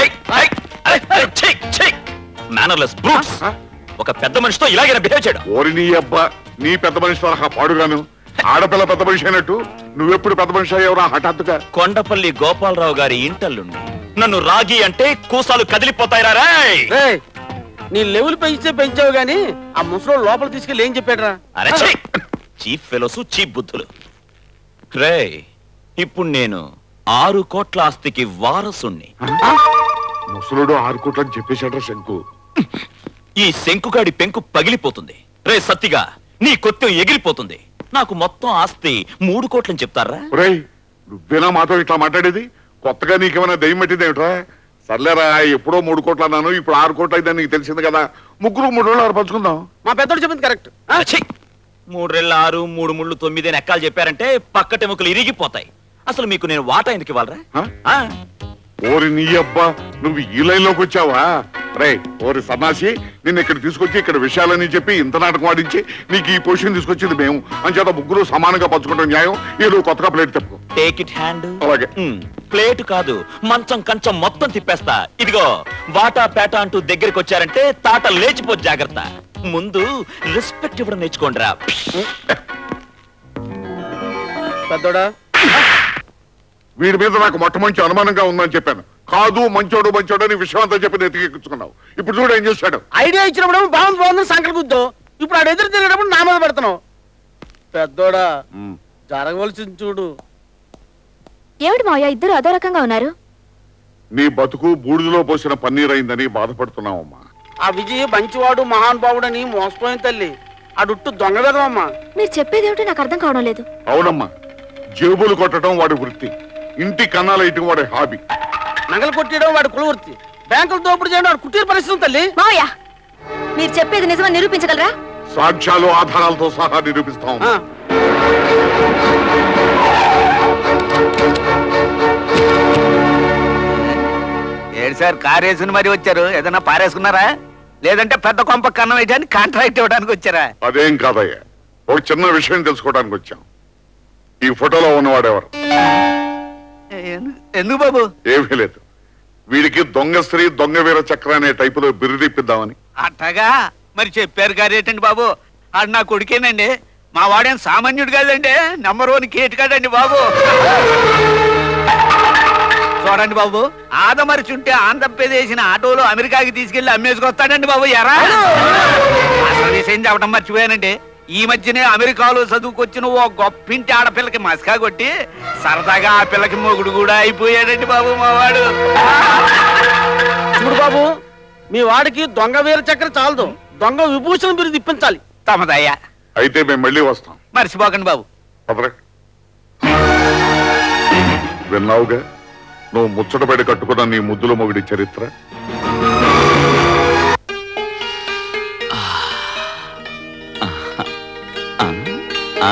[SPEAKER 2] మేనర్లెస్ బ్రూట్స్ ఒక పెద్ద మనిషితో ఇలాగే బిహేవ్ చేయడం
[SPEAKER 8] ఓరి నీ అబ్బా నీ పెద్ద మనిషి తరహా పాడుగాను ఆడపిల్ల పెద్ద మనిషి అయినట్టు నువ్వెప్పుడు పెద్ద మనిషి అయ్యావురా హఠాత్తుగా
[SPEAKER 2] కొండపల్లి గోపాలరావు గారి ఇంటల్లుండి నన్ను రాగి అంటే కూసాలు కదిలిపోతాయిరా రేయ్!
[SPEAKER 9] ఏయ్, నీ లెవెల్ పెంచితే పెంచావు గానీ ఆ ముసలో లోపల తీసుకెళ్ళి ఏం చెప్పాడురా
[SPEAKER 2] అరే చీఫ్ ఫెలోసు చీప్ బుద్ధులు రే ఇప్పుడు నేను ఆరు కోట్ల ఆస్తికి వారసుణ్ణి
[SPEAKER 8] ముసలుడు ఆరు కోట్లని చెప్పేశాడ్రా శంకు
[SPEAKER 2] ఈ శంకుగాడి పెంకు పగిలిపోతుంది రే సత్తిగా నీ కొత్త ఎగిరిపోతుంది నాకు మొత్తం ఆస్తి మూడు కోట్లని చెప్తారా
[SPEAKER 8] ఒరేయ్ నువ్వేనా మాతో ఇట్లా మాట్లాడేది కొత్తగా నీకేమైనా దయ్యం పెట్టింది ఏమిట్రా సర్లేరా ఎప్పుడో మూడు కోట్లు అన్నాను ఇప్పుడు ఆరు కోట్లు అయితే నీకు తెలిసింది కదా ముగ్గురు మూడు రోజులు ఆరు పంచుకుందాం
[SPEAKER 9] మా పెద్దోడు చెప్పింది కరెక్ట్
[SPEAKER 2] మూడు రెళ్ళ ఆరు మూడు ముళ్ళు తొమ్మిది అని ఎక్కాలు చెప్పారంటే పక్కటెముకలు ఇరిగిపోతాయి అసలు మీకు నేను వాటా ఎందుకు ఇవ్వాలరా ఆ?
[SPEAKER 8] ఓరి నీ అబ్బా నువ్వు ఈ లైన్ లోకి వచ్చావా రే ఓరి సన్నాసి నిన్ను ఇక్కడ తీసుకొచ్చి ఇక్కడ విషయాలని చెప్పి ఇంత నాటకం ఆడించి నీకు ఈ పొజిషన్ తీసుకొచ్చింది మేము అంచేత ముగ్గురు సమానంగా పంచుకుంటాం న్యాయం ఏదో కొత్తగా ప్లేట్ తెప్పుకో
[SPEAKER 2] టేక్ ఇట్ హ్యాండ్
[SPEAKER 8] అలాగే
[SPEAKER 2] ప్లేట్ కాదు మంచం కంచం మొత్తం తిప్పేస్తా ఇదిగో వాటా పేట అంటూ దగ్గరికి వచ్చారంటే తాట లేచిపో జాగ్రత్త ముందు రెస్పెక్ట్ ఇవ్వడం నేర్చుకోండిరా
[SPEAKER 9] పెద్దోడా
[SPEAKER 8] వీడి మీద నాకు మొట్టమంచి అనుమానంగా ఉందని చెప్పాను కాదు మంచోడు మంచోడు అని విషయం అంతా చెప్పి నెత్తికెక్కించుకున్నావు ఇప్పుడు చూడు ఏం చేశాడు
[SPEAKER 9] ఐడియా ఇచ్చినప్పుడు బాగుంది బాగుంది సంకల్ గుద్దు ఇప్పుడు ఆడు ఎదురు తిరిగేటప్పుడు నా మీద పెడుతున్నావు పెద్దోడా జరగవలసింది చూడు
[SPEAKER 3] ఏమిటి మావయ్య ఇద్దరు అదో రకంగా ఉన్నారు
[SPEAKER 8] నీ బతుకు బూడిదలో పోసిన పన్నీర్ అయిందని బాధపడుతున్నావమ్మా
[SPEAKER 9] ఆ విజయ్ మంచివాడు మహానుభావుడని మోసపోయిన తల్లి అడుట్టు దొంగ వెదవమ్మా
[SPEAKER 3] మీరు చెప్పేది ఏమిటో నాకు అర్థం కావడం లేదు
[SPEAKER 8] అవునమ్మా జేబులు కొట్టడం వాడి వృత్తి ఇంటి కన్నాల ఇటు వాడి హాబీ
[SPEAKER 9] నగలు కొట్టేయడం వాడి కులవృత్తి బ్యాంకులు దోపిడీ చేయడం వాడి కుటీర పరిస్థితి తల్లి
[SPEAKER 3] మావయ్య మీరు చెప్పేది నిజమని నిరూపించగలరా
[SPEAKER 8] సాక్ష్యాలు ఆధారాలతో సహా నిరూపిస్తాం
[SPEAKER 6] ఏడు సార్ కారు వేసుకుని మరి వచ్చారు ఏదైనా పారేసుకున్నారా లేదంటే పెద్ద కొంప కన్నం వేయడానికి కాంట్రాక్ట్ ఇవ్వడానికి వచ్చారా
[SPEAKER 8] అదేం కాదయ్యా ఒక చిన్న విషయం తెలుసుకోవడానికి వచ్చాం ఈ ఫోటోలో ఉన్నవాడెవరు
[SPEAKER 6] ఎందుకు బాబు
[SPEAKER 8] ఏమీ లేదు వీడికి దొంగ స్త్రీ దొంగ వీర చక్ర అనే టైపులో బిరుదిప్పిద్దామని
[SPEAKER 6] అట్టగా మరి చెప్పారు గారేటండి బాబు ఆడు నా కొడుకేనండి మా వాడేం సామాన్యుడు కాదండి నెంబర్ వన్ కేటు కాదండి బాబు చూడండి బాబు ఆదమరిచుంటే ఆంధ్రప్రదేశ్ ఆటోలో అమెరికాకి తీసుకెళ్లి అమ్మేసుకొస్తాడండి బాబు ఎరా అసలు విషయం చెప్పడం మర్చిపోయానండి ఈ మధ్యనే అమెరికాలో చదువుకొచ్చిన ఓ గొప్పింటి ఆడపిల్లకి మస్కా కొట్టి సరదాగా ఆ పిల్లకి మొగుడు కూడా అయిపోయాడండి బాబు మా వాడు
[SPEAKER 9] చూడు బాబు మీ వాడికి దొంగ వీర చక్ర చాలదు దొంగ విభూషణ బిరుదు ఇప్పించాలి
[SPEAKER 6] తమదయ్యా
[SPEAKER 8] అయితే మేము మళ్ళీ వస్తాం
[SPEAKER 6] మర్చిపోకండి బాబు
[SPEAKER 8] పదరా విన్నావుగా నువ్వు ముచ్చటపడి కట్టుకున్న నీ ముద్దుల మొగుడి చరిత్ర
[SPEAKER 2] ఆ.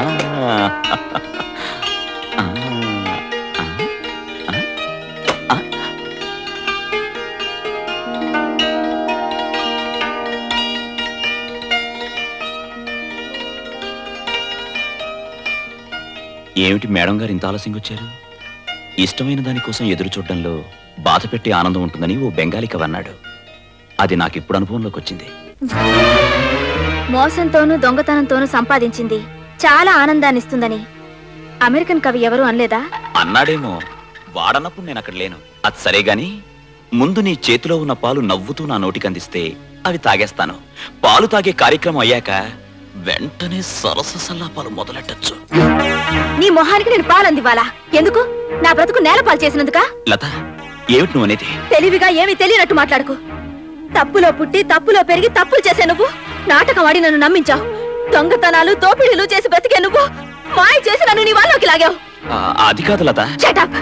[SPEAKER 2] ఏమిటి మేడం గారు ఇంత ఆలస్యంగా వచ్చారు ఇష్టమైన దానికోసం ఎదురు చూడడంలో బాధ పెట్టి ఆనందం ఉంటుందని ఓ బెంగాలీ కవి అన్నాడు అది నాకు ఇప్పుడు అనుభవంలోకి వచ్చింది
[SPEAKER 3] మోసంతోనూ దొంగతనంతోనూ సంపాదించింది చాలా ఆనందాన్నిస్తుందని అమెరికన్ కవి ఎవరు అనలేదా
[SPEAKER 2] అన్నాడేమో వాడన్నప్పుడు నేను అక్కడ లేను అది సరే గాని ముందు నీ చేతిలో ఉన్న పాలు నవ్వుతూ నా నోటికి అందిస్తే అవి తాగేస్తాను పాలు తాగే కార్యక్రమం అయ్యాక వెంటనే సరస సల్లాపాలు మొదలెట్టచ్చు
[SPEAKER 3] నీ మొహానికి నేను పాలందివ్వాలా ఎందుకు నా బ్రతుకు నేలపాలు చేసినందుకా
[SPEAKER 2] లత ఏమిటి నువ్వు అనేది
[SPEAKER 3] తెలివిగా ఏమీ తెలియనట్టు మాట్లాడుకు తప్పులో పుట్టి తప్పులో పెరిగి తప్పులు చేసే నువ్వు నాటకం ఆడి నన్ను నమ్మించావు దొంగతనాలు దోపిడీలు చేసి బ్రతికే నువ్వు మాయ చేసి నన్ను నీ వాళ్ళలోకి లాగావు
[SPEAKER 2] ఆ, అది కాదు లత
[SPEAKER 3] షటప్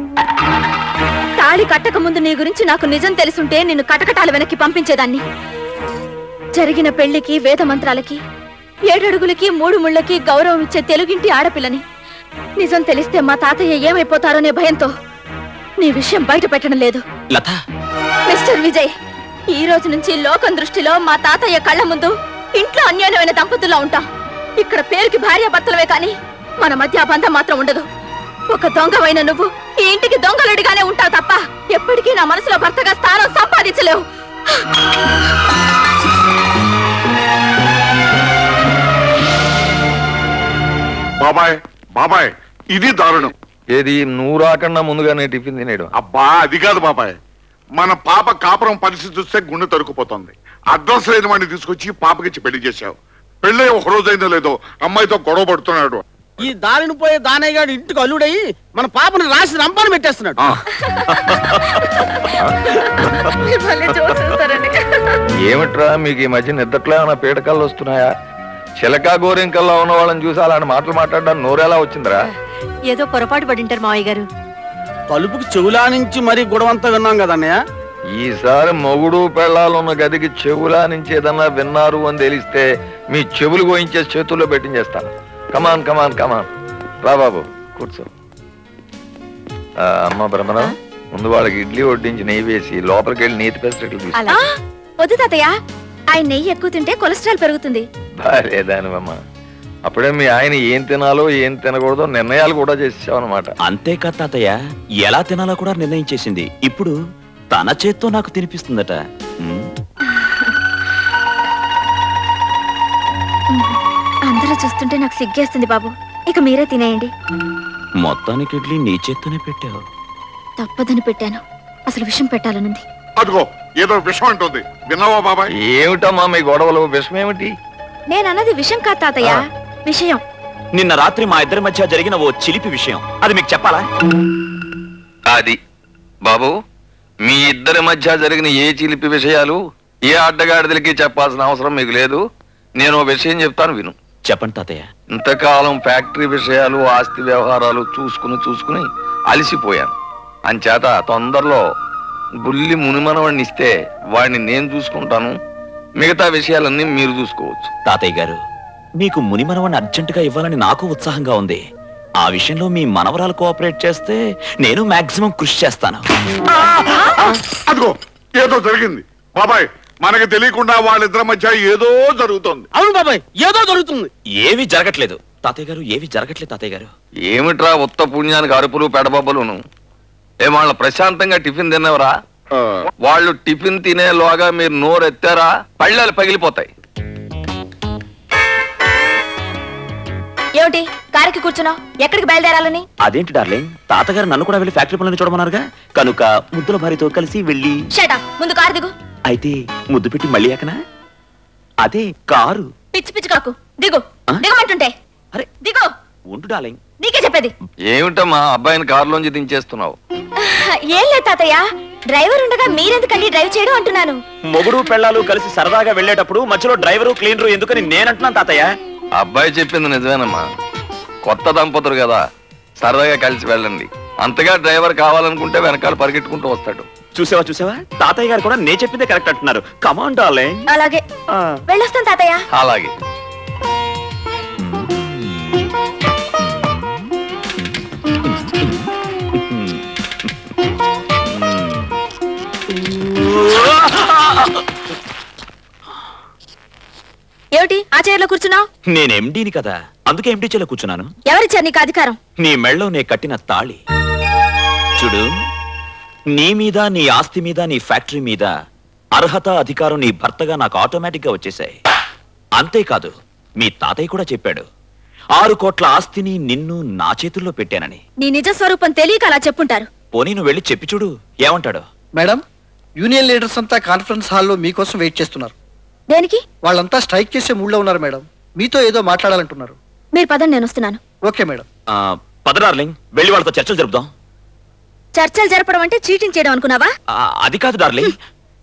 [SPEAKER 3] తాళి కట్టక ముందు నీ గురించి నాకు నిజం తెలుసుంటే నిన్ను కటకటాల వెనక్కి పంపించేదాన్ని జరిగిన పెళ్లికి వేద మంత్రాలకి ఏడడుగులకి మూడు ముళ్ళకి గౌరవం ఇచ్చే తెలుగింటి ఆడపిల్లని నిజం తెలిస్తే మా తాతయ్య ఏమైపోతారోనే భయంతో నీ విషయం బయట పెట్టడం లేదు
[SPEAKER 2] లత
[SPEAKER 3] మిస్టర్ విజయ్ ఈ రోజు నుంచి లోకం దృష్టిలో మా తాతయ్య కళ్ళ ముందు ఇంట్లో అన్యాయమైన దంపతుల్లో ఉంటాం ఇక్కడ పేరుకి భార్య భర్తలవే కానీ మన మధ్య ఆ బంధం మాత్రం ఉండదు ఒక దొంగవైన నువ్వు ఈ ఇంటికి దొంగలుడిగానే ఉంటావు తప్ప ఎప్పటికీ నా మనసులో భర్తగా స్థానం సంపాదించలేవు
[SPEAKER 8] బాబాయ్ బాబాయ్ ఇది దారుణం
[SPEAKER 12] ఏది నువ్వు రాకుండా ముందుగానే టిఫిన్ తినేయడం
[SPEAKER 8] అబ్బా అది కాదు బాబాయ్ మన పాప కాపురం పరిస్థితి చూస్తే గుండె తరుకుపోతుంది అడ్రస్ లేని వాడిని తీసుకొచ్చి పాపకిచ్చి పెళ్లి చేశావు పెళ్ళి ఒక రోజైందో లేదో అమ్మాయితో గొడవ పడుతున్నాడు
[SPEAKER 9] ఈ దారిని పోయే దానయ్య గారు ఇంటికి అల్లుడయి మన పాపని రాసి రంపాను పెట్టేస్తున్నాడు
[SPEAKER 12] ఏమిట్రా మీకు ఈ మధ్య నిద్రలో ఏమైనా పీడకలు వస్తున్నాయా చిలకా గోరింకల్లో ఉన్న వాళ్ళని చూసి అలాంటి మాటలు మాట్లాడడానికి నోరేలా వచ్చిందిరా
[SPEAKER 7] ఏదో పొరపాటు పడింటారు మావయ్య గారు
[SPEAKER 9] తలుపుకి చెవులా నుంచి మరీ గొడవంతా విన్నాం కదా అన్నయ్య
[SPEAKER 12] ఈసారి మొగుడు పెళ్ళాలు ఉన్న గదికి చెవులా నుంచి ఏదన్నా విన్నారు అని తెలిస్తే మీ చెవులు గోయించే చేతుల్లో పెట్టించేస్తాను కమాన్ కమాన్ కమాన్ రా బాబు కూర్చో ఆ, అమ్మ బ్రహ్మణం ముందు వాళ్ళకి ఇడ్లీ వడ్డించి నెయ్యి వేసి లోపలికి వెళ్ళి నీతి పెసరెట్లు తీసుకో
[SPEAKER 3] ఆ, వద్దు తాతయ్య ఆయన నెయ్యి ఎక్కువ తింటే కొలెస్ట్రాల్ పెరుగుతుంది
[SPEAKER 12] భార్య దానివమ్మ అప్పుడే మీ ఆయన ఏం తినాలో ఏం తినకూడదో నిర్ణయాలు కూడా చేసావన్నమాట
[SPEAKER 2] అంతేకాదు తాతయ్య ఎలా తినాలో కూడా నిర్ణయించేసింది ఇప్పుడు తన చేత్తో నాకు తినిపిస్తుందట ఉమ్.
[SPEAKER 3] అందరూ చూస్తుంటే నాకు సిగ్గేస్తుంది బాబు ఇక మీరే తినేయండి
[SPEAKER 2] మొత్తానికి ఇడ్లీ నీ చేత్తోనే పెట్టావు
[SPEAKER 3] తప్పదని పెట్టాను అసలు విషయం పెట్టాలనుంది
[SPEAKER 8] అదిగో ఏదో విషం అంటుంది విన్నావా బాబాయ్
[SPEAKER 12] ఏమిటమ్మా మీ గొడవలు విషయం ఏమిటి
[SPEAKER 3] నేను అన్నది విషయం కాదు తాతయ్య విషయం
[SPEAKER 2] నిన్న రాత్రి మా ఇద్దరి మధ్య జరిగిన ఓ చిలిపి విషయం అది మీకు చెప్పాలా
[SPEAKER 12] అది బాబు మీ ఇద్దరి మధ్య జరిగిన ఏ చిలిపి విషయాలు ఏ అడ్డగాడిదలకి చెప్పాల్సిన అవసరం మీకు లేదు నేను ఓ విషయం చెప్తాను విను
[SPEAKER 2] చెప్పండి తాతయ్య
[SPEAKER 12] ఇంతకాలం ఫ్యాక్టరీ విషయాలు ఆస్తి వ్యవహారాలు చూసుకుని చూసుకుని అలసిపోయాను అంచేత తొందరలో బుల్లి మునిమనవాడిని ఇస్తే వాడిని నేను చూసుకుంటాను మిగతా విషయాలన్నీ మీరు చూసుకోవచ్చు
[SPEAKER 2] తాతయ్య గారు మీకు ముని మనవని అర్జెంటుగా ఇవ్వాలని నాకు ఉత్సాహంగా ఉంది ఆ విషయంలో మీ మనవరాలు కోఆపరేట్ చేస్తే నేను మాక్సిమం కృషి చేస్తాను
[SPEAKER 8] అదిగో ఏదో జరిగింది బాబాయ్ మనకి తెలియకుండా వాళ్ళిద్దరి మధ్య ఏదో జరుగుతోంది
[SPEAKER 9] అవును బాబాయ్ ఏదో జరుగుతుంది
[SPEAKER 2] ఏవి జరగట్లేదు తాతయ్య గారు ఏవి జరగట్లేదు తాతయ్య గారు
[SPEAKER 12] ఏమిట్రా ఉత్త పుణ్యానికి అరుపులు పెడబబ్బలును ఏ వాళ్ళ ప్రశాంతంగా టిఫిన్ తినేవరా వాళ్ళు టిఫిన్ తినేలోగా మీరు నోరు ఎత్తారా పళ్ళాలు పగిలిపోతాయి
[SPEAKER 3] ఏమిటి కారుకి కూర్చున్నావు ఎక్కడికి బయలుదేరాలని
[SPEAKER 2] అదేంటి డార్లింగ్ తాతగారు నన్ను కూడా వెళ్ళి ఫ్యాక్టరీ పనులను చూడమన్నారుగా కనుక ముద్దుల భార్యతో కలిసి వెళ్ళి
[SPEAKER 3] షటా ముందు కారు దిగు
[SPEAKER 2] అయితే ముద్దు పెట్టి మళ్ళీ ఎక్కనా అదే కారు
[SPEAKER 3] పిచ్చి పిచ్చి కాకు దిగు దిగమంటుంటే దిగు
[SPEAKER 2] ఉండు డార్లింగ్
[SPEAKER 3] నీకే చెప్పేది
[SPEAKER 12] ఏమిటమ్మా అబ్బాయిని కారులోంచి దించేస్తున్నావు
[SPEAKER 3] ఏం లేదు తాతయ్య డ్రైవర్ ఉండగా మీరెందుకండి డ్రైవ్ చేయడం అంటున్నాను
[SPEAKER 2] మొగుడు పెళ్ళాలు కలిసి సరదాగా వెళ్ళేటప్పుడు మధ్యలో డ్రైవరు క్లీనరు ఎందుకని నేనంటున్నాను తాతయ్య
[SPEAKER 12] అబ్బాయి చెప్పింది నిజమేనమ్మా కొత్త దంపతులు కదా సరదాగా కలిసి వెళ్ళండి అంతగా డ్రైవర్ కావాలనుకుంటే వెనకాల పరిగెట్టుకుంటూ వస్తాడు
[SPEAKER 2] చూసావా చూసావా తాతయ్య గారు కూడా నేను చెప్పిందే కరెక్ట్ అంటున్నారు కమాన్ డార్లింగ్
[SPEAKER 3] అలాగే వెళ్ళొస్తాను తాతయ్య
[SPEAKER 12] అలాగే
[SPEAKER 3] ఏమిటి ఆ చైర్లో కూర్చున్నావు
[SPEAKER 2] నేను ఎండీని కదా అందుకే ఎండీ చేలో కూర్చున్నాను
[SPEAKER 3] ఎవరిచ్చారు నీకు అధికారం
[SPEAKER 2] నీ మెళ్ళో నే కట్టిన తాళి చూడు నీ మీద నీ ఆస్తి మీద నీ ఫ్యాక్టరీ మీద అర్హత అధికారం నీ భర్తగా నాకు ఆటోమేటిక్ గా వచ్చేసాయి అంతేకాదు మీ తాతయ్య కూడా చెప్పాడు ఆరు కోట్ల ఆస్తిని నిన్ను నా చేతుల్లో పెట్టానని
[SPEAKER 3] నీ నిజ స్వరూపం తెలియక అలా చెప్పుంటారు
[SPEAKER 2] పోనీ నువ్వు వెళ్ళి చెప్పి చూడు ఏమంటాడు
[SPEAKER 11] మేడం యూనియన్ లీడర్స్ అంతా కాన్ఫరెన్స్ హాల్లో మీకోసం వెయిట్ చేస్తున్నారు
[SPEAKER 3] దేనికి
[SPEAKER 11] వాళ్ళంతా స్ట్రైక్ చేసే మూడ్లో ఉన్నారు మేడం మీతో ఏదో మాట్లాడాలంటున్నారు
[SPEAKER 3] మీరు పదండి నేను వస్తున్నాను
[SPEAKER 11] ఓకే మేడం
[SPEAKER 2] ఆ, పద డార్లింగ్ వెళ్ళి వాళ్ళతో చర్చలు జరుపుదాం
[SPEAKER 3] చర్చలు జరపడం అంటే చీటింగ్ చేయడం అనుకున్నావా
[SPEAKER 2] ఆ, అది కాదు డార్లింగ్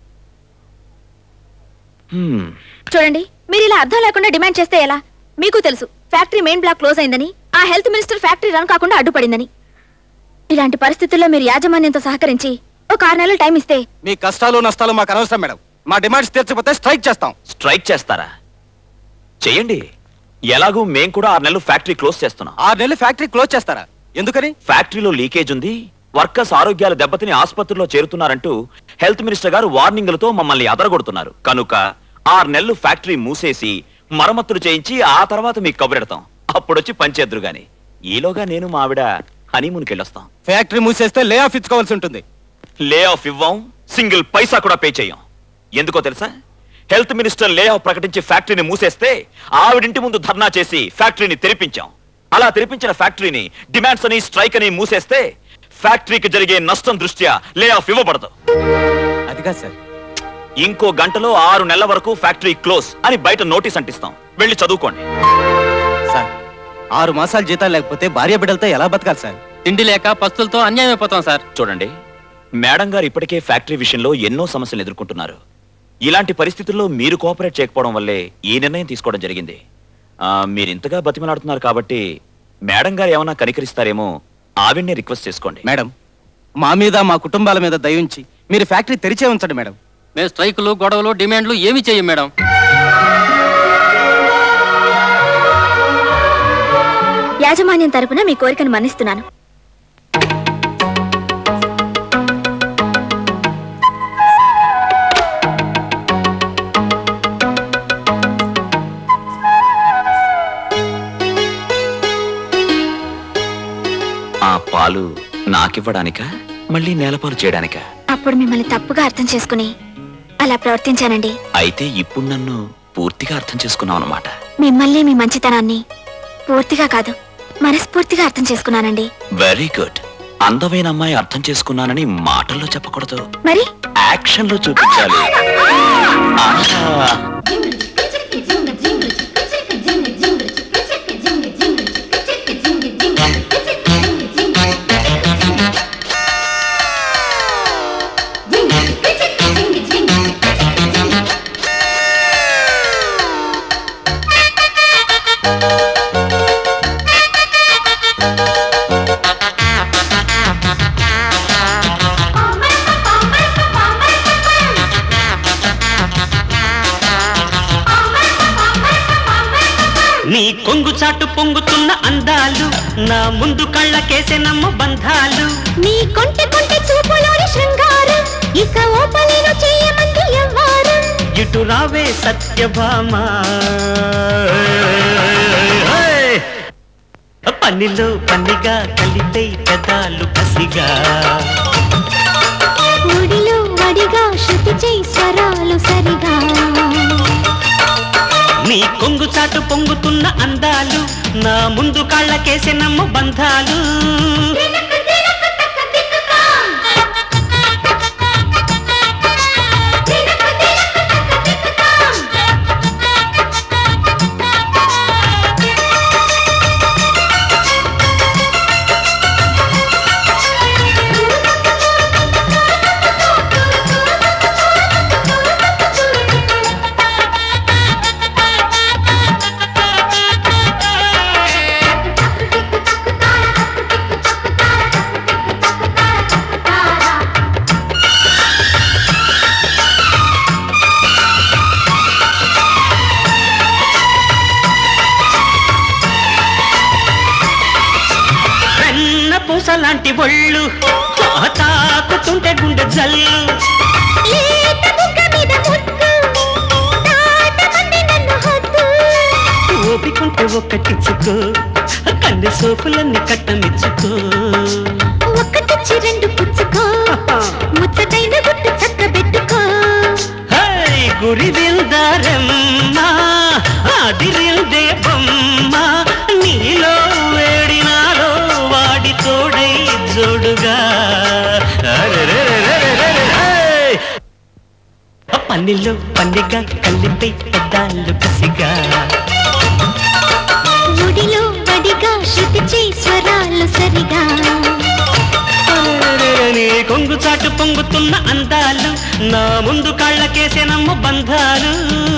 [SPEAKER 2] హ్మ్,
[SPEAKER 3] చూడండి మీరు ఇలా అర్థం లేకుండా డిమాండ్ చేస్తే ఎలా మీకు తెలుసు ఫ్యాక్టరీ మెయిన్ బ్లాక్ క్లోజ్ అయిందని ఆ హెల్త్ మినిస్టర్ ఫ్యాక్టరీ రన్ కాకుండా అడ్డుపడిందని ఇలాంటి పరిస్థితుల్లో మీరు యాజమాన్యంతో సహకరించి ఒక ఆరు నెలలు టైం ఇస్తే
[SPEAKER 9] మీ కష్టాలు నష్టాలు మాకు అనవసరం మేడం మా డిమాండ్స్ తీర్చకపోతే స్ట్రైక్ చేస్తాం
[SPEAKER 2] స్ట్రైక్ చేస్తారా చెయ్యండి ఎలాగూ మేం కూడా ఆరు నెలలు ఫ్యాక్టరీ క్లోజ్ చేస్తున్నాం
[SPEAKER 9] ఆరు నెలలు ఫ్యాక్టరీ క్లోజ్ చేస్తారా ఎందుకని
[SPEAKER 2] ఫ్యాక్టరీలో లీకేజ్ ఉంది వర్కర్స్ ఆరోగ్యాలు దెబ్బతిని ఆసుపత్రిలో చేరుతున్నారంటూ హెల్త్ మినిస్టర్ గారు వార్నింగ్లతో మమ్మల్ని అదరగొడుతున్నారు కనుక ఆరు నెలలు ఫ్యాక్టరీ మూసేసి మరమ్మతులు చేయించి ఆ తర్వాత మీకు కబురెడతాం అప్పుడొచ్చి పంచేద్దరు గాని ఈలోగా నేను మా ఆవిడ హనీమూన్కి వెళ్ళొస్తాం
[SPEAKER 9] ఫ్యాక్టరీ మూసేస్తే లే ఆఫ్ ఇచ్చుకోవాల్సి ఉంటుంది
[SPEAKER 2] లే ఆఫ్ ఇవ్వం సింగిల్ పైసా కూడా పే చేయం ఎందుకో తెలుసా హెల్త్ మినిస్టర్ లే ఆఫ్ ప్రకటించి ఫ్యాక్టరీని మూసేస్తే ఆవిడింటి ముందు ధర్నా చేసి ఫ్యాక్టరీని తెరిపించాం అలా తెరిపించిన ఫ్యాక్టరీని డిమాండ్స్ అని స్ట్రైక్ అని మూసేస్తే ఫ్యాక్టరీకి జరిగే నష్టం దృష్ట్యా లే ఆఫ్ ఇవ్వబడదు
[SPEAKER 9] అది కాదు సార్
[SPEAKER 2] ఇంకో గంటలో ఆరు నెలల వరకు ఫ్యాక్టరీ క్లోజ్ అని బయట నోటీస్ అంటిస్తాం వెళ్ళి చదువుకోండి
[SPEAKER 20] సార్ ఆరు మాసాలు జీతాలు లేకపోతే భార్య బిడ్డలతో ఎలా బతకాలి సార్ తిండి లేక పస్తులతో అన్యాయం అయిపోతాం సార్
[SPEAKER 2] చూడండి మేడం గారు ఇప్పటికే ఫ్యాక్టరీ విషయంలో ఎన్నో సమస్యలు ఎదుర్కొంటున్నారు ఇలాంటి పరిస్థితుల్లో మీరు కోఆపరేట్ చేయకపోవడం వల్లే ఈ నిర్ణయం తీసుకోవడం జరిగింది ఆ, మీరు ఇంతగా బతిమలాడుతున్నారు కాబట్టి మేడం గారు ఏమైనా కనికరిస్తారేమో ఆవిడ్ని రిక్వెస్ట్ చేసుకోండి
[SPEAKER 20] మేడం మా మీద మా కుటుంబాల మీద దయించి మీరు ఫ్యాక్టరీ తెరిచే ఉంచండి మేడం మేము స్ట్రైకులు గొడవలు డిమాండ్లు ఏమి చేయం మేడం
[SPEAKER 19] యాజమాన్యం తరపున మీ కోరికను మన్నిస్తున్నాను
[SPEAKER 2] ఆ పాలు నాకివ్వడానికా మళ్ళీ నేలపాలు చేయడానికా
[SPEAKER 19] అప్పుడు మిమ్మల్ని తప్పుగా అర్థం చేసుకుని అలా ప్రవర్తించానండి
[SPEAKER 2] అయితే ఇప్పుడు నన్ను పూర్తిగా అర్థం చేసుకున్నావు అనమాట
[SPEAKER 19] మిమ్మల్ని మీ మంచితనాన్ని పూర్తిగా కాదు మనస్ఫూర్తిగా అర్థం చేసుకున్నానండి
[SPEAKER 2] వెరీ గుడ్ అందమైన అమ్మాయి అర్థం చేసుకున్నానని మాటల్లో చెప్పకూడదు
[SPEAKER 19] మరి
[SPEAKER 2] యాక్షన్ లో చూపించాలి ఆ,
[SPEAKER 18] నీ కొంగు చాటు పొంగుతున్న అందాలు నా ముందు కళ్ళకేసే నమ్మ బంధాలు
[SPEAKER 17] నీ కొంటె కొంటె చూపులోని శృంగారం ఇక ఓపలేను చేయమంది ఎవ్వారు
[SPEAKER 18] ఇటు రావే సత్యభామ పన్నిలో పన్నిగా కలిపే పెదాలు కసిగా
[SPEAKER 17] ఒడిలో వడిగా శృతి చేయి స్వరాలు సరిగా
[SPEAKER 18] నీ కొంగు చాటు పొంగుతున్న అందాలు నా ముందు కాళ్ళకేసే నమ్మ బంధాలు వెన్న పూస లాంటి ఒళ్ళు ఆ తాకుతుంటే గుండె జల్లు
[SPEAKER 17] లేత బుగ్గ మీద ముద్దు దాటమంది నన్ను హద్దు
[SPEAKER 18] ఓపికంటే ఒక్కటిచ్చుకో కన్నె సోపులన్నీ కట్టమిచ్చుకో
[SPEAKER 17] ఒక్కటిచ్చి రెండు పుచ్చుకో ముచ్చటైన గుట్టు చక్క పెట్టుకో
[SPEAKER 18] హై గురి విల్దారమ్మ అదిరిందే బొమ్మ నీలో వేడినాలో వాడి తోడై జోడుగా అరెరెరెరెరెరెరె, హై! పన్నీళ్ళు పన్నిగా కలిపి పెద్దాళ్ళు కసిగా
[SPEAKER 17] ఒడిలో వడిగా శృతి చేయి స్వరాలు సరిగా
[SPEAKER 18] నీ కొంగు చాటు పొంగుతున్న అందాలు నా ముందు కాళ్ళకేసే నమ్మ బంధాలు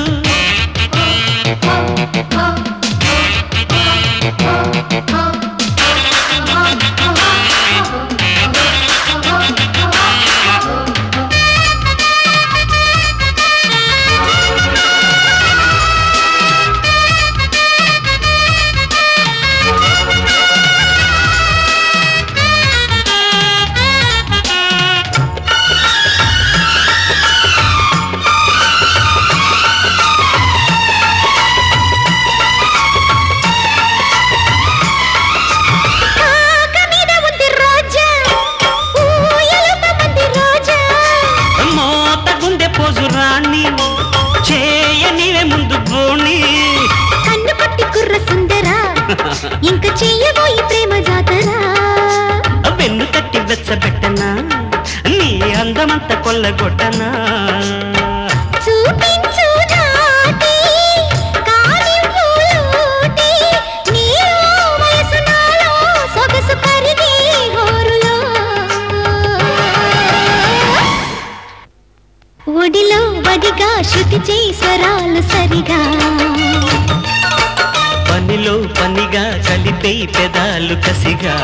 [SPEAKER 17] ఆక మీద ఉంది రోజా ఊయలుప మంది రోజా
[SPEAKER 18] మోత గుండె పోజు రాణి చేయనివే ముందు బోణి
[SPEAKER 17] కన్ను కొట్టి కుర్ర సుందరా ఇంక చెయ్యబోయి ప్రేమ జాతరా
[SPEAKER 18] వెన్ను తట్టి వెచ్చబెట్టనా నీ అందమంత కొల్లగొట్టనా
[SPEAKER 17] స్వరాలు సరిగా
[SPEAKER 18] పనిలో పనిగా కలిపే పెదాలు కసిగా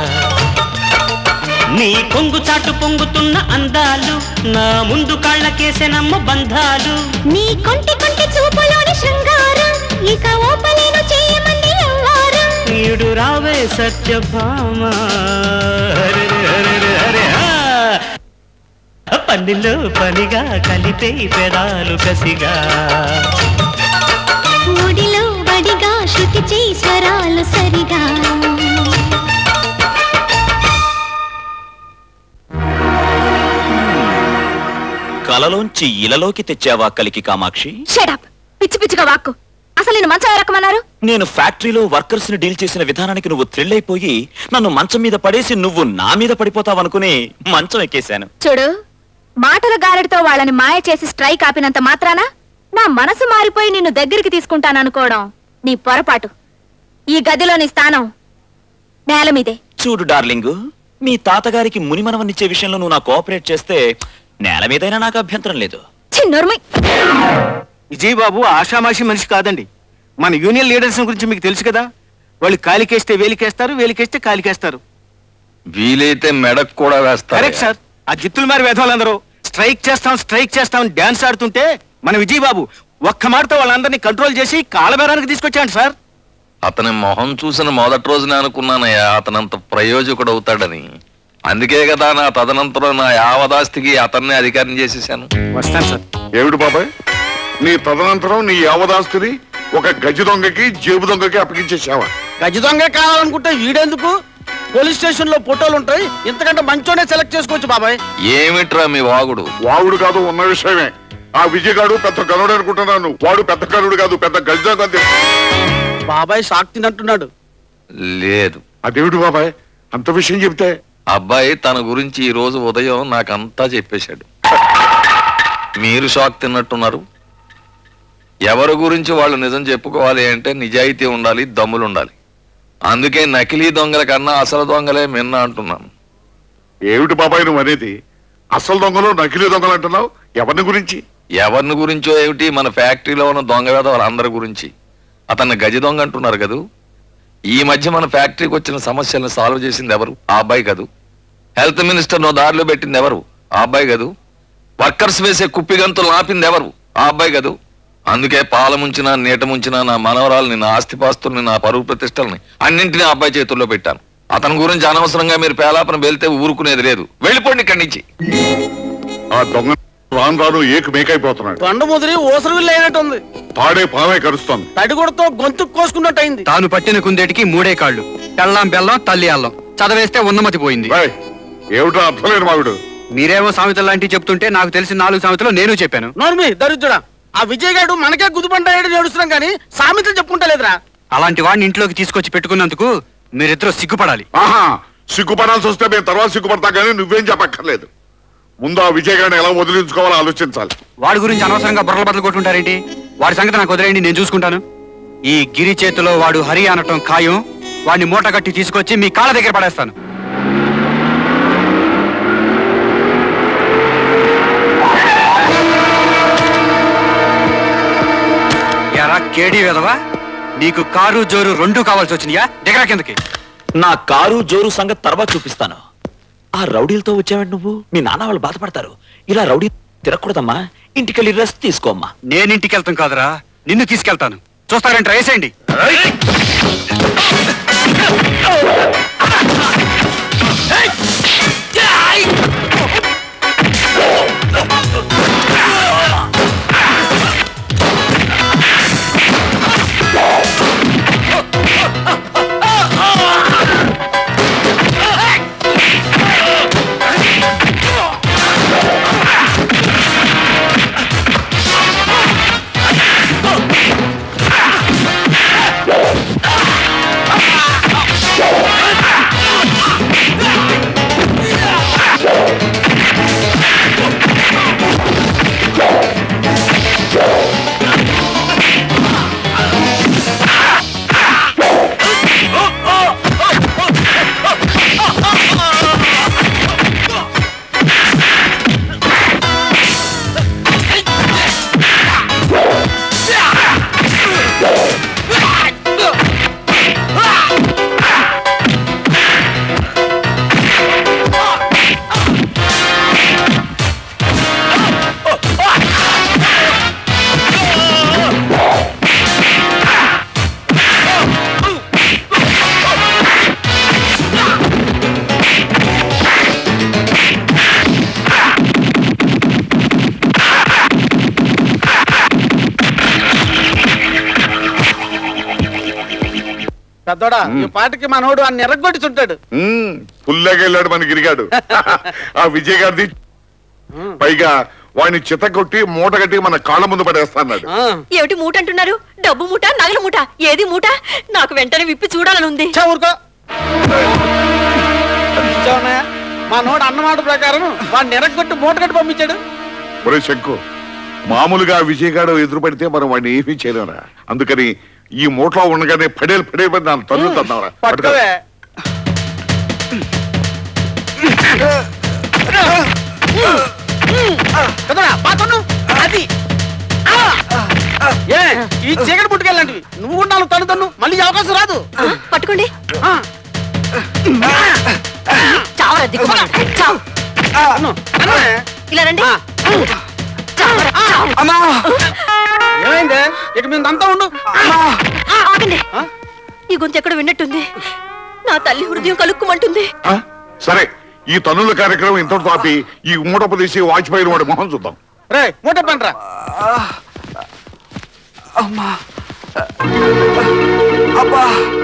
[SPEAKER 18] నీ కొంగు చాటు పొంగుతున్న అందాలు నా ముందు కాళ్ళకేసెనమ్మ బంధాలు
[SPEAKER 17] నీ కొంటి కొంటి చూపులోని శృంగారం ఇక ఓపలేను చేయమంది ఎవ్వారం
[SPEAKER 18] ఈడు రావే సత్యభామ హరే హరే హరే హా. పనిలో పనిగా కలిపే పెదాలు కసిగా
[SPEAKER 17] ఒడిలో వడిగా శృతి చేయి స్వరాలు సరిగా
[SPEAKER 2] కలలోంచి ఇలలోకి తెచ్చావా కలికి కామాక్షి
[SPEAKER 3] షడప్ పిచ్చి పిచ్చిగా వాక్కు అసలు నేను మంచం రకమన్నారు
[SPEAKER 2] నేను ఫ్యాక్టరీలో వర్కర్స్ ని డీల్ చేసిన విధానానికి నువ్వు థ్రిల్ అయిపోయి నన్ను మంచం మీద పడేసి నువ్వు నా మీద పడిపోతావనుకుని మంచం ఎక్కేశాను
[SPEAKER 3] చూడు మాటల గారడితో వాళ్ళని మాయ చేసి స్ట్రైక్ ఆపినంత మాత్రాన నా మనసు మారిపోయి నిన్ను దగ్గరికి తీసుకుంటాననుకోవడం నీ పొరపాటు ఈ గదిలోని స్థానం నేల మీదే
[SPEAKER 2] చూడు డార్లింగు మీ తాతగారికి మునిమనవనిచ్చే విషయంలో నువ్వు నా కోఆపరేట్ చేస్తే నేల మీదైనా నాకు అభ్యంతరం లేదు
[SPEAKER 3] చిన్నోర్మై
[SPEAKER 15] విజయ్ బాబు ఆషామాషి మనిషి కాదండి మన యూనియన్ లీడర్స్ గురించి మీకు తెలుసు కదా వాళ్ళు కాలికేస్తే వేలికేస్తారు వేలికేస్తే కాలికేస్తారు
[SPEAKER 12] వీలైతే మెడకు కూడా వేస్తారు
[SPEAKER 15] కరెక్ట్ సార్ ఆ జిత్తుల మారి వేధవాళ్ళందరూ స్ట్రైక్ చేస్తాం స్ట్రైక్ చేస్తాం డాన్స్ ఆడుతుంటే మన విజయ్ బాబు ఒక్క మాటతో వాళ్ళందరినీ కంట్రోల్ చేసి కాలబేరానికి తీసుకొచ్చాడు సార్
[SPEAKER 12] అతని మొహం చూసిన మొదటి రోజునే అనుకున్నానయ్యా అతనంత ప్రయోజకుడు అవుతాడని అందుకే కదా నా తదనంతరం నా యావదాస్తికి అతన్ని అధికారం చేసేసాను
[SPEAKER 15] వస్తాను సార్
[SPEAKER 8] ఏమిటి బాబాయ్ నీ తదనంతరం నీ యావదాస్తిని ఒక గజ దొంగకి జేబు దొంగకి అప్పగించేసావా
[SPEAKER 9] గజ దొంగ కావాలనుకుంటే వీడెందుకు పోలీస్ స్టేషన్ లో ఫోటోలు ఉంటాయి ఇంతకంటే మంచోనే సెలెక్ట్ చేసుకోవచ్చు బాబాయ్
[SPEAKER 12] ఏమిట్రా మీ వాగుడు
[SPEAKER 8] వాగుడు కాదు ఉన్న విషయమే ఆ విజయగాడు పెద్ద గనుడు అనుకుంటున్నాను వాడు పెద్ద గనుడు కాదు పెద్ద గజ దొంగ అంతే.
[SPEAKER 9] బాబాయ్ షాక్ తినట్టున్నాడు
[SPEAKER 12] లేదు
[SPEAKER 8] అదేమిటి బాబాయ్ అంత విషయం చెప్తే
[SPEAKER 12] అబ్బాయి తన గురించి ఈ రోజు ఉదయం నాకంతా చెప్పేశాడు మీరు షాక్ తిన్నట్టున్నారు ఎవరి గురించి వాళ్ళు నిజం చెప్పుకోవాలి అంటే నిజాయితీ ఉండాలి దమ్ములు ఉండాలి అందుకే నకిలీ దొంగల కన్నా అసలు దొంగలే మిన్న అంటున్నాను
[SPEAKER 8] ఏమిటి బాబాయ్ నువ్వు అనేది అసలు దొంగలు నకిలీ దొంగలు అంటున్నావు ఎవరిని గురించి
[SPEAKER 12] ఎవరిని గురించో ఏమిటి మన ఫ్యాక్టరీలో ఉన్న దొంగ వేద వాళ్ళందరి గురించి అతన్ని గజ దొంగ అంటున్నారు కదూ ఈ మధ్య మన ఫ్యాక్టరీకి వచ్చిన సమస్యలను సాల్వ్ చేసింది ఎవరు ఆ అబ్బాయి కదూ హెల్త్ మినిస్టర్ నో దారిలో పెట్టింది ఎవరు ఆ అబ్బాయి కదూ వర్కర్స్ వేసే కుప్పి గంతులు ఆపింది ఎవరు ఆ అబ్బాయి కదూ అందుకే పాల ముంచినా నీట ముంచినా నా మనవరాల్ని నా ఆస్తిపాస్తుల్ని నా పరువు ప్రతిష్టల్ని అన్నింటినీ ఆ అబ్బాయి చేతుల్లో పెట్టాను అతని గురించి అనవసరంగా మీరు పేలాపన వెళ్తే ఊరుకునేది లేదు వెళ్ళిపోండి ఇక్కడి నుంచి
[SPEAKER 8] ఆ దొంగ రాను రాను ఏకు మేకైపోతున్నాడు
[SPEAKER 9] కొండ ముదిరి ఊసరవిల్లు అయినట్టుంది
[SPEAKER 8] తాడే పామే కరుస్తోంది
[SPEAKER 9] తడిగుడతో గొంతు కోసుకున్నట్టు అయింది
[SPEAKER 10] తాను పట్టిన కుందేటికి మూడే కాళ్ళు పెళ్ళాం బెల్లం తల్లి అల్లం చదవేస్తే ఉన్నమతి పోయింది
[SPEAKER 8] ఏమిటో అర్థలేని మావిడు
[SPEAKER 10] మీరేమో సామెతలు లాంటివి చెప్తుంటే నాకు తెలిసిన నాలుగు సామెతలు నేను చెప్పాను
[SPEAKER 9] నోర్మి దరిద్రుడా ఆ విజయ్ గారు మనకే గుదిబంటాయని నేడుస్తున్నాం కానీ సామెతలు చెప్పుకుంటలేదురా
[SPEAKER 10] అలాంటి వాడిని ఇంట్లోకి తీసుకొచ్చి పెట్టుకున్నందుకు మీరిద్దరూ సిగ్గుపడాలి
[SPEAKER 8] ఆహా సిగ్గుపడాల్సి వస్తే మేము తర్వాత సిగ్గుపడతా కానీ నువ్వేం చెప్పక్కర్లేదు ముందు ఆ విజయ్ గారిని ఎలా వదిలించుకోవాలో ఆలోచించాలి
[SPEAKER 10] వాడి గురించి అనవసరంగా బుర్రల బదులు కొట్టుంటారేంటి వాడి సంగతి నాకు వదిలేయండి నేను చూసుకుంటాను ఈ గిరి చేతిలో వాడు హరి అనటం ఖాయం వాడిని మూట కట్టి తీసుకొచ్చి మీ కాళ్ళ దగ్గర పడేస్తాను ఎరా కేడీ వెదవా నీకు కారు జోరు రెండు కావాల్సి వచ్చినాయా దిగరా కిందకి
[SPEAKER 2] నా కారు జోరు సంగతి తర్వాత చూపిస్తాను ఆ రౌడీలతో వచ్చావండి నువ్వు మీ నాన్న వాళ్ళు బాధపడతారు ఇలా రౌడీ తిరగకూడదమ్మా ఇంటికెళ్ళి రెస్ట్ తీసుకోమ్మా
[SPEAKER 10] నేను ఇంటికి వెళ్తాం కాదురా నిన్ను తీసుకెళ్తాను చూస్తారంటే వేసేయండి
[SPEAKER 17] ఆ
[SPEAKER 9] పెద్దోడా ఈ పాటకి మనోడు అన్ని ఎర్రగొట్టుచుంటాడు
[SPEAKER 8] ఉమ్, పుల్లగా వెళ్ళాడు మన గిరిగాడు ఆ విజయ్ గారిది పైగా వాడిని చిత కొట్టి మూట కట్టి మన కాళ్ళ ముందు పడేస్తాన్నాడు
[SPEAKER 7] ఏమిటి మూట అంటున్నారు డబ్బు మూట నగల మూట ఏది మూట నాకు వెంటనే విప్పి చూడాలని ఉంది
[SPEAKER 9] ఊరుకో చూసావన్నయ్య? మనోడు అన్నమాట ప్రకారం వాడిని ఎర్రగొట్టి మూట కట్టి పంపించాడు
[SPEAKER 8] ఒరే శంకు మామూలుగా విజయ్ గారు ఎదురు పడితే మనం వాడిని ఏమీ చేయలేరా అందుకని ఈ మూటలో ఉండగానే పడేలు పడేలు పడి నన్ను తల్లు తన్నారా
[SPEAKER 9] పట్టుకోవే పెద్దోడా, బా తన్ను. అది ఆ! ఏ ఈ చీకటి పుట్టుకెళ్ళంటివి నువ్వు ఉండాలి తను తన్ను మళ్ళీ ఈ అవకాశం రాదు
[SPEAKER 7] పట్టుకోండి చావరా దిక్కుమాల. చావు ఇలా రండి చావరా, చావు.
[SPEAKER 9] ఏమైంది ఇక మీద అంతా ఉండు
[SPEAKER 7] ఆ, ఆగండి ఈ గొంతు ఎక్కడ విన్నట్టుంది నా తల్లి హృదయం కలుక్కుమంటుంది
[SPEAKER 8] ఆ? సరే ఈ తన్నుల కార్యక్రమం ఇంతటితో ఆపి ఈ మూట ప్రదేశి వాజ్పేయి వాడి మొహం చూద్దాం
[SPEAKER 9] రే మూట పండ్రా
[SPEAKER 16] అమ్మా అబ్బా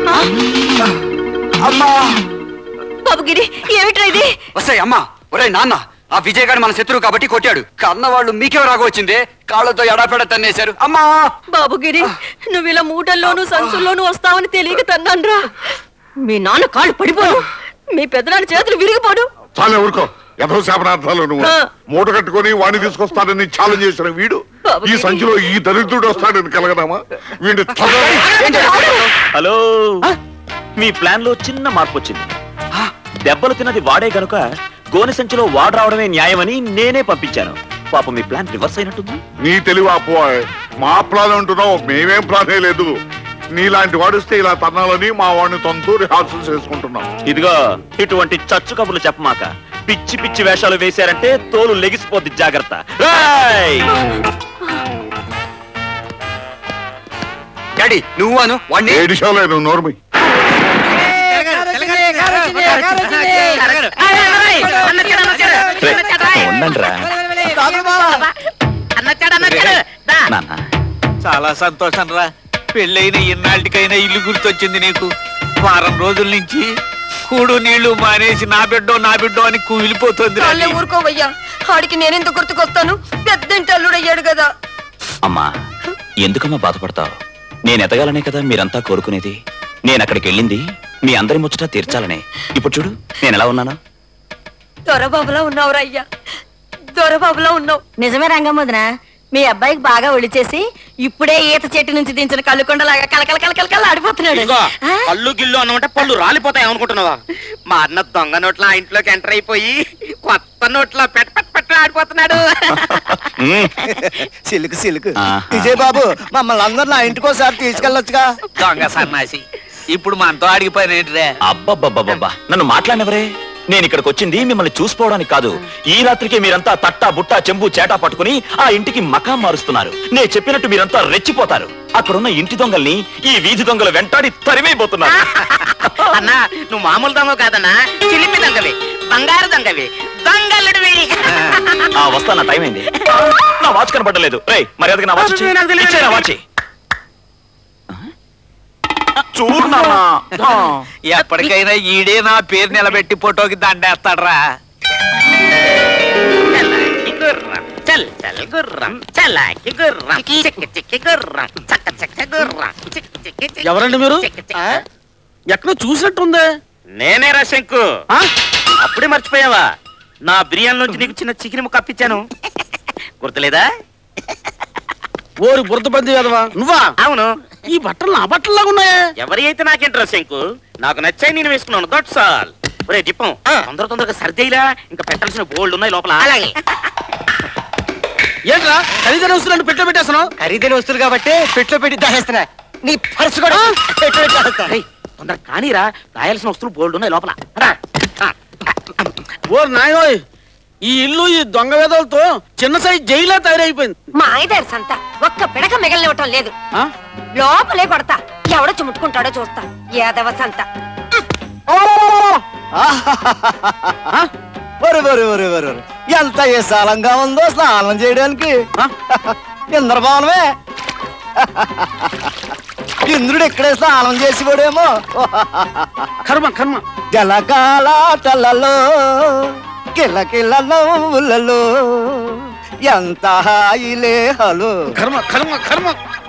[SPEAKER 16] అమ్మా
[SPEAKER 7] బాబుగిరి ఏమిట్రా ఇది
[SPEAKER 16] వస్తాయి అమ్మా ఒరే నాన్న ఆ విజయ్ గారు మన శత్రువు కాబట్టి కొట్టాడు కన్న వాళ్ళు మీకే రాగొచ్చింది కాళ్ళతో ఎడాపెడ తన్నేశారు అమ్మా
[SPEAKER 7] బాబుగిరి నువ్వు ఇలా మూటల్లోనూ సంచుల్లోనూ వస్తావని తెలియక తన్నాన్రా మీ నాన్న కాళ్ళు పడిపోను మీ పెద్దనాన్న చేతులు విరిగిపోను
[SPEAKER 8] చాలా ఊరుకో యథో శాపనార్థాలు నువ్వు
[SPEAKER 7] ఆ.
[SPEAKER 8] మూట కట్టుకొని వాడిని తీసుకొస్తాడని ఛాలెంజ్ చేసిన వీడు ఈ సంచిలో ఈ దరిద్రుడు వస్తాడని కలగదామా వీడి
[SPEAKER 2] హలో మీ ప్లాన్ లో చిన్న మార్పు వచ్చింది దెబ్బలు తిన్నది వాడే గనుక గోనె సంచిలో వాడు రావడమే న్యాయమని నేనే పంపించాను పాపం మీ ప్లాన్ రివర్స్ అయినట్టుంది
[SPEAKER 8] నీ తెలివి అపో మా ప్లాన్ అంటున్నావు మేమేం ప్లానే లేదు నీలాంటి వాడిస్తే ఇలా తన్నాలని మా వాడిని తంతూ రిహార్సల్ చేసుకుంటున్నాం
[SPEAKER 2] ఇదిగో ఇటువంటి చచ్చు కబుర్లు చెప్పమాక పిచ్చి పిచ్చి వేషాలు వేశారంటే తోలు లెగిసిపోద్ది జాగ్రత్త రేయ్!
[SPEAKER 16] డాడీ నువ్వు అను వాడిని
[SPEAKER 8] ఏడిషాలే నువ్వు నోర్మి
[SPEAKER 2] ఉండండిరా. నాన్న
[SPEAKER 6] చాలా సంతోషం రా పెళ్ళైన ఇన్నాళ్ళకైనా ఇల్లు గుర్తొచ్చింది నీకు వారం రోజుల నుంచి కూడు నీళ్లు మానేసి నా బిడ్డో నా బిడ్డో అని కుమిలిపోతుంది రా
[SPEAKER 7] చాలే ఊరుకోవయ్యా ఆడికి నేనెందుకు గుర్తుకొస్తాను పెద్దంటి అల్లుడయ్యాడు కదా
[SPEAKER 2] అమ్మా ఎందుకమ్మా బాధపడతావు నేను ఎదగాలనే కదా మీరంతా కోరుకునేది నేను అక్కడికి వెళ్ళింది మీ అందరి ముచ్చట తీర్చాలనే ఇప్పుడు చూడు నేను ఎలా ఉన్నాను
[SPEAKER 7] దొరబాబులా ఉన్నావురా అయ్యా దొరబాబులా ఉన్నావు
[SPEAKER 22] నిజమే రంగమ్మదిన మీ అబ్బాయికి బాగా ఒడి చేసి ఇప్పుడే ఈత చెట్టు నుంచి దించిన కళ్ళుకొండలాగా కలకల కలకల కల ఆడిపోతున్నాడు
[SPEAKER 4] ఇదిగో, పళ్ళు గిల్లు అన్నమాట పళ్ళు రాలిపోతాయి అనుకుంటున్నావా మా అన్న దొంగ నోట్ల ఆ ఇంట్లోకి ఎంటర్ అయిపోయి కొత్త నోట్ల పెట్ పెట్ పెట్ ఆడిపోతున్నాడు
[SPEAKER 23] సిలుకు సిలుకు
[SPEAKER 2] ఆహా.
[SPEAKER 23] విజయ్ బాబు మమ్మల్ని అందరు నా ఇంటికోసారి తీసుకెళ్ళొచ్చుగా
[SPEAKER 6] దొంగ సన్నాసి ఇప్పుడు మనతో అడిగిపోయిన ఏంటిరే
[SPEAKER 2] అబ్బబ్బబ్బబ్బా నన్ను మాట్లాడినవరే నేను ఇక్కడికి వచ్చింది మిమ్మల్ని చూసుకోవడానికి కాదు ఈ రాత్రికి మీరంతా తట్టా బుట్టా చెంబు చేటా పట్టుకుని ఆ ఇంటికి మకాం మారుస్తున్నారు నేను చెప్పినట్టు మీరంతా రెచ్చిపోతారు అక్కడున్న ఇంటి దొంగల్ని ఈ వీధి దొంగలు వెంటాడి తరిమైపోతున్నారు
[SPEAKER 4] అన్నా నువ్వు మామూలు దొంగ కాదన్నా చిలిపి దొంగవి బంగారు దొంగవి దొంగలుడివి
[SPEAKER 2] ఆ వస్తా నా టైం అయింది నా వాచ్ కనపడలేదు రే మర్యాదగా నా వాచ్ ఇచ్చేయ్.
[SPEAKER 4] నాకు తెలియదు.
[SPEAKER 2] ఇచ్చేయ్ నా వాచ్ చూడు నాన్నా.
[SPEAKER 6] ఎప్పటికైనా ఈడే నా పేరు నిలబెట్టి ఫోటోకి దండేస్తాడ్రా
[SPEAKER 4] గుర్రం చల్ చల్ గుర్రం చలాకి గుర్రం చిక్కి చిక్కి గుర్రం చక్క చక్క గుర్రం చిక్కి చిక్కి చిక్కి
[SPEAKER 9] ఎవరండి మీరు ఆ? ఎక్కడో చూసినట్టుందే
[SPEAKER 4] నేనేరా శంకు అప్పుడే మర్చిపోయావా నా బిర్యానీ నుంచి నీకు చిన్న చికెన్ ముక్క అప్పించాను గుర్తులేదా
[SPEAKER 9] ఓరి బురద బంది కదవా నువ్వా
[SPEAKER 4] అవును
[SPEAKER 9] ఈ బట్టలు నా బట్టల్లాగా ఉన్నాయే
[SPEAKER 4] ఎవరి అయితే నాకేంట్రా శంకు నాకు నచ్చాయి నేను వేసుకున్నాను దట్స్ ఆల్ ఒరే దీపం తొందర తొందరగా సర్దేయిలా ఇంకా పెట్టాల్సిన బోల్డ్ ఉన్నాయి లోపల అలాగే
[SPEAKER 9] ఏంట్రా ఖరీదైన వస్తువులను పెట్టె పెట్టేస్తున్నావు
[SPEAKER 23] ఖరీదైన వస్తువులు కాబట్టి పెట్లో పెట్టి దాచేస్తున్నా నీ పర్సు కూడా పెట్లో పెట్టి దాచేస్తా.
[SPEAKER 4] రేయ్, తొందర కానీరా రాయాల్సిన వస్తువులు బోల్డ్ ఉన్నాయి లోపల రా.
[SPEAKER 9] ఓరి నాయనోయ్ ఈ ఇల్లు ఈ దొంగ వేదలతో చిన్న సైజ్ జైలా తయారైపోయింది
[SPEAKER 22] మా ఆయదారు సంత ఒక్క పిడక మిగలనివ్వటం లేదు
[SPEAKER 9] ఆ?
[SPEAKER 22] లోపలే కొడతా ఎవడొచ్చి ముట్టుకుంటాడో చూస్తా యాదవ సంత
[SPEAKER 23] ఒరే ఒరే ఒరే ఒరే ఒరే. ఎంత విశాలంగా ఉందో స్నానం చేయడానికి ఇంద్రభవనమే ఇంద్రుడు ఎక్కడే స్నానం చేసిపోడేమో
[SPEAKER 9] కర్మ కర్మ
[SPEAKER 23] జలకాలాటలలో కిలకిల నవ్వులలో ఎంత హాయిలే హలో
[SPEAKER 9] కర్మ కర్మ కర్మ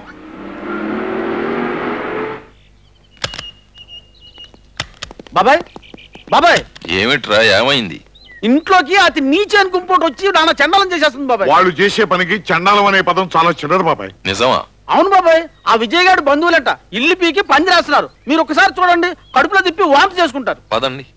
[SPEAKER 9] బాబాయ్ బాబాయ్
[SPEAKER 12] ఏమిట్రా ఏమైంది
[SPEAKER 9] ఇంట్లోకి అతి నీచని గుంపోటి వచ్చి నాన్న చండాలం చేసేస్తుంది బాబాయ్
[SPEAKER 8] వాళ్ళు చేసే పనికి చండాలం అనే పదం చాలా చిన్నది బాబాయ్
[SPEAKER 12] నిజమా
[SPEAKER 9] అవును బాబాయ్ ఆ విజయ్ గారి బంధువులంట ఇల్లు పీకి పంది రాస్తున్నారు మీరు ఒకసారి చూడండి కడుపులో తిప్పి వాంతి చేసుకుంటారు
[SPEAKER 12] పదండి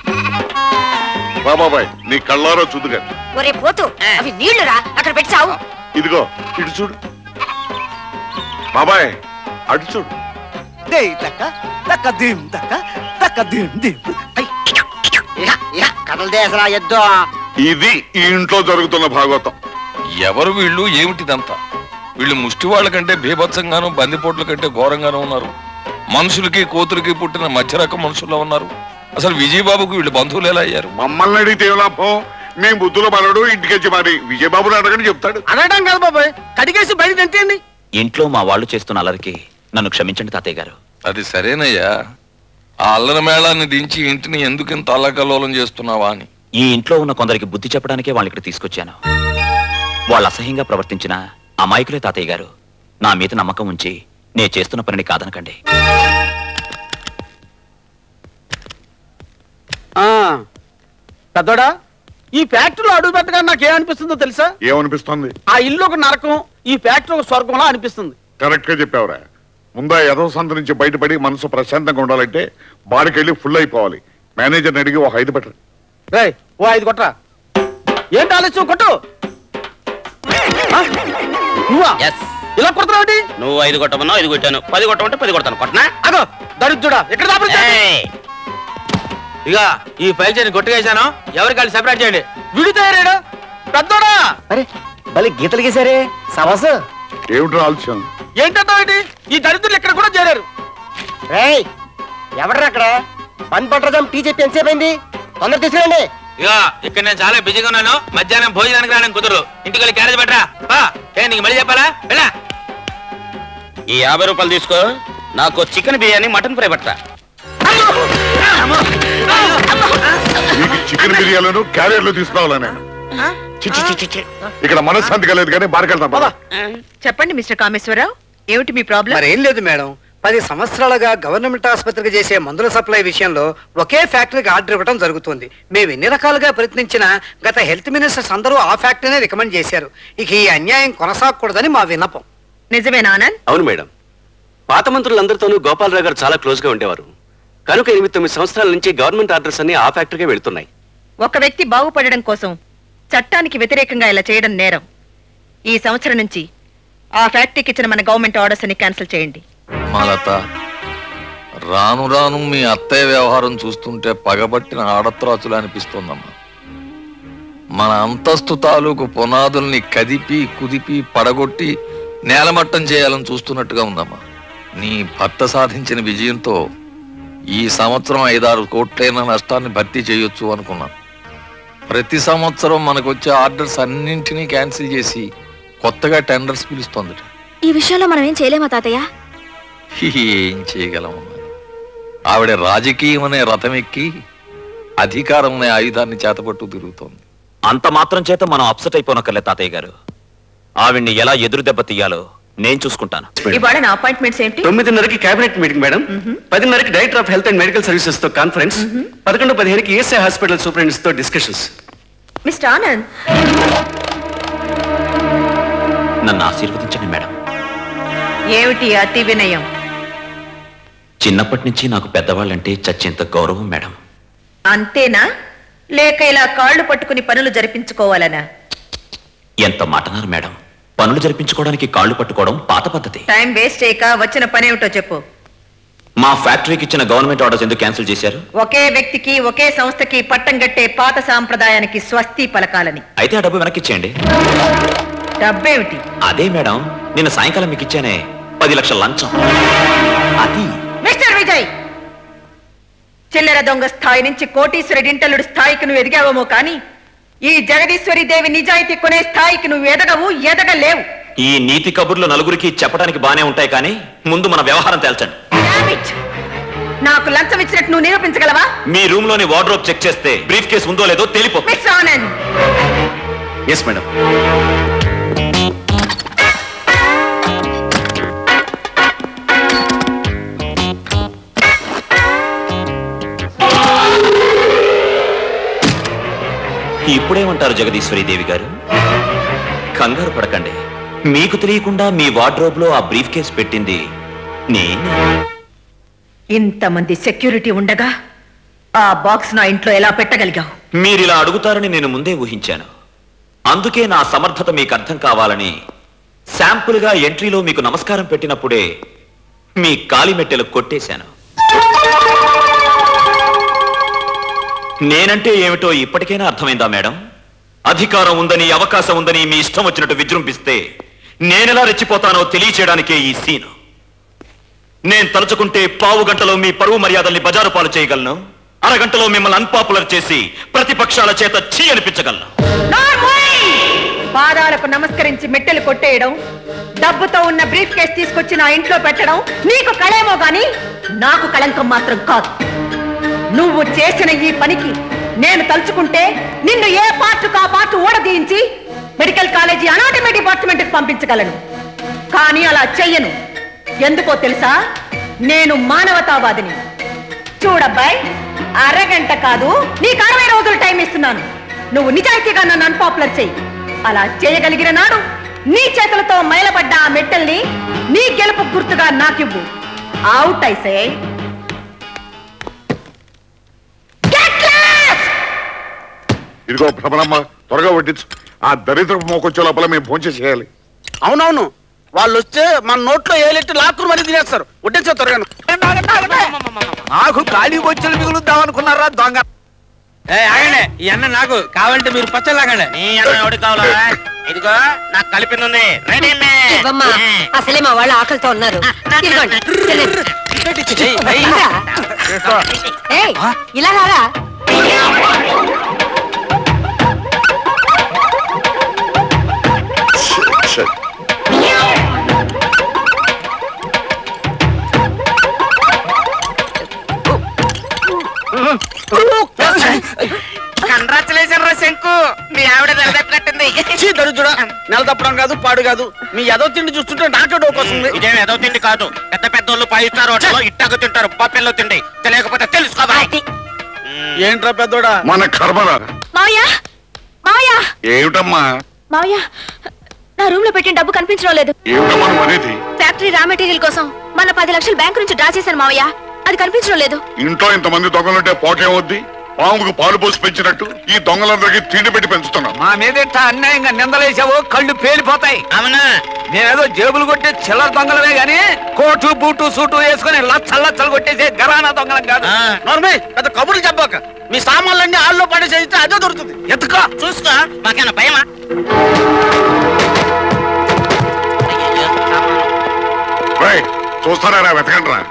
[SPEAKER 8] రా బాబాయ్ నీ కళ్ళారో చూదుగా
[SPEAKER 22] ఒరే పోతు అవి నీళ్లురా అక్కడ పెట్టి చావు
[SPEAKER 8] ఇదిగో ఇటు చూడు బాబాయ్ అటు చూడు
[SPEAKER 23] దేయ్ తక్క తక్క దిం తక్క తక్క దిం దిం కథలు దేశరా ఎద్దు
[SPEAKER 8] ఇది ఈ ఇంట్లో జరుగుతున్న భాగవతం
[SPEAKER 12] ఎవరు వీళ్ళు ఏమిటిదంతా వీళ్ళు ముష్టి వాళ్ళ కంటే బీభత్సంగాను బందిపోట్ల కంటే ఘోరంగాను ఉన్నారు మనుషులకి కోతులకి పుట్టిన మధ్య రకం మనుషుల్లో ఉన్నారు అసలు విజయబాబుకు వీళ్ళు బంధువులు ఎలా అయ్యారు
[SPEAKER 8] మమ్మల్ని అడిగితే ఏం లాభం మేము బుద్ధులు మనడు ఇంటికొచ్చి మరి విజయబాబుని అడగని చెప్తాడు
[SPEAKER 9] అనడం కాదు బాబాయ్ కడిగేసి బయట తింటేయండి
[SPEAKER 2] ఇంట్లో మా వాళ్ళు చేస్తున్న అల్లరికి నన్ను క్షమించండి తాతయ్య గారు
[SPEAKER 12] అది సరేనయ్యా ఆ అల్లరి మేళాన్ని దించి ఇంటిని ఎందుకు ఇంత అల్లకల్లోలం చేస్తున్నావా అని
[SPEAKER 2] ఈ ఇంట్లో ఉన్న కొందరికి బుద్ధి చెప్పడానికే వాళ్ళని ఇక్కడ తీసుకొచ్చాను వాళ్ళు అసహ్యంగా ప్రవర్తించిన అమాయకులే తాతయ్య గారు నా మీద నమ్మకం ఉంచి నే చేస్తున్న పనిని కాదనకండి
[SPEAKER 9] ఆ, పెద్దోడా ఈ ఫ్యాక్టరీలో అడుగు పెట్టగా నాకేమనిపిస్తుందో తెలుసా
[SPEAKER 8] ఏమనిపిస్తుంది
[SPEAKER 9] ఆ ఇల్లు ఒక నరకం ఈ ఫ్యాక్టరీ ఒక స్వర్గంలా అనిపిస్తుంది
[SPEAKER 8] కరెక్ట్ గా చెప్పావురా ముందా యదవ సంత నుంచి బయటపడి మనసు ప్రశాంతంగా ఉండాలంటే బాడికెళ్ళి ఫుల్ అయిపోవాలి మేనేజర్ని అడిగి ఒక ఐదు పెట్టరు
[SPEAKER 9] రేయ్ ఓ ఐదు కొట్రా ఏంటి ఆలస్యం కొట్టు ఆ? నువ్వా ఇలా కొడుతున్నావు
[SPEAKER 4] నువ్వు ఐదు కొట్టమన్నావు ఐదు కొట్టాను పది కొట్టమంటే పది కొడతాను కొట్టనా
[SPEAKER 9] అగో దరిద్రుడా ఎక్కడ
[SPEAKER 10] ఇక ఈ ఫైల్ చేయని కొట్టుకేసాను ఎవరికి వాళ్ళు సెపరేట్ చేయండి
[SPEAKER 9] విడితేరాడు పెద్దోడా
[SPEAKER 23] అరే భలే గీతలు గీసారే సమస్య
[SPEAKER 8] ఏమిటి ఆలస్యం
[SPEAKER 9] ఏంటంటావు ఏంటి ఈ దరిద్రులు ఇక్కడ కూడా చేరారు
[SPEAKER 23] రేయ్ ఎవడ్రా అక్కడ పని పట్టడం టీ చెప్పి ఎంతసేపు అయింది తొందర తీసుకురండి
[SPEAKER 10] ఇక ఇక్కడ నేను చాలా బిజీగా ఉన్నాను మధ్యాహ్నం భోజనానికి రావడం కుదరు ఇంటికి వెళ్ళి క్యారేజ్ పెట్టరా బా ఏ నీకు మళ్ళీ చెప్పాలా వెళ్ళా
[SPEAKER 4] ఈ యాభై రూపాయలు తీసుకో నాకు చికెన్ బిర్యానీ మటన్ ఫ్రై పట్టరా
[SPEAKER 8] నీకు చికెన్ బిర్యానీను క్యారియర్లు తీసుకురావాలా నేను చిచ్చి చిచ్చి చి. ఇక్కడ మనశ్శాంతి కలేదు కానీ బారికెళ్తాం పద
[SPEAKER 13] చెప్పండి మిస్టర్ కామేశ్వరరావు ఏమిటి మీ ప్రాబ్లం
[SPEAKER 1] మరేం లేదు మేడం పది సంవత్సరాలుగా గవర్నమెంట్ ఆసుపత్రికి చేసే మందుల సప్లై విషయంలో ఒకే ఫ్యాక్టరీకి ఆర్డర్ ఇవ్వడం జరుగుతుంది మేము ఎన్ని రకాలుగా ప్రయత్నించినా గత హెల్త్ మినిస్టర్స్ అందరూ ఆ ఫ్యాక్టరీనే రికమెండ్ చేశారు ఇక ఈ అన్యాయం కొనసాగకూడదని మా విన్నపం
[SPEAKER 13] నిజమేనా ఆనంద్
[SPEAKER 21] అవును మేడం పాత మంత్రులందరితోనూ గోపాలరావు గారు చాలా క్లోజ్ గా ఉండేవారు కనుక ఎనిమిది తొమ్మిది సంవత్సరాల నుంచి గవర్నమెంట్ ఆర్డర్స్ అన్ని ఆ ఫ్యాక్టరీకే వెళ్తున్నాయి
[SPEAKER 13] ఒక వ్యక్తి బాగుపడడం కోసం చట్టానికి వ్యతిరేకంగా ఇలా చేయడం నేరం ఈ సంవత్సరం నుంచి ఆ ఫ్యాక్టరీకి ఇచ్చిన మన గవర్నమెంట్ ఆర్డర్స్ ని క్యాన్సిల్ చేయండి
[SPEAKER 12] మాలత రాను రాను మీ అత్తయ్య వ్యవహారం చూస్తుంటే పగబట్టిన ఆడత్రాచులు అనిపిస్తోందమ్మా మన అంతస్తు తాలూకు పునాదుల్ని కదిపి కుదిపి పడగొట్టి నేలమట్టం చేయాలని చూస్తున్నట్టుగా ఉందమ్మా నీ భర్త సాధించిన విజయంతో ఈ సంవత్సరం ఐదారు కోట్లైన నష్టాన్ని భర్తీ చేయొచ్చు అనుకున్నాను ప్రతి సంవత్సరం మనకు వచ్చే ఆర్డర్స్ అన్నింటినీ క్యాన్సిల్ చేసి కొత్తగా టెండర్స్ పిలుస్తోంది
[SPEAKER 19] ఈ విషయంలో మనం ఏం చేయలేమా తాతయ్య
[SPEAKER 12] ఏం చేయగలం ఆవిడ రాజకీయం అనే రథం ఎక్కి అధికారం అనే ఆయుధాన్ని చేతపట్టు తిరుగుతోంది
[SPEAKER 2] అంత మాత్రం చేత మనం అప్సెట్ అయిపోనక్కర్లే తాతయ్య గారు ఆవిడ్ని ఎలా ఎదురు దెబ్బ తీయాలో నేను చూసుకుంటాను
[SPEAKER 13] ఇవాళ నా అపాయింట్మెంట్స్ ఏంటి
[SPEAKER 21] తొమ్మిదిన్నరకి కేబినెట్ మీటింగ్ మేడం పదిన్నరకి director of health and medical services తో కాన్ఫరెన్స్ పదకొండు పదిహేనుకి ఈఎస్ఐ హాస్పిటల్ సూపరింటెండెంట్స్ తో డిస్కషన్స్
[SPEAKER 13] మిస్టర్ ఆనంద్
[SPEAKER 2] నన్ను ఆశీర్వదించండి మేడం
[SPEAKER 13] ఏమిటి ఈ అతి వినయం
[SPEAKER 2] చిన్నప్పటి నుంచి నాకు పెద్దవాళ్ళంటే చచ్చేంత గౌరవం మేడం
[SPEAKER 13] అంతేనా లేక ఇలా కాళ్ళు పట్టుకుని పనులు జరిపించుకోవాలనా
[SPEAKER 2] ఎంత మాటన్నారు మేడం పనులు జరిపించుకోవడానికి కాళ్ళు పట్టుకోవడం పాత పద్ధతి
[SPEAKER 13] టైం వేస్ట్ చేయక వచ్చిన పనేమిటో చెప్పు
[SPEAKER 2] మా ఫ్యాక్టరీకి ఇచ్చిన గవర్నమెంట్ ఆర్డర్స్ ఎందుకు క్యాన్సిల్ చేశారు
[SPEAKER 13] ఒకే వ్యక్తికి ఒకే సంస్థకి పట్టం గట్టే పాత సాంప్రదాయానికి స్వస్తి పలకాలని
[SPEAKER 2] అయితే ఆ డబ్బు వెనక్కి ఇచ్చేయండి
[SPEAKER 13] డబ్బేమిటి
[SPEAKER 2] అదే మేడం నిన్న సాయంకాలం మీకు ఇచ్చానే పది లక్షల లంచం అది
[SPEAKER 13] మిస్టర్ విజయ్ చిల్లర దొంగ స్థాయి నుంచి కోటీశ్వరుడింటలుడు స్థాయికి నువ్వు ఎదిగావేమో కానీ ఈ జగదీశ్వరి దేవి నిజాయితీ కొనే స్థాయికి నువ్వు ఎదగవు ఎదగలేవు
[SPEAKER 2] ఈ నీతి కబుర్లు నలుగురికి చెప్పడానికి బానే ఉంటాయి కానీ ముందు మన వ్యవహారం తేల్చండి
[SPEAKER 13] నాకు లంచం ఇచ్చినట్టు నువ్వు నిరూపించగలవా
[SPEAKER 2] మీ రూమ్ లోని వార్డ్రోబ్ చెక్ చేస్తే బ్రీఫ్ కేసు ఉందో లేదో తెలిపోతుంది
[SPEAKER 13] మిస్టర్ ఆనంద్
[SPEAKER 15] ఎస్ మేడం
[SPEAKER 2] ఇప్పుడేమంటారు జగదీశ్వరి దేవి గారు కంగారు పడకండి మీకు తెలియకుండా మీ వార్డ్రోబ్ లో ఆ బ్రీఫ్ కేసు పెట్టింది నేను
[SPEAKER 13] ఇంతమంది సెక్యూరిటీ ఉండగా ఆ బాక్స్ నా ఇంట్లో ఎలా పెట్టగలిగావు
[SPEAKER 2] మీరిలా అడుగుతారని నేను ముందే ఊహించాను అందుకే నా సమర్థత మీకు అర్థం కావాలని శాంపుల్ గా ఎంట్రీలో మీకు నమస్కారం పెట్టినప్పుడే మీ కాలిమెట్టెలు కొట్టేశాను నేనంటే ఏమిటో ఇప్పటికైనా అర్థమైందా మేడం అధికారం ఉందని అవకాశం ఉందని మీ ఇష్టం వచ్చినట్టు విజృంభిస్తే నేనెలా రెచ్చిపోతానో తెలియచేయడానికే ఈ సీను నేను తలుచుకుంటే పావు గంటలో మీ పరువు మర్యాదల్ని బజారు పాలు చేయగలను అరగంటలో మిమ్మల్ని అన్పాపులర్ చేసి ప్రతిపక్షాల చేత చీ అనిపించగలను
[SPEAKER 13] పాదాలకు నమస్కరించి మెట్టెలు కొట్టేయడం డబ్బుతో ఉన్న బ్రీఫ్ కేస్ తీసుకొచ్చి నా ఇంట్లో పెట్టడం నీకు కళేమో గాని నాకు కళంకం మాత్రం కాదు నువ్వు చేసిన ఈ పనికి నేను తలుచుకుంటే నిన్ను ఏ పార్ట్ కా పార్ట్ ఊడదీయించి మెడికల్ కాలేజీ అనాటమీ డిపార్ట్మెంట్ పంపించగలను కానీ అలా చెయ్యను ఎందుకో తెలుసా నేను మానవతావాదిని చూడబ్బాయ్ అరగంట కాదు నీకు అరవై రోజులు టైం ఇస్తున్నాను నువ్వు నిజాయితీగా నన్ను అన్పాపులర్ చెయ్యి అలా చేయగలిగిన నాడు నీ చేతులతో మైలపడ్డ ఆ మెట్టల్ని నీ గెలుపు గుర్తుగా నాకివ్వు అవుట్ అయితే
[SPEAKER 8] ఇదిగో భ్రమణమ్మ త్వరగా వడ్డించు ఆ దరిద్రపు మోకొచ్చే లోపల మేము భోంచే చేయాలి
[SPEAKER 9] అవునవును వాళ్ళు వస్తే మన నోట్లో ఏలెట్టి లాక్కుని మరీ తినేస్తారు వడ్డించే త్వరగా
[SPEAKER 6] నాకు ఖాళీ బొచ్చులు మిగులుద్దాం అనుకున్నారా దొంగ
[SPEAKER 5] ఆగండి ఈ అన్న నాకు కావాలంటే మీరు పచ్చలాగండి
[SPEAKER 4] నీ అన్న ఎవడు కావాలా ఇదిగో నాకు కలిపింది ఉంది రెడీ
[SPEAKER 7] ఇవ్వమ్మా అసలే మా వాళ్ళు ఆకలితో ఉన్నారు ఇదిగోండి, తినండి. ఇంకా? ఏయ్, ఇలా రారా
[SPEAKER 4] కంగ్రాచులేషన్ రా శంకు మీ ఆవిడ నిలబెట్టినట్టుంది
[SPEAKER 9] చీ దరిద్రుడా నెల తప్పడం కాదు పాడు కాదు మీ ఎదో తిండి చూస్తుంటే నాకే డోపు వస్తుంది
[SPEAKER 4] ఇదేం ఏదో తిండి కాదు పెద్ద పెద్దోళ్ళు ఫైవ్ స్టార్ హోటల్లో ఇట్టాకు తింటారు పప్పెల్లో తిండి తెలియకపోతే తెలుసుకోవా
[SPEAKER 9] ఏంట్రా పెద్దోడా
[SPEAKER 8] మన కర్మరా
[SPEAKER 3] మావయ్య మావయ్య
[SPEAKER 8] ఏమిటమ్మా
[SPEAKER 3] మావయ్య నా రూమ్ లో పెట్టిన డబ్బు కనిపించడం లేదు
[SPEAKER 8] ఏమిటమ్మా నువ్వు అనేది
[SPEAKER 3] ఫ్యాక్టరీ రా మెటీరియల్ కోసం మన పది లక్షలు బ్యాంక్ నుంచి డ్రా చేశాను మావయ్య అది కనిపించడం లేదు
[SPEAKER 8] ఇంట్లో ఇంతమంది దొంగలుంటే పోకేమవుద్ది పాముకు పాలు పోసి పెంచినట్టు ఈ దొంగలందరికీ తిండి పెట్టి పెంచుతున్నాం
[SPEAKER 6] మా మీదెట్ట అన్యాయంగా నిందలేసావో కళ్ళు పేలిపోతాయి
[SPEAKER 4] అవునా
[SPEAKER 6] నేనేదో జేబులు కొట్టే చిల్లర దొంగలమే గాని కోటు బూటు సూటు వేసుకుని లచ్చలు లచ్చలు కొట్టేసే గరానా దొంగలం కాదు
[SPEAKER 9] నోర్మై పెద్ద కబుర్లు చెప్పాక మీ సామాన్లన్నీ ఆల్లో పడేసేస్తే అదే దొరుకుతుంది
[SPEAKER 6] ఎత్తుకో
[SPEAKER 4] చూసుకో మాకేనా భయమా
[SPEAKER 8] రేయ్, చూస్తారా వెతకండి రా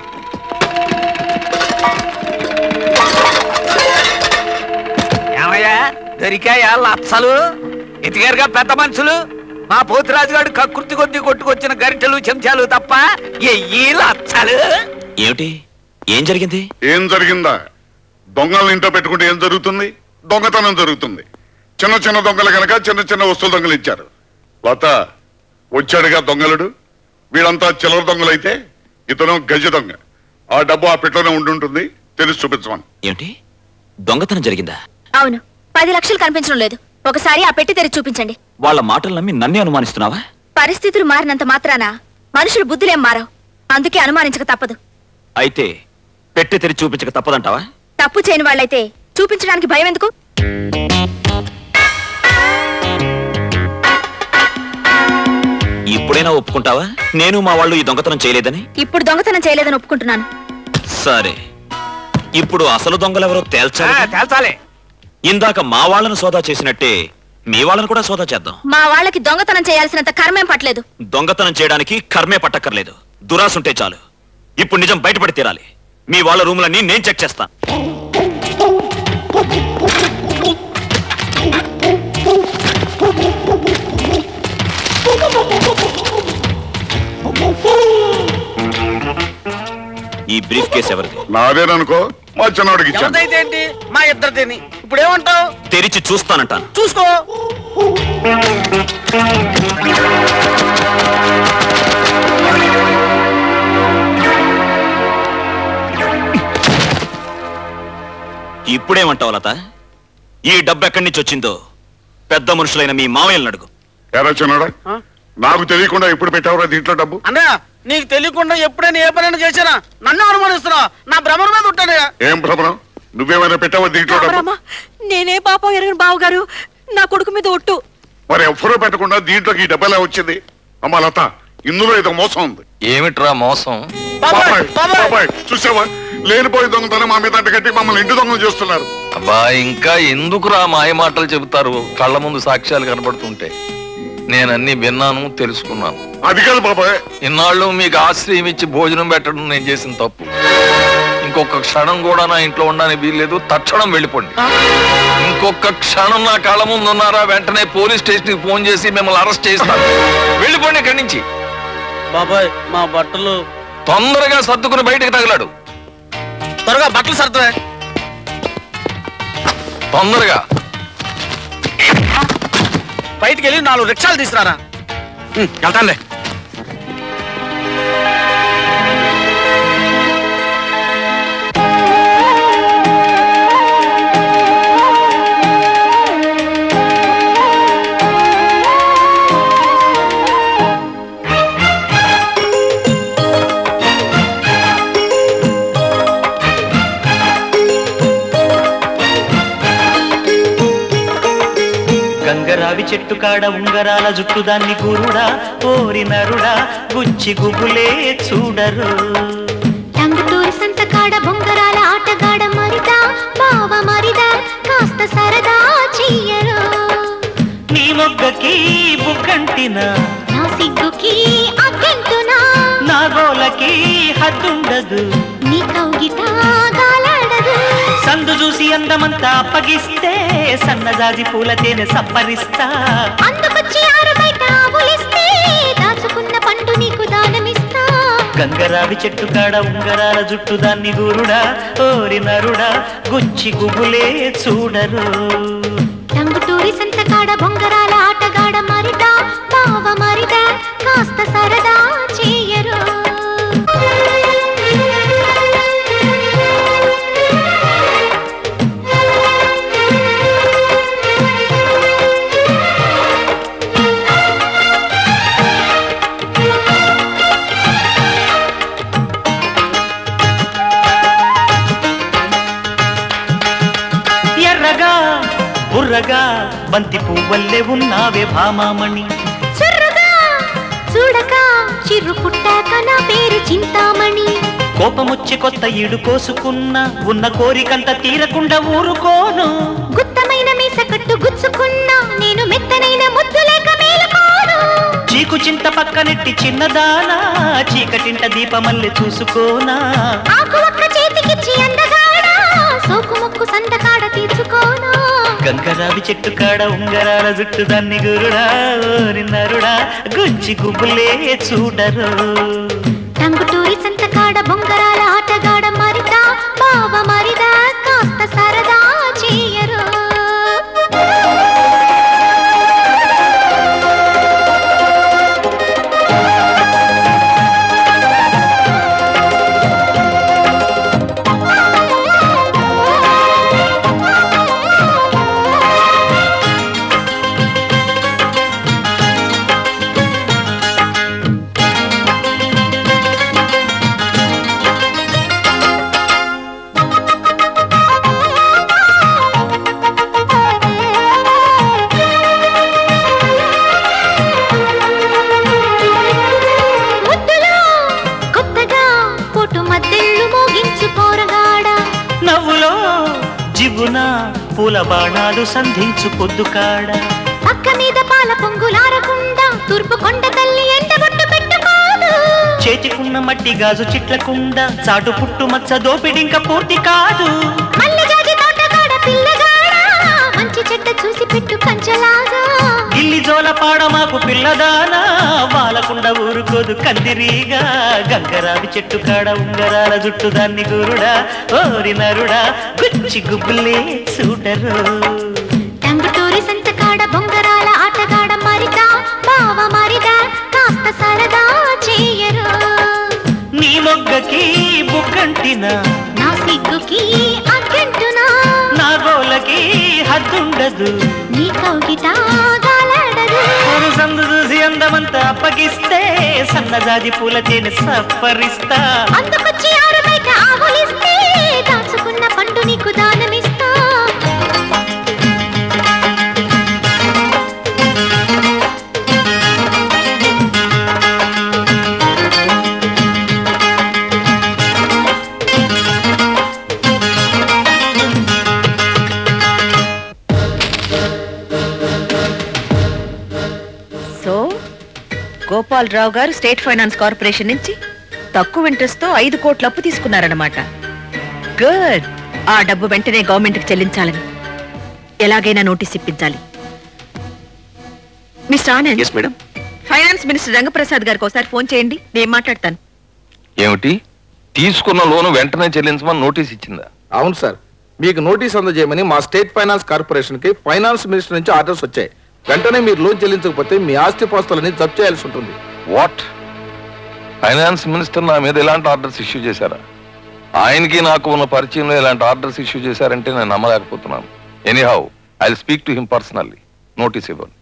[SPEAKER 6] ఏమయ్యా దొరికాయా లచ్చలు ఎతిగారుగా పెద్ద మనుషులు మా పోతురాజు గారు కకృతి కొద్ది కొట్టుకొచ్చిన గరిటెలు చెంచాలు తప్ప ఎయ్యి లచ్చలు
[SPEAKER 2] ఏమిటి ఏం జరిగింది
[SPEAKER 8] ఏం జరిగిందా దొంగలను ఇంట్లో పెట్టుకుంటే ఏం జరుగుతుంది దొంగతనం జరుగుతుంది చిన్న చిన్న దొంగలు కనుక చిన్న చిన్న వస్తువులు దొంగలు ఇచ్చారు లత వచ్చాడుగా దొంగలుడు వీళ్ళంతా చిల్లర దొంగలైతే ఇతను గజ దొంగ ఆ డబ్బు ఆ పెట్టలోనే ఉండుంటుంది తెలిసి చూపించమని
[SPEAKER 2] ఏమిటి దొంగతనం జరిగిందా
[SPEAKER 3] అవును పది లక్షలు కనిపించడం లేదు ఒకసారి ఆ పెట్టి తెరిచి చూపించండి
[SPEAKER 2] వాళ్ళ మాటలు నమ్మి నన్నే అనుమానిస్తున్నావా
[SPEAKER 3] పరిస్థితులు మారినంత మాత్రాన మనుషులు బుద్ధులేం మారవు అందుకే అనుమానించక తప్పదు
[SPEAKER 2] అయితే పెట్టి తెరి చూపించక తప్పదంటావా
[SPEAKER 3] తప్పు చేయని వాళ్ళైతే చూపించడానికి భయం ఎందుకు
[SPEAKER 2] ఇప్పుడైనా ఒప్పుకుంటావా నేను మా వాళ్ళు ఈ దొంగతనం చేయలేదని
[SPEAKER 3] ఇప్పుడు దొంగతనం చేయలేదని ఒప్పుకుంటున్నాను
[SPEAKER 2] సరే ఇప్పుడు అసలు దొంగలెవరో తేల్చాలి
[SPEAKER 6] తేల్చాలి
[SPEAKER 2] ఇందాక మా వాళ్ళను సోదా చేసినట్టే మీ వాళ్ళను కూడా సోదా చేద్దాం
[SPEAKER 3] మా వాళ్ళకి దొంగతనం చేయాల్సినంత కర్మేం పట్టలేదు
[SPEAKER 2] దొంగతనం చేయడానికి కర్మే పట్టక్కర్లేదు దురాసుంటే చాలు ఇప్పుడు నిజం బయటపడి తీరాలి మీ వాళ్ళ రూములన్నీ నేను చెక్ చేస్తాను
[SPEAKER 17] Thank you.
[SPEAKER 2] ఈ బ్రీఫ్ కేసు ఎవరిది
[SPEAKER 8] నాదేననుకో మా చిన్నవాడికి ఇచ్చాను
[SPEAKER 9] ఎవరిదైతే ఏంటి మా ఇద్దరిదేని ఇప్పుడు ఏమంటావు
[SPEAKER 2] తెరిచి చూస్తానంటాను
[SPEAKER 9] చూసుకో
[SPEAKER 2] ఇప్పుడేమంటావు లత ఈ డబ్బు ఎక్కడి నుంచి వచ్చిందో పెద్ద మనుషులైన మీ మామయ్యలను అడుగు
[SPEAKER 8] ఎరా చిన్నడా నాకు తెలియకుండా ఎప్పుడు పెట్టావురా దీంట్లో డబ్బు
[SPEAKER 9] అన్నయ్య నీకు తెలియకుండా ఎప్పుడైనా ఏ పనైనా చేశానా నన్ను అనుమానిస్తున్నావు నా భ్రమణ మీద ఉంటానయ్యా
[SPEAKER 8] ఏం భ్రమణం నువ్వేమైనా పెట్టావా దీంట్లో డబ్బు
[SPEAKER 7] రామరామా, నేనే పాపం ఎరగని బావగారు నా కొడుకు మీద ఒట్టు
[SPEAKER 8] మరి ఎవ్వరూ పెట్టకుండా దీంట్లోకి ఈ డబ్బు ఎలా వచ్చింది అమ్మా లత ఇందులో ఏదో మోసం ఉంది
[SPEAKER 12] ఏమిట్రా మోసం
[SPEAKER 8] బాబాయ్, బాబాయ్, చూసావా లేనిపోయి దొంగతనం మా మీద కట్టి మమ్మల్ని ఇంటి దొంగలు చేస్తున్నారు
[SPEAKER 12] అబ్బా ఇంకా ఎందుకురా మాయ మాటలు చెబుతారు కళ్ళ ముందు సాక్ష్యాలు కనబడుతుంటే నేనన్నీ విన్నాను తెలుసుకున్నాను
[SPEAKER 8] అది కాదు బాబాయ్
[SPEAKER 12] ఇన్నాళ్ళు మీకు ఆశ్రయం ఇచ్చి భోజనం పెట్టడం నేను చేసిన తప్పు ఇంకొక క్షణం కూడా నా ఇంట్లో ఉండడానికి వీల్లేదు తక్షణం వెళ్ళిపోండి ఇంకొక క్షణం నా కళ్ళ ముందు ఉన్నారా వెంటనే పోలీస్ స్టేషన్ కి ఫోన్ చేసి మిమ్మల్ని అరెస్ట్ చేస్తాను వెళ్ళిపోండి ఇక్కడి నుంచి
[SPEAKER 9] బాబాయ్ మా బట్టలు
[SPEAKER 12] తొందరగా సర్దుకుని బయటకు తగలాడు
[SPEAKER 9] త్వరగా బట్టలు సర్దువే
[SPEAKER 12] తొందరగా
[SPEAKER 9] బయటికి వెళ్ళి నాలుగు రిక్షాలు తీసుకురారా
[SPEAKER 6] వెళ్తానులే
[SPEAKER 18] గంగరావి చెట్టు కాడ ఉంగరాల జుట్టు దాన్ని గురుడా ఓరి నరుడా గుచ్చి గుబులే చూడరు
[SPEAKER 17] టంగుటూరి సంతకాడ బొంగరాల ఆటగాడ మరిదా బావ మరిదా కాస్త సరదా చెయ్యరు
[SPEAKER 18] నీ మొగ్గకి బుగ్గంటిన
[SPEAKER 17] నా సిగ్గుకి అగ్గంటునా
[SPEAKER 18] నా గోలకి హద్దుండదు
[SPEAKER 17] నీ కౌగిట గాలాడదు
[SPEAKER 18] సందు చూసి అందమంతా అప్పగిస్తే సన్నజాజి పూల తేనె సప్పరిస్తా
[SPEAKER 17] అందుకొచ్చి ఆరు బయట ఆవులిస్తే దాచుకున్న పండు నీకు దానమిస్తా
[SPEAKER 18] గంగరావి చెట్టు కాడ ఉంగరాల జుట్టు దాన్ని గురుడా ఓరి నరుడా గుచ్చి గుబులే చూడరు
[SPEAKER 17] టంగుటూరి సంతకాడ బొంగరాల ఆటగాడ మరిదా బావ మరిదా కాస్త సరదా చెయ్యరు
[SPEAKER 18] ఎర్రగా బుర్రగా బంతి పువ్వల్లే ఉన్నావే భామామణి
[SPEAKER 17] చుర్రుగా చూడక చిర్రు పుట్టాక నా పేరు చింతామణి
[SPEAKER 18] కోపముచ్చి కొత్త ఈడు కోసుకున్న ఉన్న కోరికంత తీరకుండా ఊరుకోను
[SPEAKER 17] గుత్తమైన మీస కట్టు గుచ్చుకున్నా నేను మెత్తనైన ముద్దు లేక మేలుకోను
[SPEAKER 18] చీకు చింత పక్కనెట్టి చిన్నదానా చీకటింట దీపమల్లె చూసుకోనా
[SPEAKER 17] ఆకు ఒక్క చేతికిచ్చి అందగాడా సోకు ముక్కు సంతకాడ తీర్చుకోను
[SPEAKER 18] గంగరావి చెట్టు కాడ ఉంగరాల జుట్టు దాన్ని గురుడా ఓరి నరుడా గుచ్చి గుబులే చూడరు
[SPEAKER 17] టంగుటూరి సంతకాడ బొంగరాల ఆటగాడ మరిదా బావ మరిదా కాస్త సరదా చెయ్యరు ముద్దులో కొత్తగా పొటు మద్దెళ్ళు మోగించు పోరగాడ
[SPEAKER 18] నవ్వులో జివ్వున పూల బాణాలు సంధించు పొద్దు కాడ
[SPEAKER 17] పక్క మీద పాల పొంగులారకుండా తూర్పు కొండ తల్లి ఎండగొట్టు పెట్టుకోదు
[SPEAKER 18] చేతికున్న మట్టి గాజు చిట్లకుండ చాటు పుట్టు మచ్చ దోపిడింక పూర్తి కాదు
[SPEAKER 17] మల్లె జాజి తోటగాడ పిల్లగాడ మంచి చెడ్డ చూసి పెట్టు కంచలాగా
[SPEAKER 18] గిల్లి జోలపాడ మాకు పిల్లదానా వాలకుండా ఊరుకోదు కందిరీగా గంగరావి చెట్టు కాడ ఉంగరాల జుట్టు దాన్ని గురుడా ఓరి నరుడా గుచ్చి గుబ్బులే చూడరు
[SPEAKER 17] టంగుటూరి సంతకాడ బొంగరాల ఆటగాడ మరిదా బావ మరిదా కాస్త సరదా చేయరు
[SPEAKER 18] నీ మొగ్గకి బుగ్గంటినా
[SPEAKER 17] నా సిగ్గుకి అగ్గంటునా
[SPEAKER 18] నా గోలకి హద్దుండదు
[SPEAKER 17] నీ కౌగిట గాలాడదు
[SPEAKER 18] ఒక సందు చూసి అందమంతా అప్పగిస్తే సన్నజాజి పూల తేనె సప్పరిస్తా
[SPEAKER 17] అందుకొచ్చి ఆరు బయట ఆవులిస్తే దాచుకున్న పండు నీకు దానమిస్తా
[SPEAKER 13] సో గోపాలరావు గారు స్టేట్ ఫైనాన్స్ కార్పొరేషన్ నుంచి తక్కువ ఇంట్రెస్ట్ తో ఐదు కోట్ల అప్పు తీసుకున్నారన్నమాట గుడ్ ఆ డబ్బు వెంటనే గవర్నమెంట్కి చెల్లించాలని ఎలాగైనా నోటీస్ ఇప్పించాలి mister Anand
[SPEAKER 21] yes madam
[SPEAKER 13] finance minister Rangaprasad గారికి ఒకసారి ఫోన్ చేయండి నేను మాట్లాడతాను
[SPEAKER 12] ఏమిటి తీసుకున్న లోను వెంటనే చెల్లించమని నోటీస్ ఇచ్చిందా
[SPEAKER 11] అవును సార్ మీకు నోటీస్ అందజేయమని మా స్టేట్ ఫైనాన్స్ కార్పొరేషన్ కి ఫైనాన్స్ మినిస్టర్ నుంచి ఆర్డర్స్ వచ్చాయి వెంటనే మీరు లోన్ చెల్లించకపోతే మీ ఆస్తి పాస్తులని జప్తు చేయాల్సి ఉంటుంది
[SPEAKER 12] వాట్ ఫైనాన్స్ మినిస్టర్ నా మీద ఎలాంటి ఆర్డర్స్ ఇష్యూ చేశారా ఆయనకి నాకు ఉన్న పరిచయంలో ఇలాంటి ఆర్డర్స్ ఇష్యూ చేశారంటే నేను నమ్మలేకపోతున్నాను anyhow I speak to him personally notice ఇవ్వండి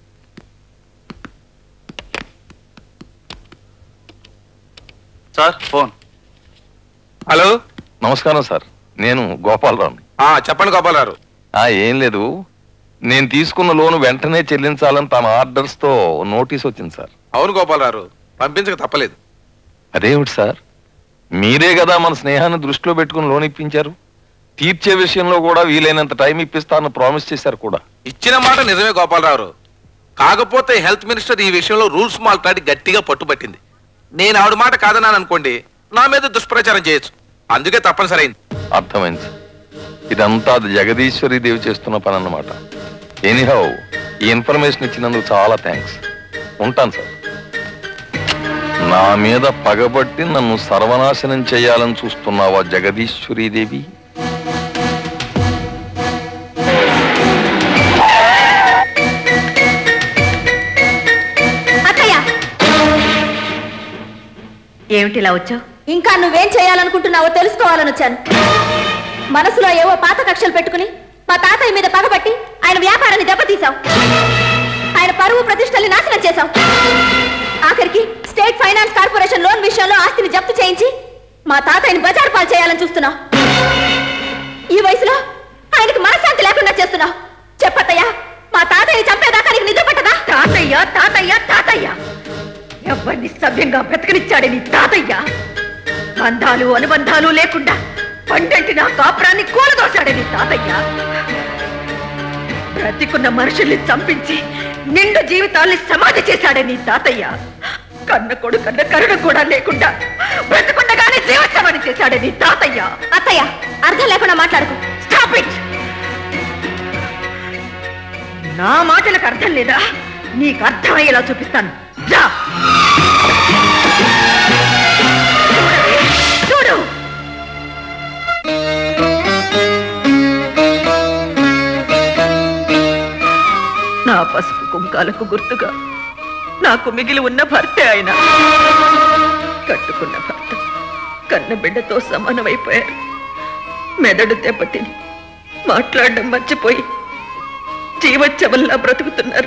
[SPEAKER 11] సార్ ఫోన్
[SPEAKER 12] హలో నమస్కారం సార్ నేను గోపాలరావు
[SPEAKER 11] చెప్పండి గోపాలరావు
[SPEAKER 12] ఆ ఏం లేదు నేను తీసుకున్న లోను వెంటనే చెల్లించాలని తన ఆర్డర్స్ తో నోటీస్ వచ్చింది సార్
[SPEAKER 11] అవును గోపాలరావు పంపించక తప్పలేదు
[SPEAKER 12] అదేమిటి సార్ మీరే కదా మన స్నేహాన్ని దృష్టిలో పెట్టుకుని లోన్ ఇప్పించారు తీర్చే విషయంలో కూడా వీలైనంత టైం ఇప్పిస్తానని ప్రామిస్ చేశారు కూడా
[SPEAKER 11] ఇచ్చిన మాట నిజమే గోపాలరావు కాకపోతే హెల్త్ మినిస్టర్ ఈ విషయంలో రూల్స్ మాట్లాడి గట్టిగా పట్టుబట్టింది నేను ఆవిడ మాట కాదన్నాను అనుకోండి నా మీద దుష్ప్రచారం చేయొచ్చు అందుకే తప్పనిసరైంది
[SPEAKER 12] అర్థమైంది సార్ ఇదంతా అది జగదీశ్వరి దేవి చేస్తున్న పని అన్నమాట ఎనీహౌ ఈ ఇన్ఫర్మేషన్ ఇచ్చినందుకు చాలా థ్యాంక్స్ ఉంటాను సార్ నా మీద పగబట్టి నన్ను సర్వనాశనం చేయాలని చూస్తున్నావా జగదీశ్వరి దేవి
[SPEAKER 3] అత్తయ్య
[SPEAKER 13] ఏమిటి ఇలా వచ్చావు
[SPEAKER 3] ఇంకా నువ్వేం చేయాలనుకుంటున్నావో తెలుసుకోవాలని వచ్చాను మనసులో ఏవో పాత కక్షలు పెట్టుకుని మా తాతయ్య మీద పగబట్టి ఆయన వ్యాపారాన్ని దెబ్బతీశావు ఆయన పరువు ప్రతిష్టల్ని నాశనం చేశావు ఆఖరికి స్టేట్ ఫైనాన్స్ కార్పొరేషన్ లోన్ విషయంలో ఆస్తిని జప్తు చేయించి మా తాతయ్యని బజారు పాలు చేయాలని చూస్తున్నావు ఈ వయసులో ఆయనకి మనశ్శాంతి లేకుండా చేస్తున్నావు చెప్పత్తయ్యా మా తాతయ్యని చంపేదాకా నీకు నిద్ర పట్టదా
[SPEAKER 13] తాతయ్య తాతయ్య తాతయ్య ఎవరిని సభ్యంగా బ్రతకనిచ్చాడే నీ తాతయ్య బంధాలు అనుబంధాలు లేకుండా పండంటి నా కాపురాన్ని కూలదోశాడే నీ తాతయ్య బ్రతికున్న మనుషుల్ని చంపించి నిండు జీవితాల్ని సమాధి చేశాడే నీ తాతయ్య కన్న కొడుకన్న కరుణ కూడా లేకుండా బ్రతుకుండగానే జీవోత్సవాన్ని చేశాడే నీ తాతయ్య
[SPEAKER 3] అత్తయ్య అర్థం లేకుండా మాట్లాడుకో
[SPEAKER 13] స్టాప్ ఇట్ నా మాటలకు అర్థం లేదా నీకు అర్థమయ్యేలా చూపిస్తాను రా చూడవే, చూడు నా పసుపు కుంకాలకు గుర్తుగా నాకు మిగిలి ఉన్న భర్తే ఆయన కట్టుకున్న భర్త కన్న బిడ్డతో సమానమైపోయారు మెదడు దెబ్బతిని మాట్లాడడం మర్చిపోయి జీవచ్చవల్లా బ్రతుకుతున్నారు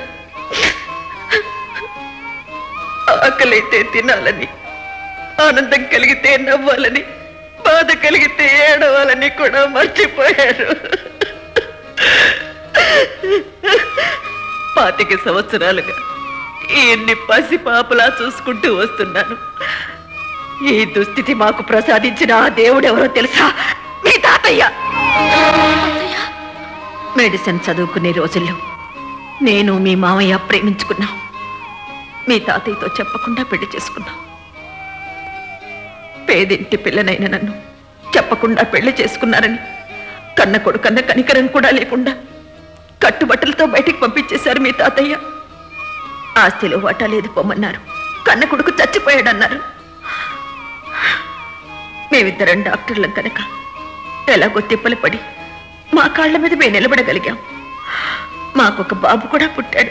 [SPEAKER 13] ఆకలైతే తినాలని ఆనందం కలిగితే నవ్వాలని బాధ కలిగితే ఏడవాలని కూడా మర్చిపోయారు పాతిక సంవత్సరాలుగా ఎన్ని పసి పాపలా చూసుకుంటూ వస్తున్నాను ఈ దుస్థితి మాకు ప్రసాదించిన ఆ దేవుడెవరో తెలుసా మీ తాతయ్య మెడిసిన్ చదువుకునే రోజుల్లో నేను మీ మామయ్య ప్రేమించుకున్నాం మీ తాతయ్యతో చెప్పకుండా పెళ్లి చేసుకున్నాం పేదింటి పిల్లనైన నన్ను చెప్పకుండా పెళ్లి చేసుకున్నారని కన్న కొడుకన్న కనికరం కూడా లేకుండా కట్టుబట్టలతో బయటికి పంపించేశారు మీ తాతయ్య ఆస్తిలో వాటా లేదు పొమ్మన్నారు కన్న కొడుకు చచ్చిపోయాడన్నారు మేమిద్దరం డాక్టర్లం కనుక ఎలాగో తిప్పలు పడి మా కాళ్ళ మీద మేము నిలబడగలిగాం మాకొక బాబు కూడా పుట్టాడు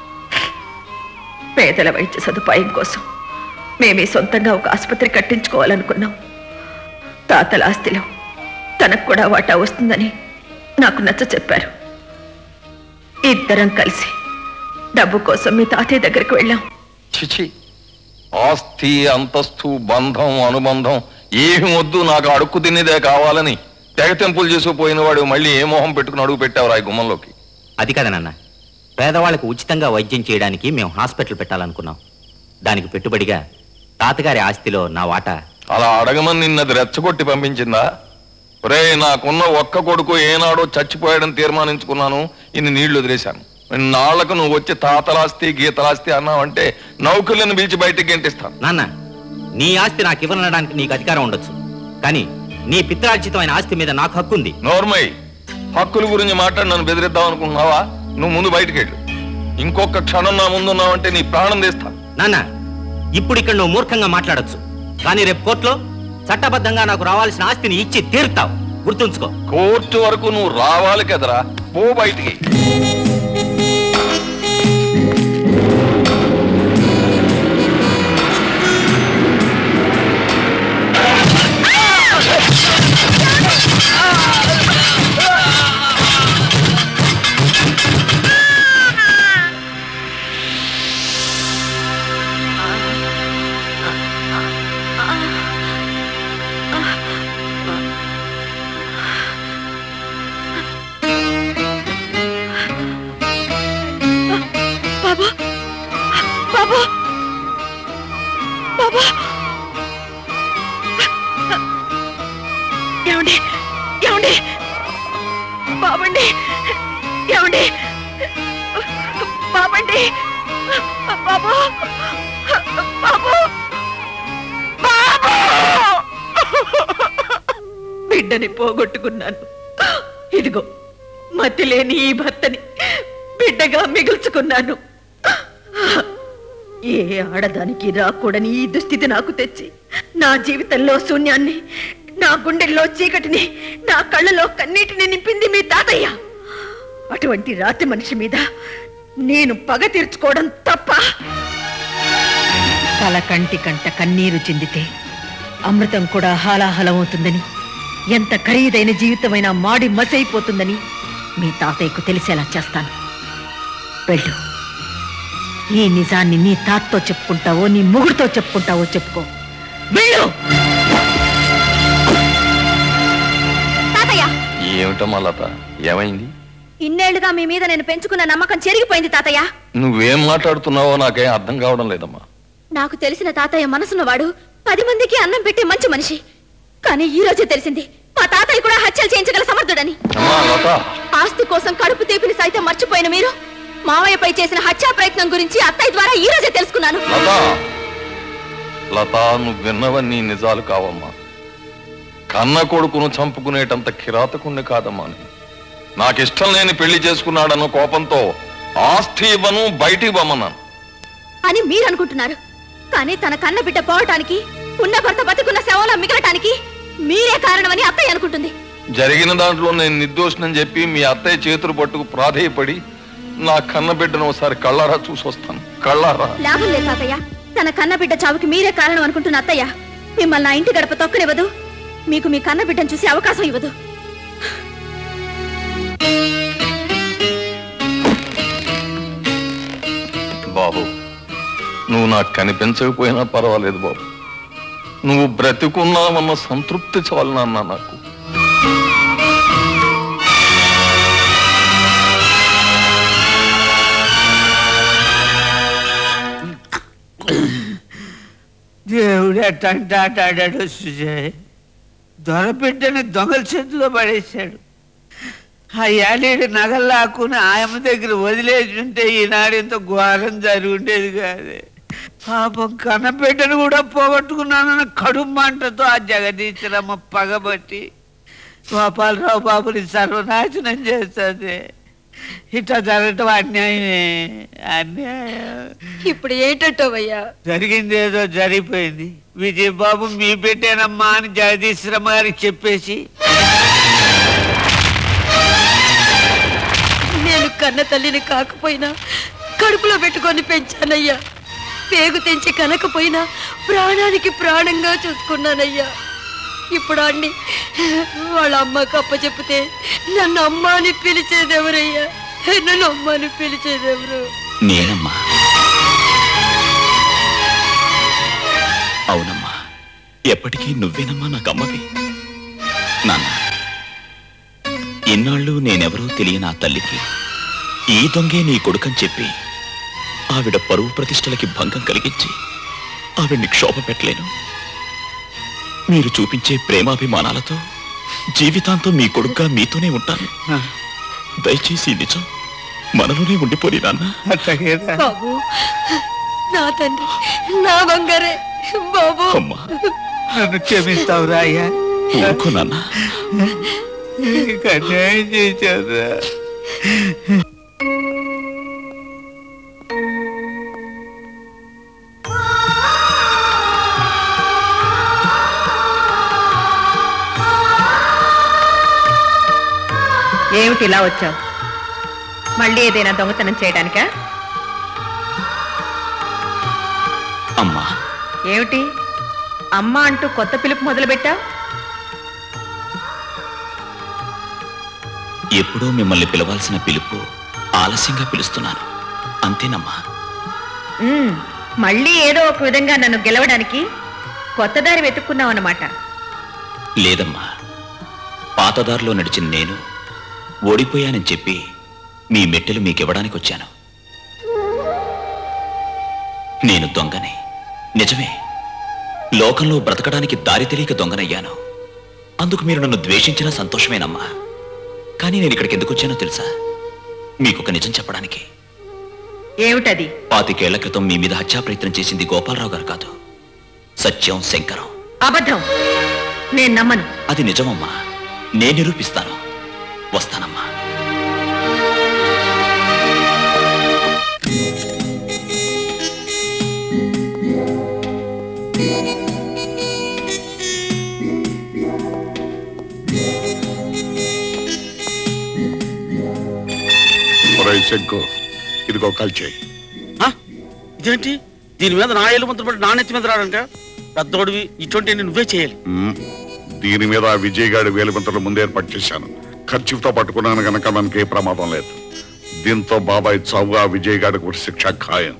[SPEAKER 13] పేదల వైద్య సదుపాయం కోసం మేమే సొంతంగా ఒక ఆసుపత్రి కట్టించుకోవాలనుకున్నాం తాతల ఆస్తిలో తనకు కూడా వాటా వస్తుందని నాకు నచ్చ చెప్పారు ఇద్దరం కలిసి డబ్బు కోసం మీ తాతయ్య దగ్గరికి వెళ్ళాం
[SPEAKER 12] చిచి ఆస్తి అంతస్తు బంధం అనుబంధం ఏమి వద్దు నాకు అడుక్కు తినేదే కావాలని తెగ తెంపులు చేసుకుపోయిన వాడు మళ్ళీ ఏ మొహం పెట్టుకుని అడుగు పెట్టావు ఈ గుమ్మంలోకి
[SPEAKER 14] అది కదా నాన్న పేదవాళ్ళకు ఉచితంగా వైద్యం చేయడానికి మేము హాస్పిటల్ పెట్టాలనుకున్నాం దానికి పెట్టుబడిగా తాతగారి ఆస్తిలో నా వాటా
[SPEAKER 12] అలా అడగమని నిన్నది రెచ్చగొట్టి పంపించిందా రే నాకున్న ఒక్క కొడుకు ఏనాడో చచ్చిపోయాడని తీర్మానించుకున్నాను ఇన్ని నీళ్లు వదిలేశాను నాళ్లకు నువ్వు వచ్చి తాతలాస్తి గీతలాస్తి అన్నావంటే నౌకర్లను పిలిచి బయటికి గెంటిస్తాను
[SPEAKER 14] నాన్న నీ ఆస్తి నాకు ఇవ్వనడానికి నీకు అధికారం ఉండొచ్చు కానీ నీ పిత్రార్జితమైన ఆస్తి మీద నాకు హక్కు ఉంది
[SPEAKER 12] నోర్మయ్ హక్కుల గురించి మాట్లాడి నన్ను బెదిరిద్దాం అనుకుంటున్నావా నువ్వు ముందు బయటికి వెళ్ళు ఇంకొక క్షణం నా ముందున్నావంటే నీ ప్రాణం తీస్తా
[SPEAKER 14] నాన్న ఇప్పుడు ఇక్కడ నువ్వు మూర్ఖంగా మాట్లాడొచ్చు కానీ రేపు కోర్టులో చట్టబద్ధంగా నాకు రావాల్సిన ఆస్తిని ఇచ్చి తీరుతావు గుర్తుంచుకో
[SPEAKER 12] కోర్టు వరకు నువ్వు రావాలి కదరా పో బయటికి
[SPEAKER 7] బాబు బాబు బాబు ఏమండి ఏమండి బాబండి ఏమండి బాబండి బాబు బాబు బాబు బిడ్డని పోగొట్టుకున్నాను ఇదిగో మతి లేని ఈ భర్తని బిడ్డగా మిగుల్చుకున్నాను ఏ ఆడదానికి రాకూడని ఈ దుస్థితి నాకు తెచ్చి నా జీవితంలో శూన్యాన్ని నా గుండెల్లో చీకటిని నా కళ్ళలో కన్నీటిని నింపింది మీ తాతయ్య అటువంటి రాతి మనిషి మీద నేను పగ తీర్చుకోవడం తప్ప తల కంటి కంట కన్నీరు చెందితే అమృతం కూడా హాలాహలమవుతుందని ఎంత ఖరీదైన జీవితమైనా మాడి మసైపోతుందని మీ తాతయ్యకు తెలిసేలా చేస్తాను వెళ్ళు ఈ నిజాన్ని నీ తాతతో చెప్పుకుంటావో నీ ముగుడుతో చెప్పుకుంటావో చెప్పుకో వెళ్ళు
[SPEAKER 3] తాతయ్య
[SPEAKER 12] ఏమిటమ్మా లత ఏమైంది
[SPEAKER 3] ఇన్నేళ్లుగా మీ మీద నేను పెంచుకున్న నమ్మకం చెరిగిపోయింది తాతయ్య
[SPEAKER 12] నువ్వేం మాట్లాడుతున్నావో నాకేం అర్థం కావడం లేదమ్మా
[SPEAKER 3] నాకు తెలిసిన తాతయ్య మనసున్నవాడు పది మందికి అన్నం పెట్టే మంచి మనిషి కానీ ఈ రోజే తెలిసింది మా తాతయ్య కూడా హత్యలు చేయించగల సమర్థుడని
[SPEAKER 12] అమ్మా లత
[SPEAKER 3] ఆస్తి కోసం కడుపు తీపిని సైతం మర్చిపోయిన మీరు మావయ్యపై చేసిన హత్యా ప్రయత్నం గురించి అత్తయ్య ద్వారా ఈ రోజే తెలుసుకున్నాను
[SPEAKER 12] లత లత నువ్వు విన్నవన్నీ నిజాలు కావమ్మా కన్న కొడుకును చంపుకునేటంత కిరాతకుండి కాదమ్మా నేను నాకిష్టం లేని పెళ్లి చేసుకున్నాడన్న కోపంతో ఆస్తి ఇవ్వను బయటికి పొమ్మన్నాను
[SPEAKER 3] అని మీరు అనుకుంటున్నారు కానీ తన కన్న బిడ్డ పోవటానికి ఉన్న భర్త బతుకున్న శవంలో మిగలటానికి మీరే కారణమని అత్తయ్య అనుకుంటుంది
[SPEAKER 12] జరిగిన దాంట్లో నేను నిర్దోషనని చెప్పి మీ అత్తయ్య చేతులు పట్టుకు ప్రాధేయపడి నా కన్న బిడ్డను ఒకసారి కళ్ళారా చూసొస్తాను కళ్ళారా
[SPEAKER 3] లాభం లేదు తాతయ్య తన కన్న బిడ్డ చావుకి మీరే కారణం అనుకుంటున్న అత్తయ్య మిమ్మల్ని నా ఇంటి గడప తొక్కనివ్వదు మీకు మీ కన్న బిడ్డను చూసి అవకాశం ఇవ్వదు
[SPEAKER 12] బాబు నువ్వు నాకు కనిపించకపోయినా పర్వాలేదు బాబు నువ్వు బ్రతికున్నావన్న సంతృప్తి చాలు నాన్న నాకు
[SPEAKER 16] దేవుడు ఎట్టంటే ఆట ఆడాడు సుజయ్ దొరబిడ్డని దొంగల చేతిలో పడేశాడు ఆ ఏడేడు నగలు లాక్కుని ఆయమ్మ దగ్గర వదిలేసి ఉంటే ఈనాడు ఇంత ఘోరం జరిగి ఉండేది కాదే పాపం కన్నబిడ్డను కూడా పోగొట్టుకున్నానన్న కడుపు మంటతో ఆ జగదీశ్వరమ్మ పగబట్టి గోపాలరావు బాబుని సర్వనాశనం చేస్తుంది ఇట్లా జరగటం అన్యాయమే అన్యాయం
[SPEAKER 7] ఇప్పుడు ఏంటంటావయ్యా
[SPEAKER 16] జరిగింది ఏదో జరిగిపోయింది విజయబాబు మీ పెట్టేనమ్మా అని జగదీశ్వరమ్మ గారికి చెప్పేసి
[SPEAKER 7] నేను కన్న తల్లిని కాకపోయినా కడుపులో పెట్టుకొని పెంచానయ్యా పేగు తెంచి కనకపోయినా ప్రాణానికి ప్రాణంగా చూసుకున్నానయ్యా ఇప్పుడు అన్ని వాళ్ళ అమ్మకి అప్ప చెప్తే నన్ను అమ్మ అని పిలిచేదెవరయ్యా నన్ను అమ్మ అని పిలిచేదెవరు
[SPEAKER 2] నేనమ్మా అవునమ్మా ఎప్పటికీ నువ్వేనమ్మా నాకు అమ్మవి నాన్న ఇన్నాళ్ళు నేనెవరో తెలియని ఆ తల్లికి ఈ దొంగే నీ కొడుకని చెప్పి ఆవిడ పరువు ప్రతిష్టలకి భంగం కలిగించి ఆవిడ్ని క్షోభ పెట్టలేను మీరు చూపించే ప్రేమాభిమానాలతో జీవితాంతం మీ కొడుగ్గా మీతోనే ఉంటాను దయచేసి ఈ నిజం మనలోనే ఉండిపోని నాన్న
[SPEAKER 7] బాబు నా తండ్రి నా బంగారే బాబు
[SPEAKER 2] అమ్మా
[SPEAKER 16] నన్ను క్షమిస్తావురా అయ్యా
[SPEAKER 2] ఊరుకో నాన్న
[SPEAKER 16] నీకు అన్యాయం చేశారా
[SPEAKER 13] ఏమిటి ఇలా వచ్చావు మళ్ళీ ఏదైనా దొంగతనం చేయడానికా
[SPEAKER 2] అమ్మా
[SPEAKER 13] ఏమిటి అమ్మ అంటూ కొత్త పిలుపు మొదలుపెట్టావు
[SPEAKER 2] ఎప్పుడో మిమ్మల్ని పిలవాల్సిన పిలుపు ఆలస్యంగా పిలుస్తున్నాను అంతేనమ్మా
[SPEAKER 13] ఉమ్, మళ్ళీ ఏదో ఒక విధంగా నన్ను గెలవడానికి కొత్త దారి వెతుక్కున్నావు అన్నమాట
[SPEAKER 2] లేదమ్మా పాతదారిలో నడిచిన నేను ఓడిపోయానని చెప్పి మీ మెట్టెలు మీకివ్వడానికి వచ్చాను నేను దొంగనే నిజమే లోకంలో బ్రతకడానికి దారి తెలియక దొంగనయ్యాను అందుకు మీరు నన్ను ద్వేషించిన సంతోషమేనమ్మా కానీ నేను ఇక్కడికి ఎందుకు వచ్చానో తెలుసా మీకు ఒక నిజం చెప్పడానికి
[SPEAKER 13] ఏమిటది
[SPEAKER 2] పాతికేళ్ల క్రితం మీ మీద హత్యా ప్రయత్నం చేసింది గోపాలరావు గారు కాదు సత్యం శంకరం
[SPEAKER 13] అబద్ధం నేను నమ్మను
[SPEAKER 2] అది నిజమమ్మా నేను నిరూపిస్తాను వస్తానమ్మా
[SPEAKER 8] ఒరేయ్ శంకు ఇదిగో కలిచేయి
[SPEAKER 9] ఇదేంటి దీని మీద నా ఏళ్ళు మంత్రి పడి నా నెత్తి మీద రాడంట పెద్దోడివి ఇటువంటి నువ్వే చేయాలి
[SPEAKER 8] దీని మీద ఆ విజయ్ గారి వేలిమంతలు ముందే ఏర్పాటు చేశాను ఖర్చుతో పట్టుకున్నాను గనక మనకి ఏ ప్రమాదం లేదు దీంతో బాబాయ్ చావు ఆ విజయ్ గారికి ఒక శిక్ష ఖాయం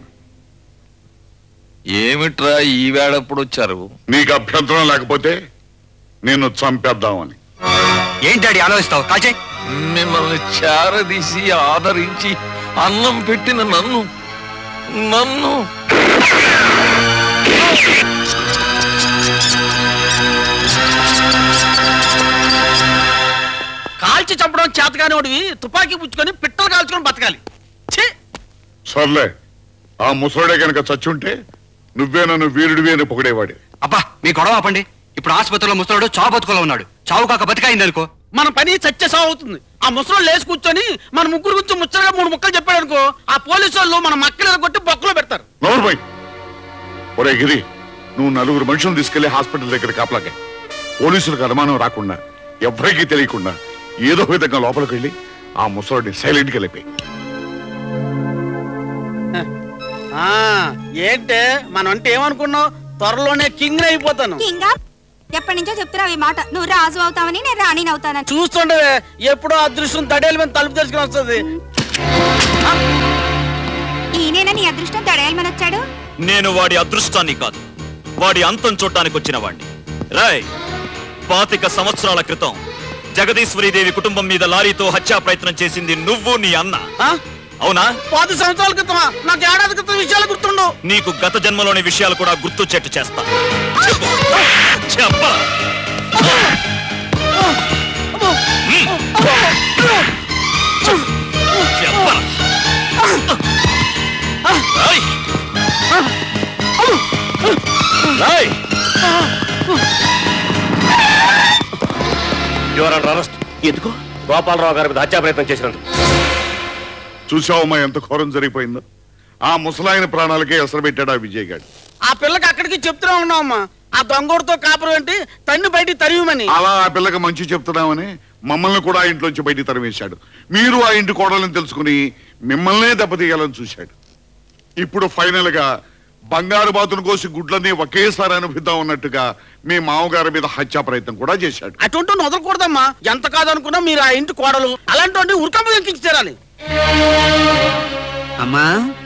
[SPEAKER 12] ఏమిట్రా ఈ వేళప్పుడు వచ్చారు
[SPEAKER 8] నీకు అభ్యంతరం లేకపోతే నేను చంపేద్దామని
[SPEAKER 15] ఏంటి ఆలోచిస్తావు కాచే
[SPEAKER 12] మిమ్మల్ని చేరదీసి ఆదరించి అన్నం పెట్టిన నన్ను నన్ను
[SPEAKER 9] కాల్చి చంపడం చేతగానే వాడివి తుపాకీ పుచ్చుకొని పిట్టలు కాల్చుకొని బతకాలి ఛీ!
[SPEAKER 8] సర్లే ఆ ముసలోడే గనక చచ్చుంటే నువ్వే నన్ను వీరుడివి అని పొగిడేవాడి
[SPEAKER 15] అబ్బా మీ గొడవ ఆపండి ఇప్పుడు ఆసుపత్రిలో ముసలాడు చావు బతుకులో ఉన్నాడు చావు కాక బతికాయింది అనుకో
[SPEAKER 9] మన పని చచ్చే సావు అవుతుంది ఆ ముసలో లేచి కూర్చొని మన ముగ్గురు గురించి ముచ్చటగా మూడు ముక్కలు చెప్పాడు అనుకో ఆ పోలీసు వాళ్ళు మన మక్కలు కొట్టి బొక్కలో పెడతారు
[SPEAKER 8] నోర్మై ఒరే గిరి నువ్వు నలుగురు మనుషులను తీసుకెళ్లి హాస్పిటల్ దగ్గర కాపలాగా పోలీసులకు అనుమానం రాకుండా ఎవరికీ తెలియకుండా ఏదో విధంగా లోపలికి వెళ్ళి ఆ ముసలోడిని సైలెంట్ గా లేపి
[SPEAKER 9] ఆ ఏంటే మనం అంటే ఏమనుకున్నావు త్వరలోనే కింగ్ అయిపోతాను
[SPEAKER 19] ఇంకా ఎప్పటి నుంచో చెప్తున్నావు ఈ మాట నువ్వు రాజు అవుతావని నేను రాణిని అవుతానని
[SPEAKER 9] చూస్తుండవే ఎప్పుడో అదృష్టం తడేలు మీద తలుపు తెచ్చుకుని వస్తుంది
[SPEAKER 19] ఈయనేనా నీ అదృష్టం తడయాలమని వచ్చాడు
[SPEAKER 2] నేను వాడి అదృష్టాన్ని కాదు వాడి అంతం చూడటానికి వచ్చిన వాడిని రాయ్ పాతిక సంవత్సరాల క్రితం జగదీశ్వరీదేవి కుటుంబం మీద లారీతో హత్యా ప్రయత్నం చేసింది నువ్వు నీ అన్న అవునా
[SPEAKER 9] పది సంవత్సరాల క్రితమా నాకు ఏడాది క్రితం విషయాలు గుర్తుండు
[SPEAKER 2] నీకు గత జన్మలోని విషయాలు కూడా గుర్తొచ్చేట్టు చేస్తా చెప్పు. చెప్పరా? చెప్పరా? రాయ్. రాయ్.
[SPEAKER 20] యువర్ అండర్ అరెస్ట్
[SPEAKER 2] ఎందుకు
[SPEAKER 20] గోపాలరావు గారి మీద హత్యా ప్రయత్నం చేసినందుకు
[SPEAKER 8] చూసావమ్మా ఎంత ఘోరం జరిగిపోయిందో ఆ ముసలాయన ప్రాణాలకే ఎసరు పెట్టాడు ఆ విజయ్ గారు
[SPEAKER 9] ఆ పిల్లకి అక్కడికి చెప్తూనే ఉన్నామమ్మా ఆ దొంగోడితో కాపురం ఏంటి తన్ని బయటికి తరిమని
[SPEAKER 8] అలా ఆ పిల్లకి మంచి చెప్తున్నామని మమ్మల్ని కూడా ఆ ఇంట్లోంచి బయటికి తరిమేశాడు మీరు ఆ ఇంటి కోడలని తెలుసుకుని మిమ్మల్నే దెబ్బతీయాలని చూశాడు ఇప్పుడు ఫైనల్ గా బంగారు బాతును కోసి గుడ్లన్నీ ఒకేసారి అనుభవిద్దాం అన్నట్టుగా మీ మామగారి మీద హత్యా ప్రయత్నం కూడా చేశాడు
[SPEAKER 9] అటువంటి వదలకూడదమ్మా ఎంత కాదనుకున్నా మీరు ఆ ఇంటి కోడలు అలాంటి ఉరకమ్మ ఎక్కించి తీరాలి
[SPEAKER 16] అమ్మా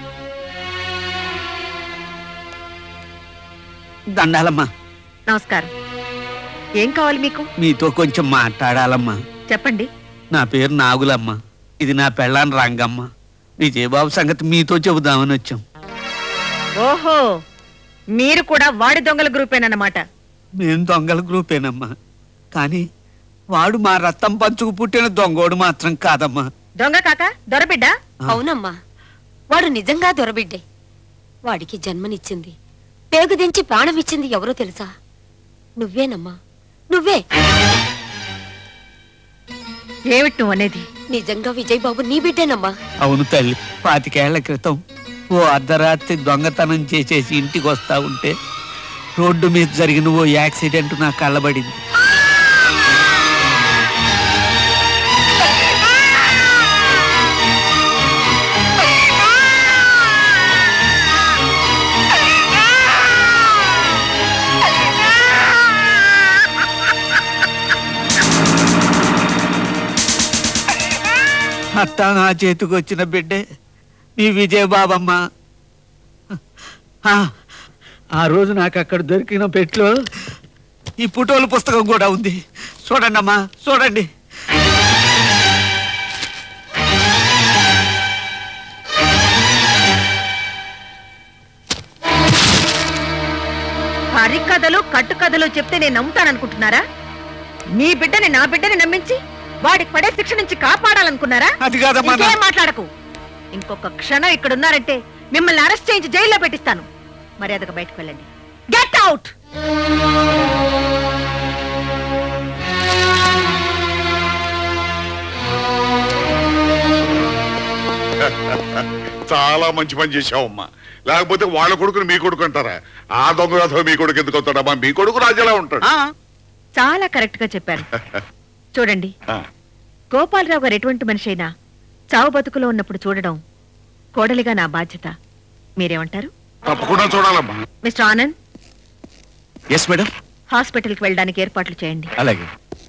[SPEAKER 16] దండాలమ్మా
[SPEAKER 13] నమస్కారం ఏం కావాలి మీకు
[SPEAKER 16] మీతో కొంచెం మాట్లాడాలమ్మా
[SPEAKER 13] చెప్పండి
[SPEAKER 16] నా పేరు నాగులమ్మ ఇది నా పెళ్ళాన్ రంగమ్మ విజయబాబు సంగతి మీతో చెబుదామని వచ్చాం
[SPEAKER 13] ఓహో మీరు కూడా వాడి దొంగల గ్రూపేనన్నమాట
[SPEAKER 16] మేము దొంగల గ్రూపేనమ్మా కానీ వాడు మా రక్తం పంచుకు పుట్టిన దొంగోడు మాత్రం కాదమ్మా
[SPEAKER 13] దొంగ కాక దొరబిడ్డ
[SPEAKER 20] అవునమ్మా వాడు నిజంగా దొరబిడ్డే వాడికి జన్మనిచ్చింది పేగు దించి ప్రాణమిచ్చింది ఎవరో తెలుసా నువ్వేనమ్మా నువ్వే
[SPEAKER 13] ఏమిటి నువ్వు అనేది
[SPEAKER 20] నిజంగా విజయ్ బాబు నీ బిడ్డేనమ్మా
[SPEAKER 16] అవును తల్లి పాతికేళ్ల క్రితం ఓ అర్ధరాత్రి దొంగతనం చేసేసి ఇంటికి వస్తా ఉంటే రోడ్డు మీద జరిగిన ఓ యాక్సిడెంట్ నా కళ్ళబడింది అట్టా నా చేతికి వచ్చిన బిడ్డే మీ విజయబాబమ్మ ఆ, ఆ రోజు నాకు అక్కడ దొరికిన పెట్లో ఈ ఫోటోల పుస్తకం కూడా ఉంది చూడండి అమ్మా చూడండి
[SPEAKER 13] హరికథలు కట్టుకథలు చెప్తే నేను నమ్ముతాననుకుంటున్నారా మీ బిడ్డని నా బిడ్డని నమ్మించి వాడికి పడే శిక్ష నుంచి కాపాడాలనుకున్నారా
[SPEAKER 16] అది కాదమ్మా, నా-
[SPEAKER 13] ఇంకేం మాట్లాడకు ఇంకొక క్షణం ఇక్కడ ఉన్నారంటే మిమ్మల్ని అరెస్ట్ చేయించి జైల్లో పెట్టిస్తాను మర్యాదగా బయటకు వెళ్ళండి గెట్ అవుట్
[SPEAKER 8] చాలా మంచి పని చేశావమ్మా లేకపోతే వాళ్ళ కొడుకుని మీ కొడుకు అంటారా ఆ దొంగ కథ మీ కొడుకు ఎందుకు అవుతాడమ్మా మీ కొడుకు రాజాలా ఉంటాడు
[SPEAKER 13] చాలా కరెక్ట్ గా చెప్పారు చూడండి
[SPEAKER 8] ఆ.
[SPEAKER 13] గోపాలరావు గారు ఎటువంటి మనిషి అయినా చావు బతుకులో ఉన్నప్పుడు చూడడం కోడలిగా నా బాధ్యత మీరేమంటారు
[SPEAKER 8] తప్పకుండా చూడాలమ్మా
[SPEAKER 13] మిస్టర్ ఆనంద్
[SPEAKER 15] ఎస్ మేడం
[SPEAKER 13] హాస్పిటల్కి వెళ్ళడానికి ఏర్పాట్లు చేయండి
[SPEAKER 15] అలాగే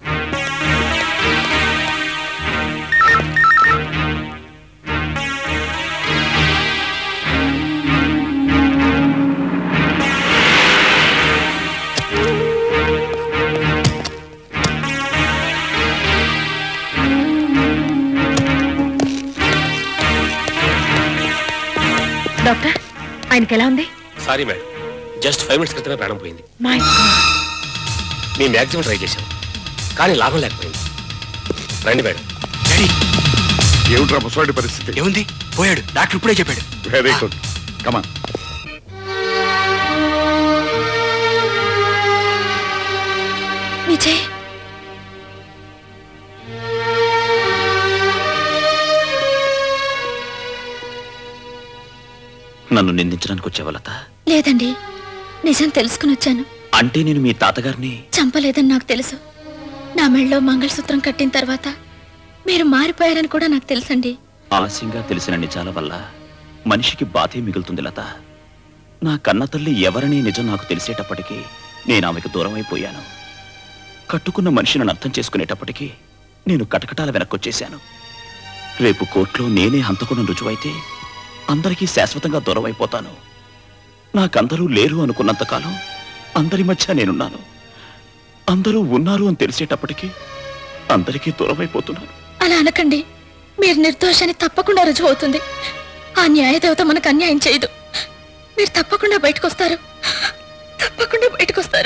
[SPEAKER 13] డాక్టర్ ఆయనకి ఎలా ఉంది
[SPEAKER 22] sorry madam just five minutes క్రితమే ప్రాణం పోయింది
[SPEAKER 13] మై
[SPEAKER 22] మీ మ్యాక్సిమం ట్రై చేశాం కానీ లాభం లేకపోయింది రండి మేడం
[SPEAKER 8] ఏమిట్రా ముసలాడి పరిస్థితి
[SPEAKER 15] ఏముంది పోయాడు డాక్టర్ ఇప్పుడే చెప్పాడు
[SPEAKER 8] వెరీ గుడ్ కమాన్
[SPEAKER 20] విజయ్
[SPEAKER 2] నన్ను నిందించడానికి వచ్చావా లత
[SPEAKER 3] లేదండి నిజం తెలుసుకుని వచ్చాను
[SPEAKER 2] అంటే నేను మీ తాతగారిని
[SPEAKER 3] చంపలేదని నాకు తెలుసు నా మెళ్ళలో మంగళసూత్రం కట్టిన తర్వాత మీరు మారిపోయారని కూడా నాకు తెలుసండి
[SPEAKER 2] ఆలస్యంగా తెలిసిన నిజాల వల్ల మనిషికి బాధే మిగులుతుంది లత నా కన్న తల్లి ఎవరనే నిజం నాకు తెలిసేటప్పటికీ నేను ఆమెకు దూరం అయిపోయాను కట్టుకున్న మనిషి నన్ను అర్థం చేసుకునేటప్పటికీ నేను కటకటాల వెనక్కొచ్చేశాను రేపు కోర్టులో నేనే హంతకున్న రుజువైతే అందరికీ శాశ్వతంగా దూరం అయిపోతాను నాకందరూ లేరు అనుకున్నంతకాలం అందరి మధ్య నేనున్నాను అందరూ ఉన్నారు అని తెలిసేటప్పటికీ అందరికీ దూరం అయిపోతున్నాను
[SPEAKER 3] అలా అనకండి మీరు నిర్దోషాన్ని తప్పకుండా రుజువు అవుతుంది ఆ న్యాయదేవత మనకు అన్యాయం చేయదు మీరు తప్పకుండా బయటకు వస్తారు తప్పకుండా బయటకు వస్తారు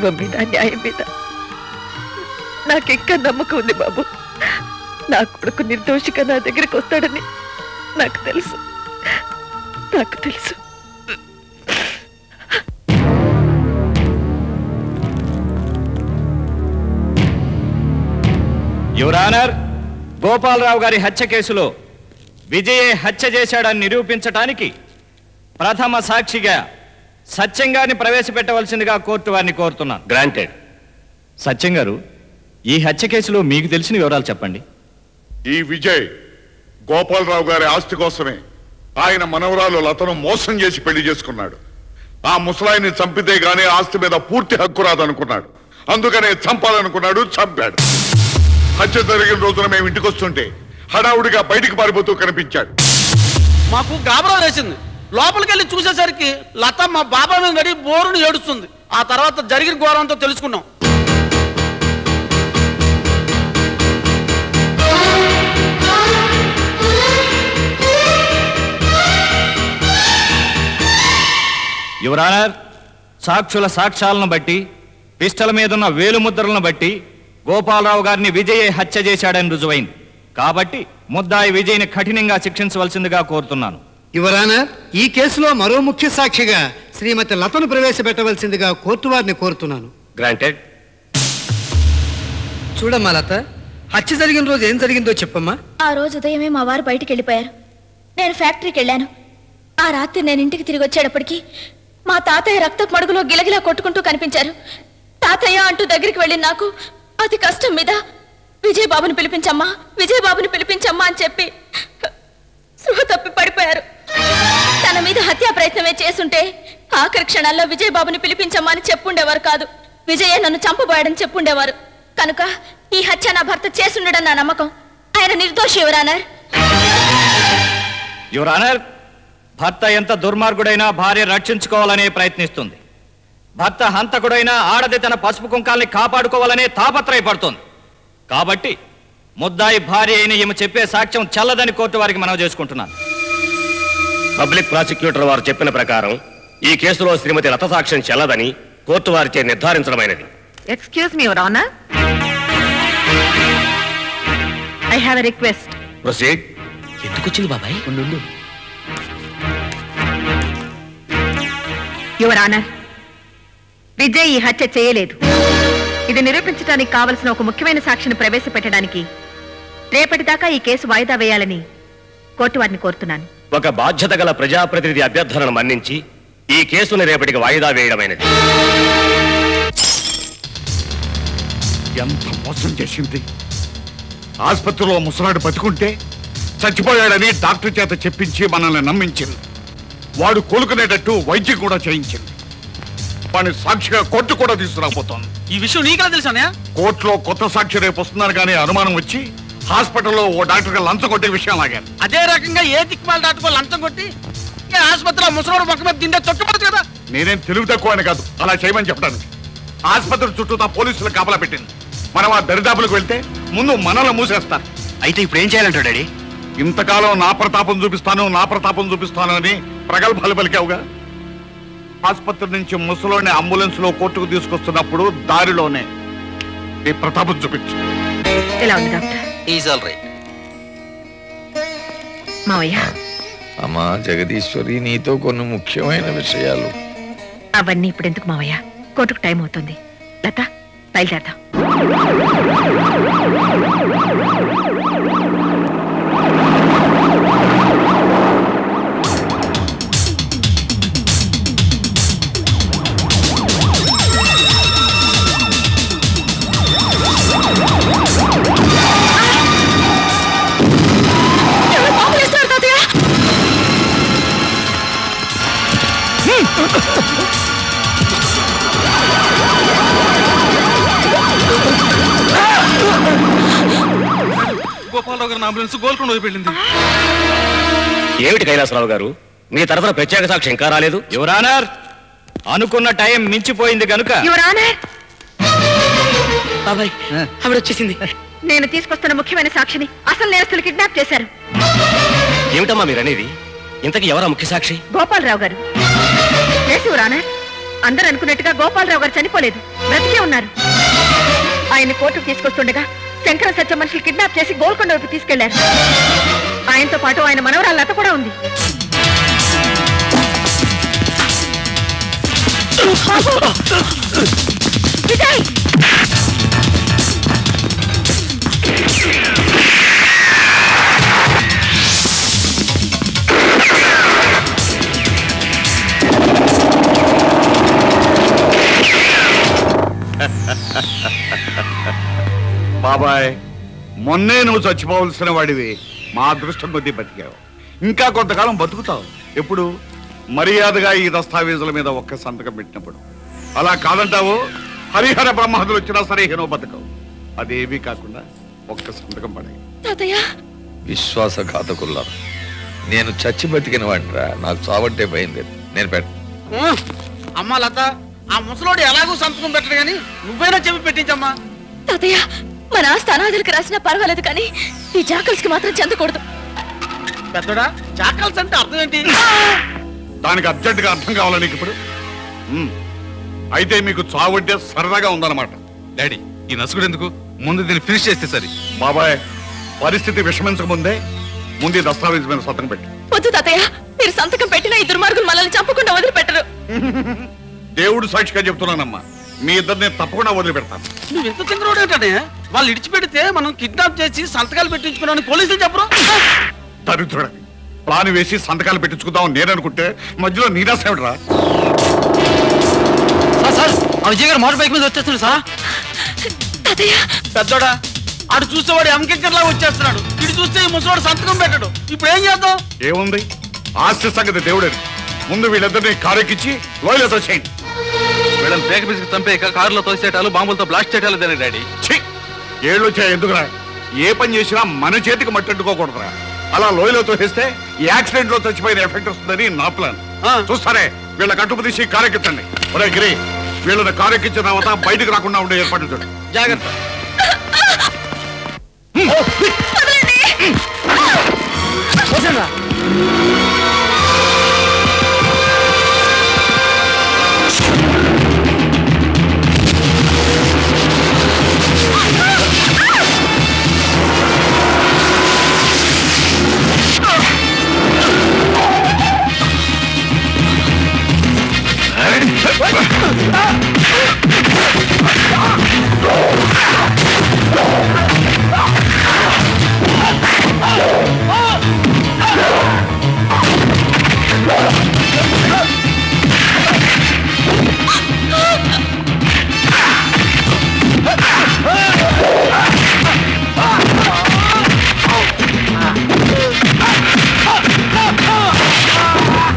[SPEAKER 13] ధర్మం మీద న్యాయం మీద నాకెక్క నమ్మకం ఉంది బాబు నా కొడుకు నిర్దోషిగా నా దగ్గరికి వస్తాడని నాకు తెలుసు నాకు తెలుసు
[SPEAKER 1] యువరానర్ గోపాలరావు గారి హత్య కేసులో విజయే హత్య చేశాడని నిరూపించటానికి ప్రథమ సాక్షిగా సత్యం గారిని ప్రవేశపెట్టవలసిందిగా కోర్టు వారిని కోరుతున్నాను
[SPEAKER 22] గ్రాంటెడ్
[SPEAKER 1] సత్యం గారు ఈ హత్య కేసులో మీకు తెలిసిన వివరాలు చెప్పండి
[SPEAKER 8] ఈ విజయ్ గోపాలరావు గారి ఆస్తి కోసమే ఆయన మనవరాలు లతను మోసం చేసి పెళ్లి చేసుకున్నాడు ఆ ముసలాయిని చంపితే గానీ ఆస్తి మీద పూర్తి హక్కు రాదనుకున్నాడు అందుకనే చంపాలనుకున్నాడు చంపాడు హత్య జరిగిన రోజున మేము ఇంటికి వస్తుంటే హడావుడిగా బయటికి పారిపోతూ కనిపించాడు
[SPEAKER 9] మాకు గాబరా వేసింది లోపలికి వెళ్ళి చూసేసరికి లత మా బాబా మీద గడి బోరుని ఏడుస్తుంది ఆ తర్వాత జరిగిన ఘోరంతో తెలుసుకున్నాం
[SPEAKER 1] యువరానర్ సాక్షుల సాక్ష్యాలను బట్టి పిస్టల మీదున్న వేలుముద్రలను బట్టి గోపాలరావు గారిని విజయే హత్య చేశాడని రుజువైంది కాబట్టి ముద్దాయి విజయ్ని కఠినంగా శిక్షించవలసిందిగా కోరుతున్నాను
[SPEAKER 10] యువరానర్ ఈ కేసులో మరో ముఖ్య సాక్షిగా శ్రీమతి లతను ప్రవేశపెట్టవలసిందిగా కోర్టు వారిని కోరుతున్నాను
[SPEAKER 22] గ్రాంటెడ్
[SPEAKER 10] చూడమ్మా లత హత్య జరిగిన రోజు ఏం జరిగిందో చెప్పమ్మా
[SPEAKER 3] ఆ రోజు ఉదయమే మా వారు బయటికి వెళ్ళిపోయారు నేను ఫ్యాక్టరీకి వెళ్ళాను ఆ రాత్రి నేను ఇంటికి తిరిగి వచ్చేటప్పటికి మా తాతయ్య రక్తపు మడుగులో గిలగిలా కొట్టుకుంటూ కనిపించారు తాతయ్య అంటూ దగ్గరికి వెళ్ళిన నాకు అతి కష్టం మీద విజయ్ బాబుని పిలిపించమ్మా విజయ్ బాబుని పిలిపించమ్మా అని చెప్పి స్పృహ తప్పి పడిపోయారు తన మీద హత్యా ప్రయత్నమే చేసుంటే ఆఖరి క్షణాల్లో విజయ్ బాబుని పిలిపించమ్మా అని చెప్పుండేవారు కాదు విజయే నన్ను చంపబోయాడని చెప్పుండేవారు కనుక ఈ హత్య నా భర్త చేసుండడం నా నమ్మకం ఆయన నిర్దోషి ఎవరానర్
[SPEAKER 1] యువరానర్ భర్త ఎంత దుర్మార్గుడైనా భార్య రక్షించుకోవాలనే ప్రయత్నిస్తుంది భర్త హంతకుడైనా ఆడది తన పసుపు కుంకాల్ని కాపాడుకోవాలనే తాపత్రయపడుతోంది కాబట్టి ముద్దాయి భార్య అయిన ఈమె చెప్పే సాక్ష్యం చల్లదని కోర్టు వారికి మనవి చేసుకుంటున్నాను
[SPEAKER 22] పబ్లిక్ ప్రాసిక్యూటర్ వారు చెప్పిన ప్రకారం ఈ కేసులో శ్రీమతి లత సాక్ష్యం చెల్లదని కోర్టు వారిచే నిర్ధారించడమైనది
[SPEAKER 13] excuse me your honour I have a request
[SPEAKER 22] proceed ఎందుకు వచ్చింది బాబాయ్
[SPEAKER 13] యువర్ ఆనర్ విజయ్ ఈ హత్య చేయలేదు ఇది నిరూపించడానికి కావలసిన ఒక ముఖ్యమైన సాక్షిని ప్రవేశపెట్టడానికి రేపటిదాకా ఈ కేసు వాయిదా వేయాలని కోర్టు వారిని కోరుతున్నాను
[SPEAKER 22] ఒక బాధ్యత గల ప్రజాప్రతినిధి అభ్యర్థనను మన్నించి ఈ కేసును రేపటికి వాయిదా వేయడమైనది
[SPEAKER 8] ఎంత మోసం చేసింది ఆసుపత్రిలో ముసలాడు బతుకుంటే చచ్చిపోయాడని డాక్టర్ చేత చెప్పించి మనల్ని నమ్మించింది వాడు కోలుకునేటట్టు వైద్యం కూడా చేయించింది వాడిని సాక్షిగా కోర్టు కూడా తీసుకురాబోతోంది
[SPEAKER 9] ఈ విషయం నీకెలా తెలుసానే
[SPEAKER 8] కోర్టులో కొత్త సాక్షి రేపు వస్తున్నారు కానీ అనుమానం వచ్చి హాస్పిటల్లో ఓ డాక్టర్ లంచం కొట్టే విషయం లాగారు
[SPEAKER 9] అదే రకంగా ఏ దిక్కుమాల దాటుకో లంచం కొట్టి ఈ ఆసుపత్రిలో ముసలోడు మొక్క మీద తిండే చుట్టపడదు కదా
[SPEAKER 8] నేనేం తెలివి తక్కువ అని కాదు అలా చేయమని చెప్పడానికి ఆసుపత్రి చుట్టూ పోలీసులు కాపలా పెట్టింది మనం ఆ దరిదాపులకు వెళ్తే ముందు మనల్ని మూసేస్తారు
[SPEAKER 15] అయితే ఇప్పుడు ఏం చేయాలంటాడు డాడీ
[SPEAKER 8] ఇంతకాలం నా ప్రతాపం చూపిస్తాను నా ప్రతాపం చూపిస్తాను అని ప్రగల్భాలు పలికావుగా ఆసుపత్రి నుంచి ముసలోని అంబులెన్స్ లో కోర్టుకు తీసుకొస్తున్నప్పుడు దారిలోనే నీ ప్రతాపం చూపించు
[SPEAKER 13] ఎలా ఉంది డాక్టర్
[SPEAKER 22] ఈజ్ ఆల్ రైట్
[SPEAKER 13] మావయ్య
[SPEAKER 12] అమ్మా జగదీశ్వరి నీతో కొన్ని ముఖ్యమైన విషయాలు
[SPEAKER 13] అవన్నీ ఇప్పుడు ఎందుకు మావయ్య కోర్టుకు టైం అవుతుంది లత బయలుదేరదాం
[SPEAKER 9] గోపాలరావు గారిని అంబులెన్స్ గోల్కొండ వదిలిపెళ్ళింది
[SPEAKER 22] ఏమిటి కైలాసరావు గారు మీ తరఫున ప్రత్యేక సాక్షి ఇంకా రాలేదు
[SPEAKER 1] యువరానర్ అనుకున్న టైం మించిపోయింది కనుక
[SPEAKER 13] యువర్ ఆనర్
[SPEAKER 22] బాబాయ్ ఆవిడ వచ్చేసింది
[SPEAKER 13] నేను తీసుకొస్తున్న ముఖ్యమైన సాక్షిని అసలు నేరస్తులు కిడ్నాప్ చేశారు
[SPEAKER 22] ఏమిటమ్మా మీరు అనేది ఇంతకీ ఎవరా ముఖ్య సాక్షి
[SPEAKER 13] గోపాలరావు గారు ఎస్ యువర్ ఆనర్ అందరూ అనుకున్నట్టుగా గోపాలరావు గారు చనిపోలేదు బ్రతికే ఉన్నారు ఆయన్ని కోర్టుకు తీసుకొస్తుండగా శంకర సత్య మనుషులు కిడ్నాప్ చేసి గోల్కొండ వైపు తీసుకెళ్లారు ఆయనతో పాటు ఆయన మనవరాలు లత కూడా ఉంది విజయ్
[SPEAKER 8] బాబాయ్ మొన్నే నువ్వు చచ్చిపోవలసిన వాడివి మా అదృష్టం కొద్దీ బతికావు ఇంకా కొంతకాలం బతుకుతావు ఎప్పుడు మర్యాదగా ఈ దస్తావేజుల మీద ఒక్క సంతకం పెట్టినప్పుడు అలా కాదంటావు హరిహర బ్రహ్మాదులు వచ్చినా సరే హీనో బతకవు అదేమీ కాకుండా ఒక్క సంతకం పడే
[SPEAKER 3] తాతయ్య
[SPEAKER 12] విశ్వాసఘాతకుల్లారా నేను చచ్చి బతికిన వాడిరా నాకు చావంటే భయం లేదు నేను పెట్ట
[SPEAKER 9] ఉం. అమ్మా లత ఆ ముసలోడు ఎలాగో సంతకం పెట్టడు కానీ నువ్వైనా చెప్పి పెట్టించమ్మా
[SPEAKER 3] తాతయ్య మన ఆస్తి అనాథులకు రాసినా పర్వాలేదు కానీ ఈ జాకల్స్ కి మాత్రం చెందకూడదు
[SPEAKER 9] పెద్దడా చాకల్స్ అంటే అర్థం ఏంటి
[SPEAKER 8] దానికి అర్జెంటుగా అర్థం కావాలా నీకు ఇప్పుడు ఉమ్. అయితే మీకు చావంటే సరదాగా ఉందన్నమాట
[SPEAKER 4] డాడీ ఈ నసుగుడు ఎందుకు ముందు దీన్ని ఫినిష్ చేస్తే సరి
[SPEAKER 8] బాబాయ్ పరిస్థితి విషమించక ముందే ముందు ఈ దస్తావేజ్ మీద సంతకం పెట్టి
[SPEAKER 3] వద్దు తాతయ్య మీరు సంతకం పెట్టిన ఈ దుర్మార్గులు మనల్ని చంపకుండా వదిలిపెట్టరు
[SPEAKER 8] దేవుడు సాక్షిగా చెప్తున్నానమ్మా మీ ఇద్దరిని తప్పకుండా వదిలిపెడతాను
[SPEAKER 9] నువ్వు ఎంత తింగరోడు ఏంటనే వాళ్ళు ఇడిచిపెడితే మనం కిడ్నాప్ చేసి సంతకాలు పెట్టించుకున్నాను పోలీసులు చెప్పరు
[SPEAKER 8] దరిద్రుడ ప్లాన్ వేసి సంతకాలు పెట్టించుకుందాం నేను అనుకుంటే మధ్యలో నీరాసేవడరా
[SPEAKER 9] సార్ సార్ ఆ విజయ్ గారు మోటార్ బైక్ మీద వచ్చేస్తున్నాడు సార్ పెద్దోడా ఆడు చూసేవాడు ఎంకెక్కర్ లాగా వచ్చేస్తున్నాడు ఇటు చూస్తే ఈ ముసవాడు సంతకం పెట్టడు ఇప్పుడు ఏం చేద్దాం
[SPEAKER 8] ఏముంది ఆస్తి సంగతి దేవుడే ముందు వీళ్ళిద్దరిని కారెక్కించి లోయలతో చేయండి
[SPEAKER 4] వీళ్ళని బ్రేక్ బిస్కి చంపేయక కారులో తోసేటాలు బాంబులతో బ్లాస్ట్ చేయటాలు దాని డాడీ
[SPEAKER 8] ఛీ! ఏళ్ళు వచ్చాయి ఎందుకురా ఏ పని చేసినా మన చేతికి మట్టెట్టుకోకూడదురా అలా లోయలో తోసేస్తే ఈ యాక్సిడెంట్ లో చచ్చిపోయిన ఎఫెక్ట్ వస్తుందని నా ప్లాన్ చూస్తారే వీళ్ళ కట్టుపు తీసి కారెక్కించండి ఒరే గిరి వీళ్ళని కారెక్కించిన తర్వాత బయటకు రాకుండా ఉండే ఏర్పాటు చూడండి
[SPEAKER 9] జాగ్రత్త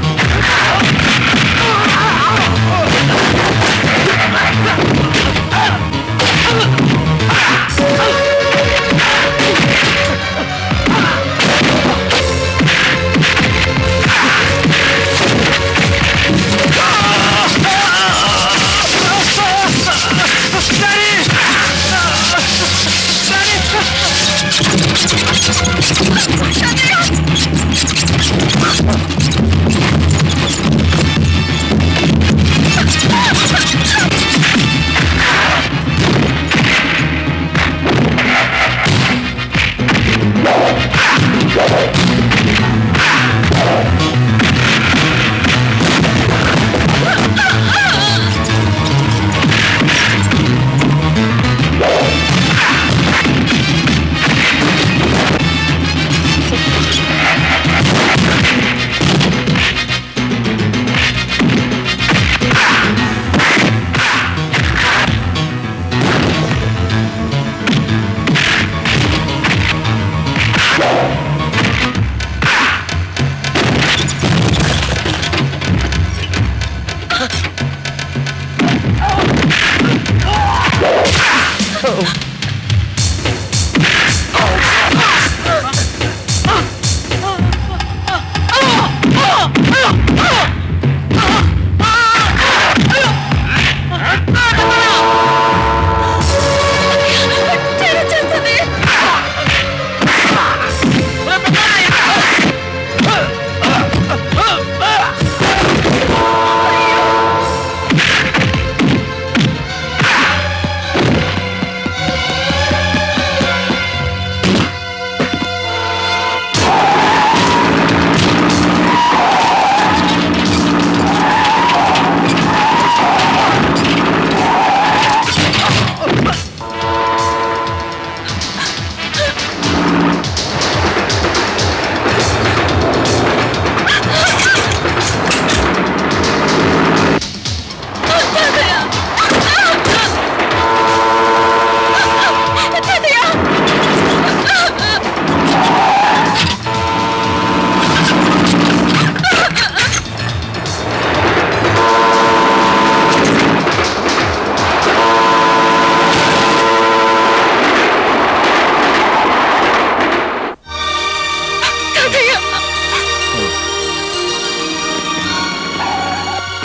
[SPEAKER 17] Ah!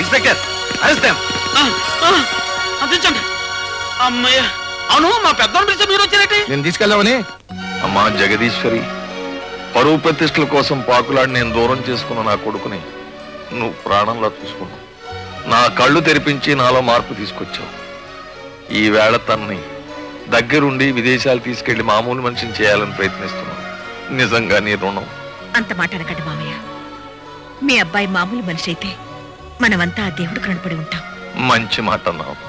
[SPEAKER 4] ఇన్స్పెక్టర్ అరెస్ట్
[SPEAKER 9] అందించండి అమ్మయ్య అవును మా పెద్దోళ్ళు పిలిచి మీరు వచ్చారేంటి
[SPEAKER 12] నేను తీసుకెళ్దామని అమ్మా జగదీశ్వరి పరువు ప్రతిష్టల కోసం పాకులాడి నేను దూరం చేసుకున్న నా కొడుకుని నువ్వు ప్రాణంలో చూసుకున్నావు నా కళ్ళు తెరిపించి నాలో మార్పు తీసుకొచ్చావు ఈ వేళ తనని దగ్గరుండి విదేశాలు తీసుకెళ్లి మామూలు మనిషిని చేయాలని ప్రయత్నిస్తున్నావు నిజంగా నీ రుణం
[SPEAKER 7] అంత మాట అనకండి మామయ్య మీ అబ్బాయి మామూలు మనిషి అయితే మనమంతా ఆ దేవుడికి రుణపడి ఉంటాం
[SPEAKER 12] మంచి మాట అన్నావు